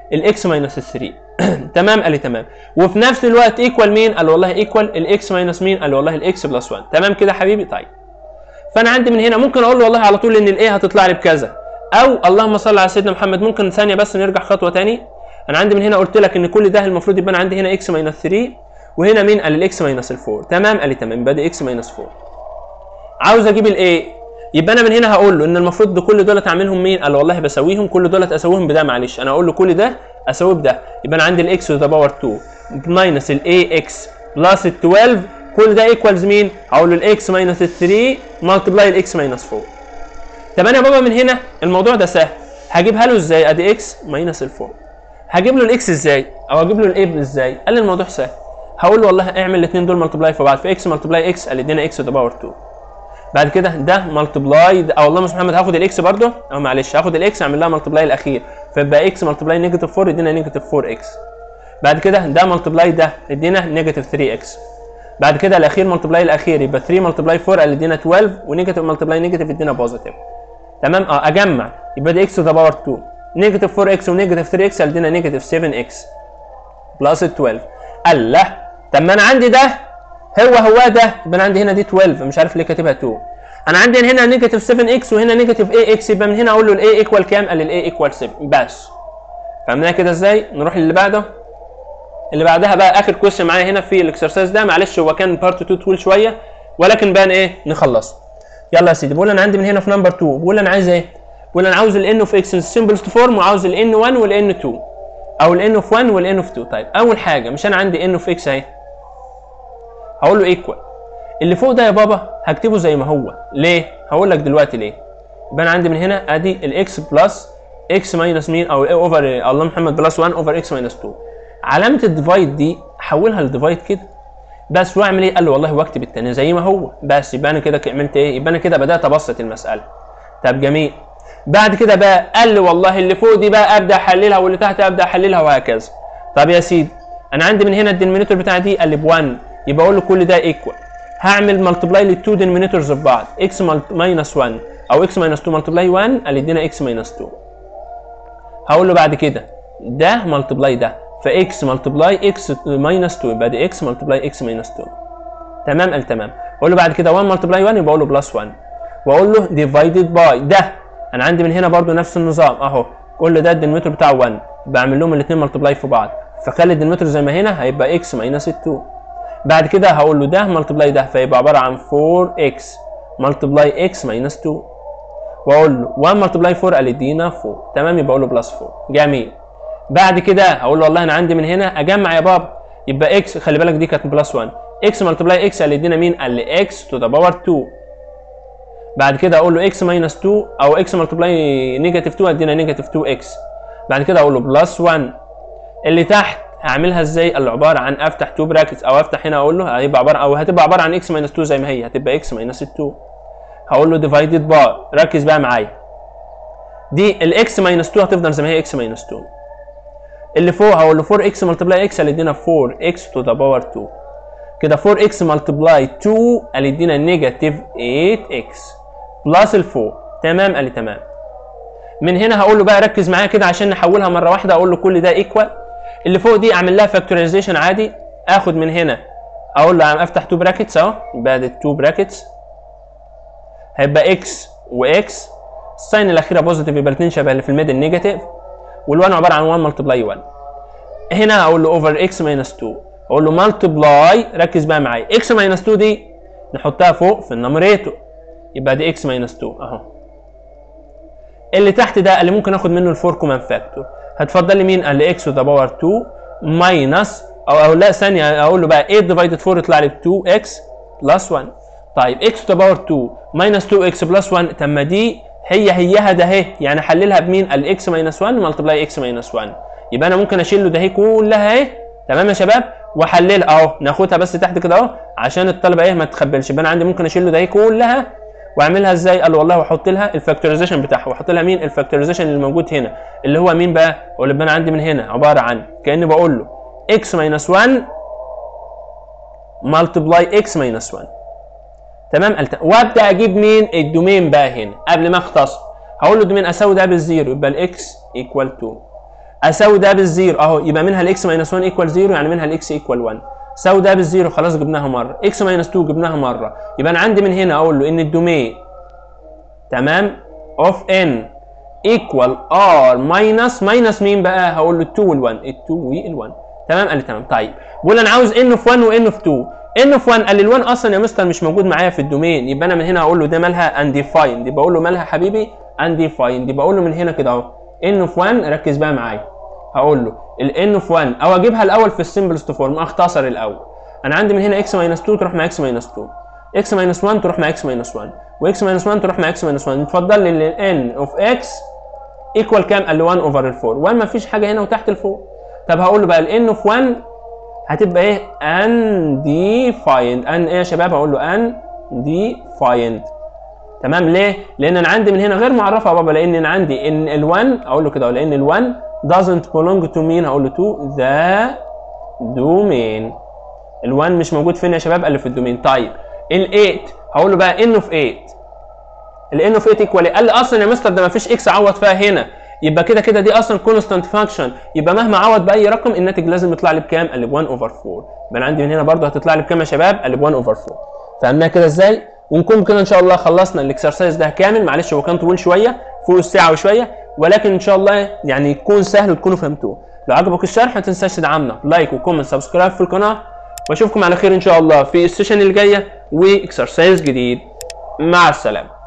الاكس ماينس 3 تمام قال لي تمام وفي نفس الوقت ايكوال مين قال له والله ايكوال الاكس ماينس مين قال له والله الاكس بلس 1 تمام كده يا حبيبي طيب فانا عندي من هنا ممكن اقول له والله على طول ان الايه هتطلع لي بكذا او اللهم صل على سيدنا محمد ممكن ثانيه بس نرجع خطوه تاني انا عندي من هنا قلت لك ان كل ده المفروض يبقى عندي هنا اكس ماينس 3 وهنا مين قال الاكس ماينس 4 تمام قال لي تمام يبقى دي اكس ماينس 4 عاوز اجيب الايه يبقى انا من هنا هقول له ان المفروض ده كل دولت اعملهم مين قال له والله بساويهم كل دولت اساويهم بده معلش انا اقول له كل ده اساويه بده يبقى انا عندي الاكس ذا باور 2 ماينس الاي اكس بلس ال 12 كل ده ايكوالز مين هقول له الاكس ماينس 3 ملتبلاي الاكس ماينس 4 طب انا يا بابا من هنا الموضوع ده سهل هجيبها له ازاي ادي اكس ماينس ال 4 هجيب له الاكس ازاي او اجيب له الاي ازاي قال لي الموضوع سهل هقول له والله اعمل الاثنين دول ملتبلاي في بعض في اكس ملتبلاي اكس قال ادينا اكس ذا باور 2 بعد كده ده ملتبلاي او اللهم صل محمد هاخد الاكس برده او معلش هاخد الاكس اعمل لها ملتبلاي الاخير فيبقى اكس ملتبلاي نيجاتيف 4 يدينا نيجاتيف 4 اكس بعد كده ده ملتبلاي ده يدينا نيجاتيف 3 اكس بعد كده الاخير ملتبلاي الاخير يبقى 3 ملتبلاي 4 اللي يدينا 12 ونيجاتيف ملتبلاي نيجاتيف يدينا بوزيتيف تمام اه اجمع يبقى دي اكس ذا باور 2 نيجاتيف 4 اكس ونيجاتيف 3 اكس اللي يدينا نيجاتيف 7 اكس بلس 12 قال لا طب ما انا عندي ده هو هو ده يبقى انا عندي هنا دي 12 مش عارف ليه كاتبها 2 انا عندي هنا نيجاتيف 7 اكس وهنا نيجاتيف اي اكس يبقى من هنا اقول له الاي ايكوال كام؟ قال الاي ايكوال 7 بس فهمناها كده ازاي؟ نروح للي بعده اللي بعدها بقى اخر كويشن معايا هنا في الاكسرسايز ده معلش هو كان بارت 2 طويل شويه ولكن بان ايه نخلص يلا يا سيدي بقول انا عندي من هنا في نمبر 2 بقول انا عايز ايه؟ بقول انا عاوز الان اوف اكس سمبلست فورم وعاوز الان 1 والان 2 او الان اوف 1 والان اوف 2 طيب اول حاجه مش انا عندي ان اوف اكس اهي هقول له ايكوال اللي فوق ده يا بابا هكتبه زي ما هو ليه هقول لك دلوقتي ليه يبقى انا عندي من هنا ادي الاكس بلس اكس ماينس مين او اوفر الله محمد بلس 1 اوفر اكس ماينس 2 علامه الديفايد دي حولها لديفايد كده بس واعمل ايه قال له والله واكتب التاني زي ما هو بس يبقى انا كده عملت ايه يبقى انا كده بدات ابسط المساله طب جميل بعد كده بقى قال لي والله اللي فوق دي بقى ابدا احللها واللي تحت ابدا احللها وهكذا طب يا سيدي انا عندي من هنا الدينومينيتور بتاع دي قال لي ب 1 يبقى اقول له كل ده ايكوال هعمل ملتبلاي للتو دينومينيتورز ببعض اكس ماينس 1 او اكس ماينس 2 ملتبلاي 1 قال يدينا اكس ماينس 2 هقول له بعد كده ده ملتبلاي ده فاكس ملتبلاي اكس ماينس 2 يبقى دي اكس ملتبلاي اكس ماينس 2 تمام قال تمام اقول له بعد كده 1 ملتبلاي 1 يبقى اقول له بلس 1 واقول له ديفايدد باي ده انا عندي من هنا برضو نفس النظام اهو كل ده الدينوميتور بتاعه 1 بعمل لهم الاثنين ملتبلاي في بعض فخلي الدينوميتور زي ما هنا هيبقى اكس ماينس 2 بعد كده هقول له ده ملتبلاي ده فيبقى عباره عن 4x ملتبلاي x ماينس 2 واقول له 1 ملتبلاي 4 قال يدينا 4 تمام يبقى اقول له بلس 4 جميل بعد كده هقول له والله انا عندي من هنا اجمع يا بابا يبقى x خلي بالك دي كانت بلس 1 x ملتبلاي x قال يدينا مين قال لي x تو ذا باور 2 بعد كده اقول له x ماينس 2 او x ملتبلاي نيجاتيف 2 ادينا نيجاتيف 2x بعد كده اقول له بلس 1 اللي تحت هعملها ازاي؟ اللي عباره عن افتح 2 براكتس او افتح هنا اقول له هيبقى عباره او هتبقى عباره عن اكس ماينس 2 زي ما هي هتبقى اكس ماينس 2 هقول له ديفايدد بار ركز بقى معايا دي الاكس ماينس 2 هتفضل زي ما هي اكس ماينس 2 اللي فوق هقول له 4 اكس ملتبلاي اكس اللي يدينا 4 اكس تو ذا باور 2 كده 4 اكس ملتبلاي 2 اللي يدينا نيجاتيف 8 اكس بلس ال 4 تمام قال لي تمام من هنا هقول له بقى ركز معايا كده عشان نحولها مره واحده اقول له كل ده ايكوال اللي فوق دي اعمل لها فاكتورايزيشن عادي اخد من هنا اقول له افتح 2 براكتس اهو بعد 2 براكتس هيبقى اكس واكس الساين الاخيره بوزيتيف يبقى الاثنين شبه اللي في الميدل نيجاتيف وال1 عباره عن 1 ملتبلاي 1 هنا اقول له اوفر اكس ماينس 2 اقول له ملتبلاي ركز بقى معايا اكس ماينس 2 دي نحطها فوق في النمريتور يبقى دي اكس ماينس 2 اهو اللي تحت ده اللي ممكن اخد منه الفور كومان فاكتور هتفضل لي مين؟ قال لي اكس ذا باور 2 ماينس او او لا ثانيه اقول له بقى 8 ديفايدد 4 يطلع لي ب 2 اكس بلس 1 طيب اكس ذا باور 2 ماينس 2 اكس بلس 1 طب ما دي هي هيها ده اهي يعني احللها بمين؟ قال اكس ماينس 1 ملتبلاي اكس ماينس 1 يبقى انا ممكن اشيل له ده اهي كلها اهي تمام يا شباب واحللها اهو ناخدها بس تحت كده اهو عشان الطلبه ايه ما تخبلش يبقى انا عندي ممكن اشيل له ده اهي كلها واعملها ازاي؟ قال والله واحط لها الفاكتورايزيشن بتاعها واحط لها مين؟ الفاكتورايزيشن اللي موجود هنا اللي هو مين بقى؟ واللي انا عندي من هنا عباره عن كاني بقول له x ماينس 1 ملتبلاي x ماينس 1 تمام قلت وابدا اجيب مين؟ الدومين بقى هنا قبل ما اختصر هقول له الدومين اساوي ده بالزيرو يبقى الاكس ايكوال 2 اساوي ده بالزيرو اهو يبقى منها الاكس ماينس 1 ايكوال 0 يعني منها الاكس ايكوال 1 ساوي ده بالزيرو خلاص جبناها مره اكس ماينس 2 جبناها مره يبقى انا عندي من هنا اقول له ان الدومين تمام اوف ان ايكوال ار ماينس ماينس مين بقى هقول له 2 وال 1 ال 2 وال 1 تمام قال لي تمام طيب بقول انا عاوز ان في 1 وان في 2 ان في 1 قال لي ال 1 اصلا يا مستر مش موجود معايا في الدومين يبقى انا من هنا هقول له ده مالها انديفايند يبقى اقول له مالها حبيبي انديفايند يبقى اقول له من هنا كده اهو ان في 1 ركز بقى معايا هقول له الان في 1 او اجيبها الاول في السمبلست فورم اختصر الاول انا عندي من هنا اكس ماينس 2 تروح مع اكس ماينس 2 اكس ماينس 1 تروح مع اكس ماينس 1 واكس ماينس 1 تروح مع اكس ماينس 1 اتفضل لي الان اوف اكس ايكوال كام قال لي 1 اوفر ال 4 1 ما فيش حاجه هنا وتحت ال 4 طب هقول له بقى الان اوف 1 هتبقى ايه undefined ان ايه يا شباب هقول له undefined تمام ليه لان انا عندي من هنا غير معرفه يا بابا لان انا عندي ان ال1 اقول له كده لان ال1 doesn't belong to مين هقول له to the domain ال1 مش موجود فين يا شباب قال لي في الدومين طيب ال8 هقول له بقى ان اوف 8 الان اوف 8 ايكوال قال لي اصلا يا مستر ده ما فيش اكس عوض فيها هنا يبقى كده كده دي اصلا كونستانت فانكشن يبقى مهما عوض باي رقم الناتج لازم يطلع لي بكام؟ قال لي ب 1 اوفر 4 يبقى انا عندي من هنا برضه هتطلع لي بكام يا شباب؟ قال لي ب 1 اوفر 4 فهمناها كده ازاي؟ ونكون كده ان شاء الله خلصنا الاكسرسايز ده كامل معلش هو كان طويل شويه فوق الساعه وشويه ولكن ان شاء الله يعني يكون سهل وتكونوا فهمتوه لو عجبك الشرح ما تنساش تدعمنا لايك وكومنت سبسكرايب في القناه واشوفكم على خير ان شاء الله في السيشن الجايه واكسرسايز جديد مع السلامه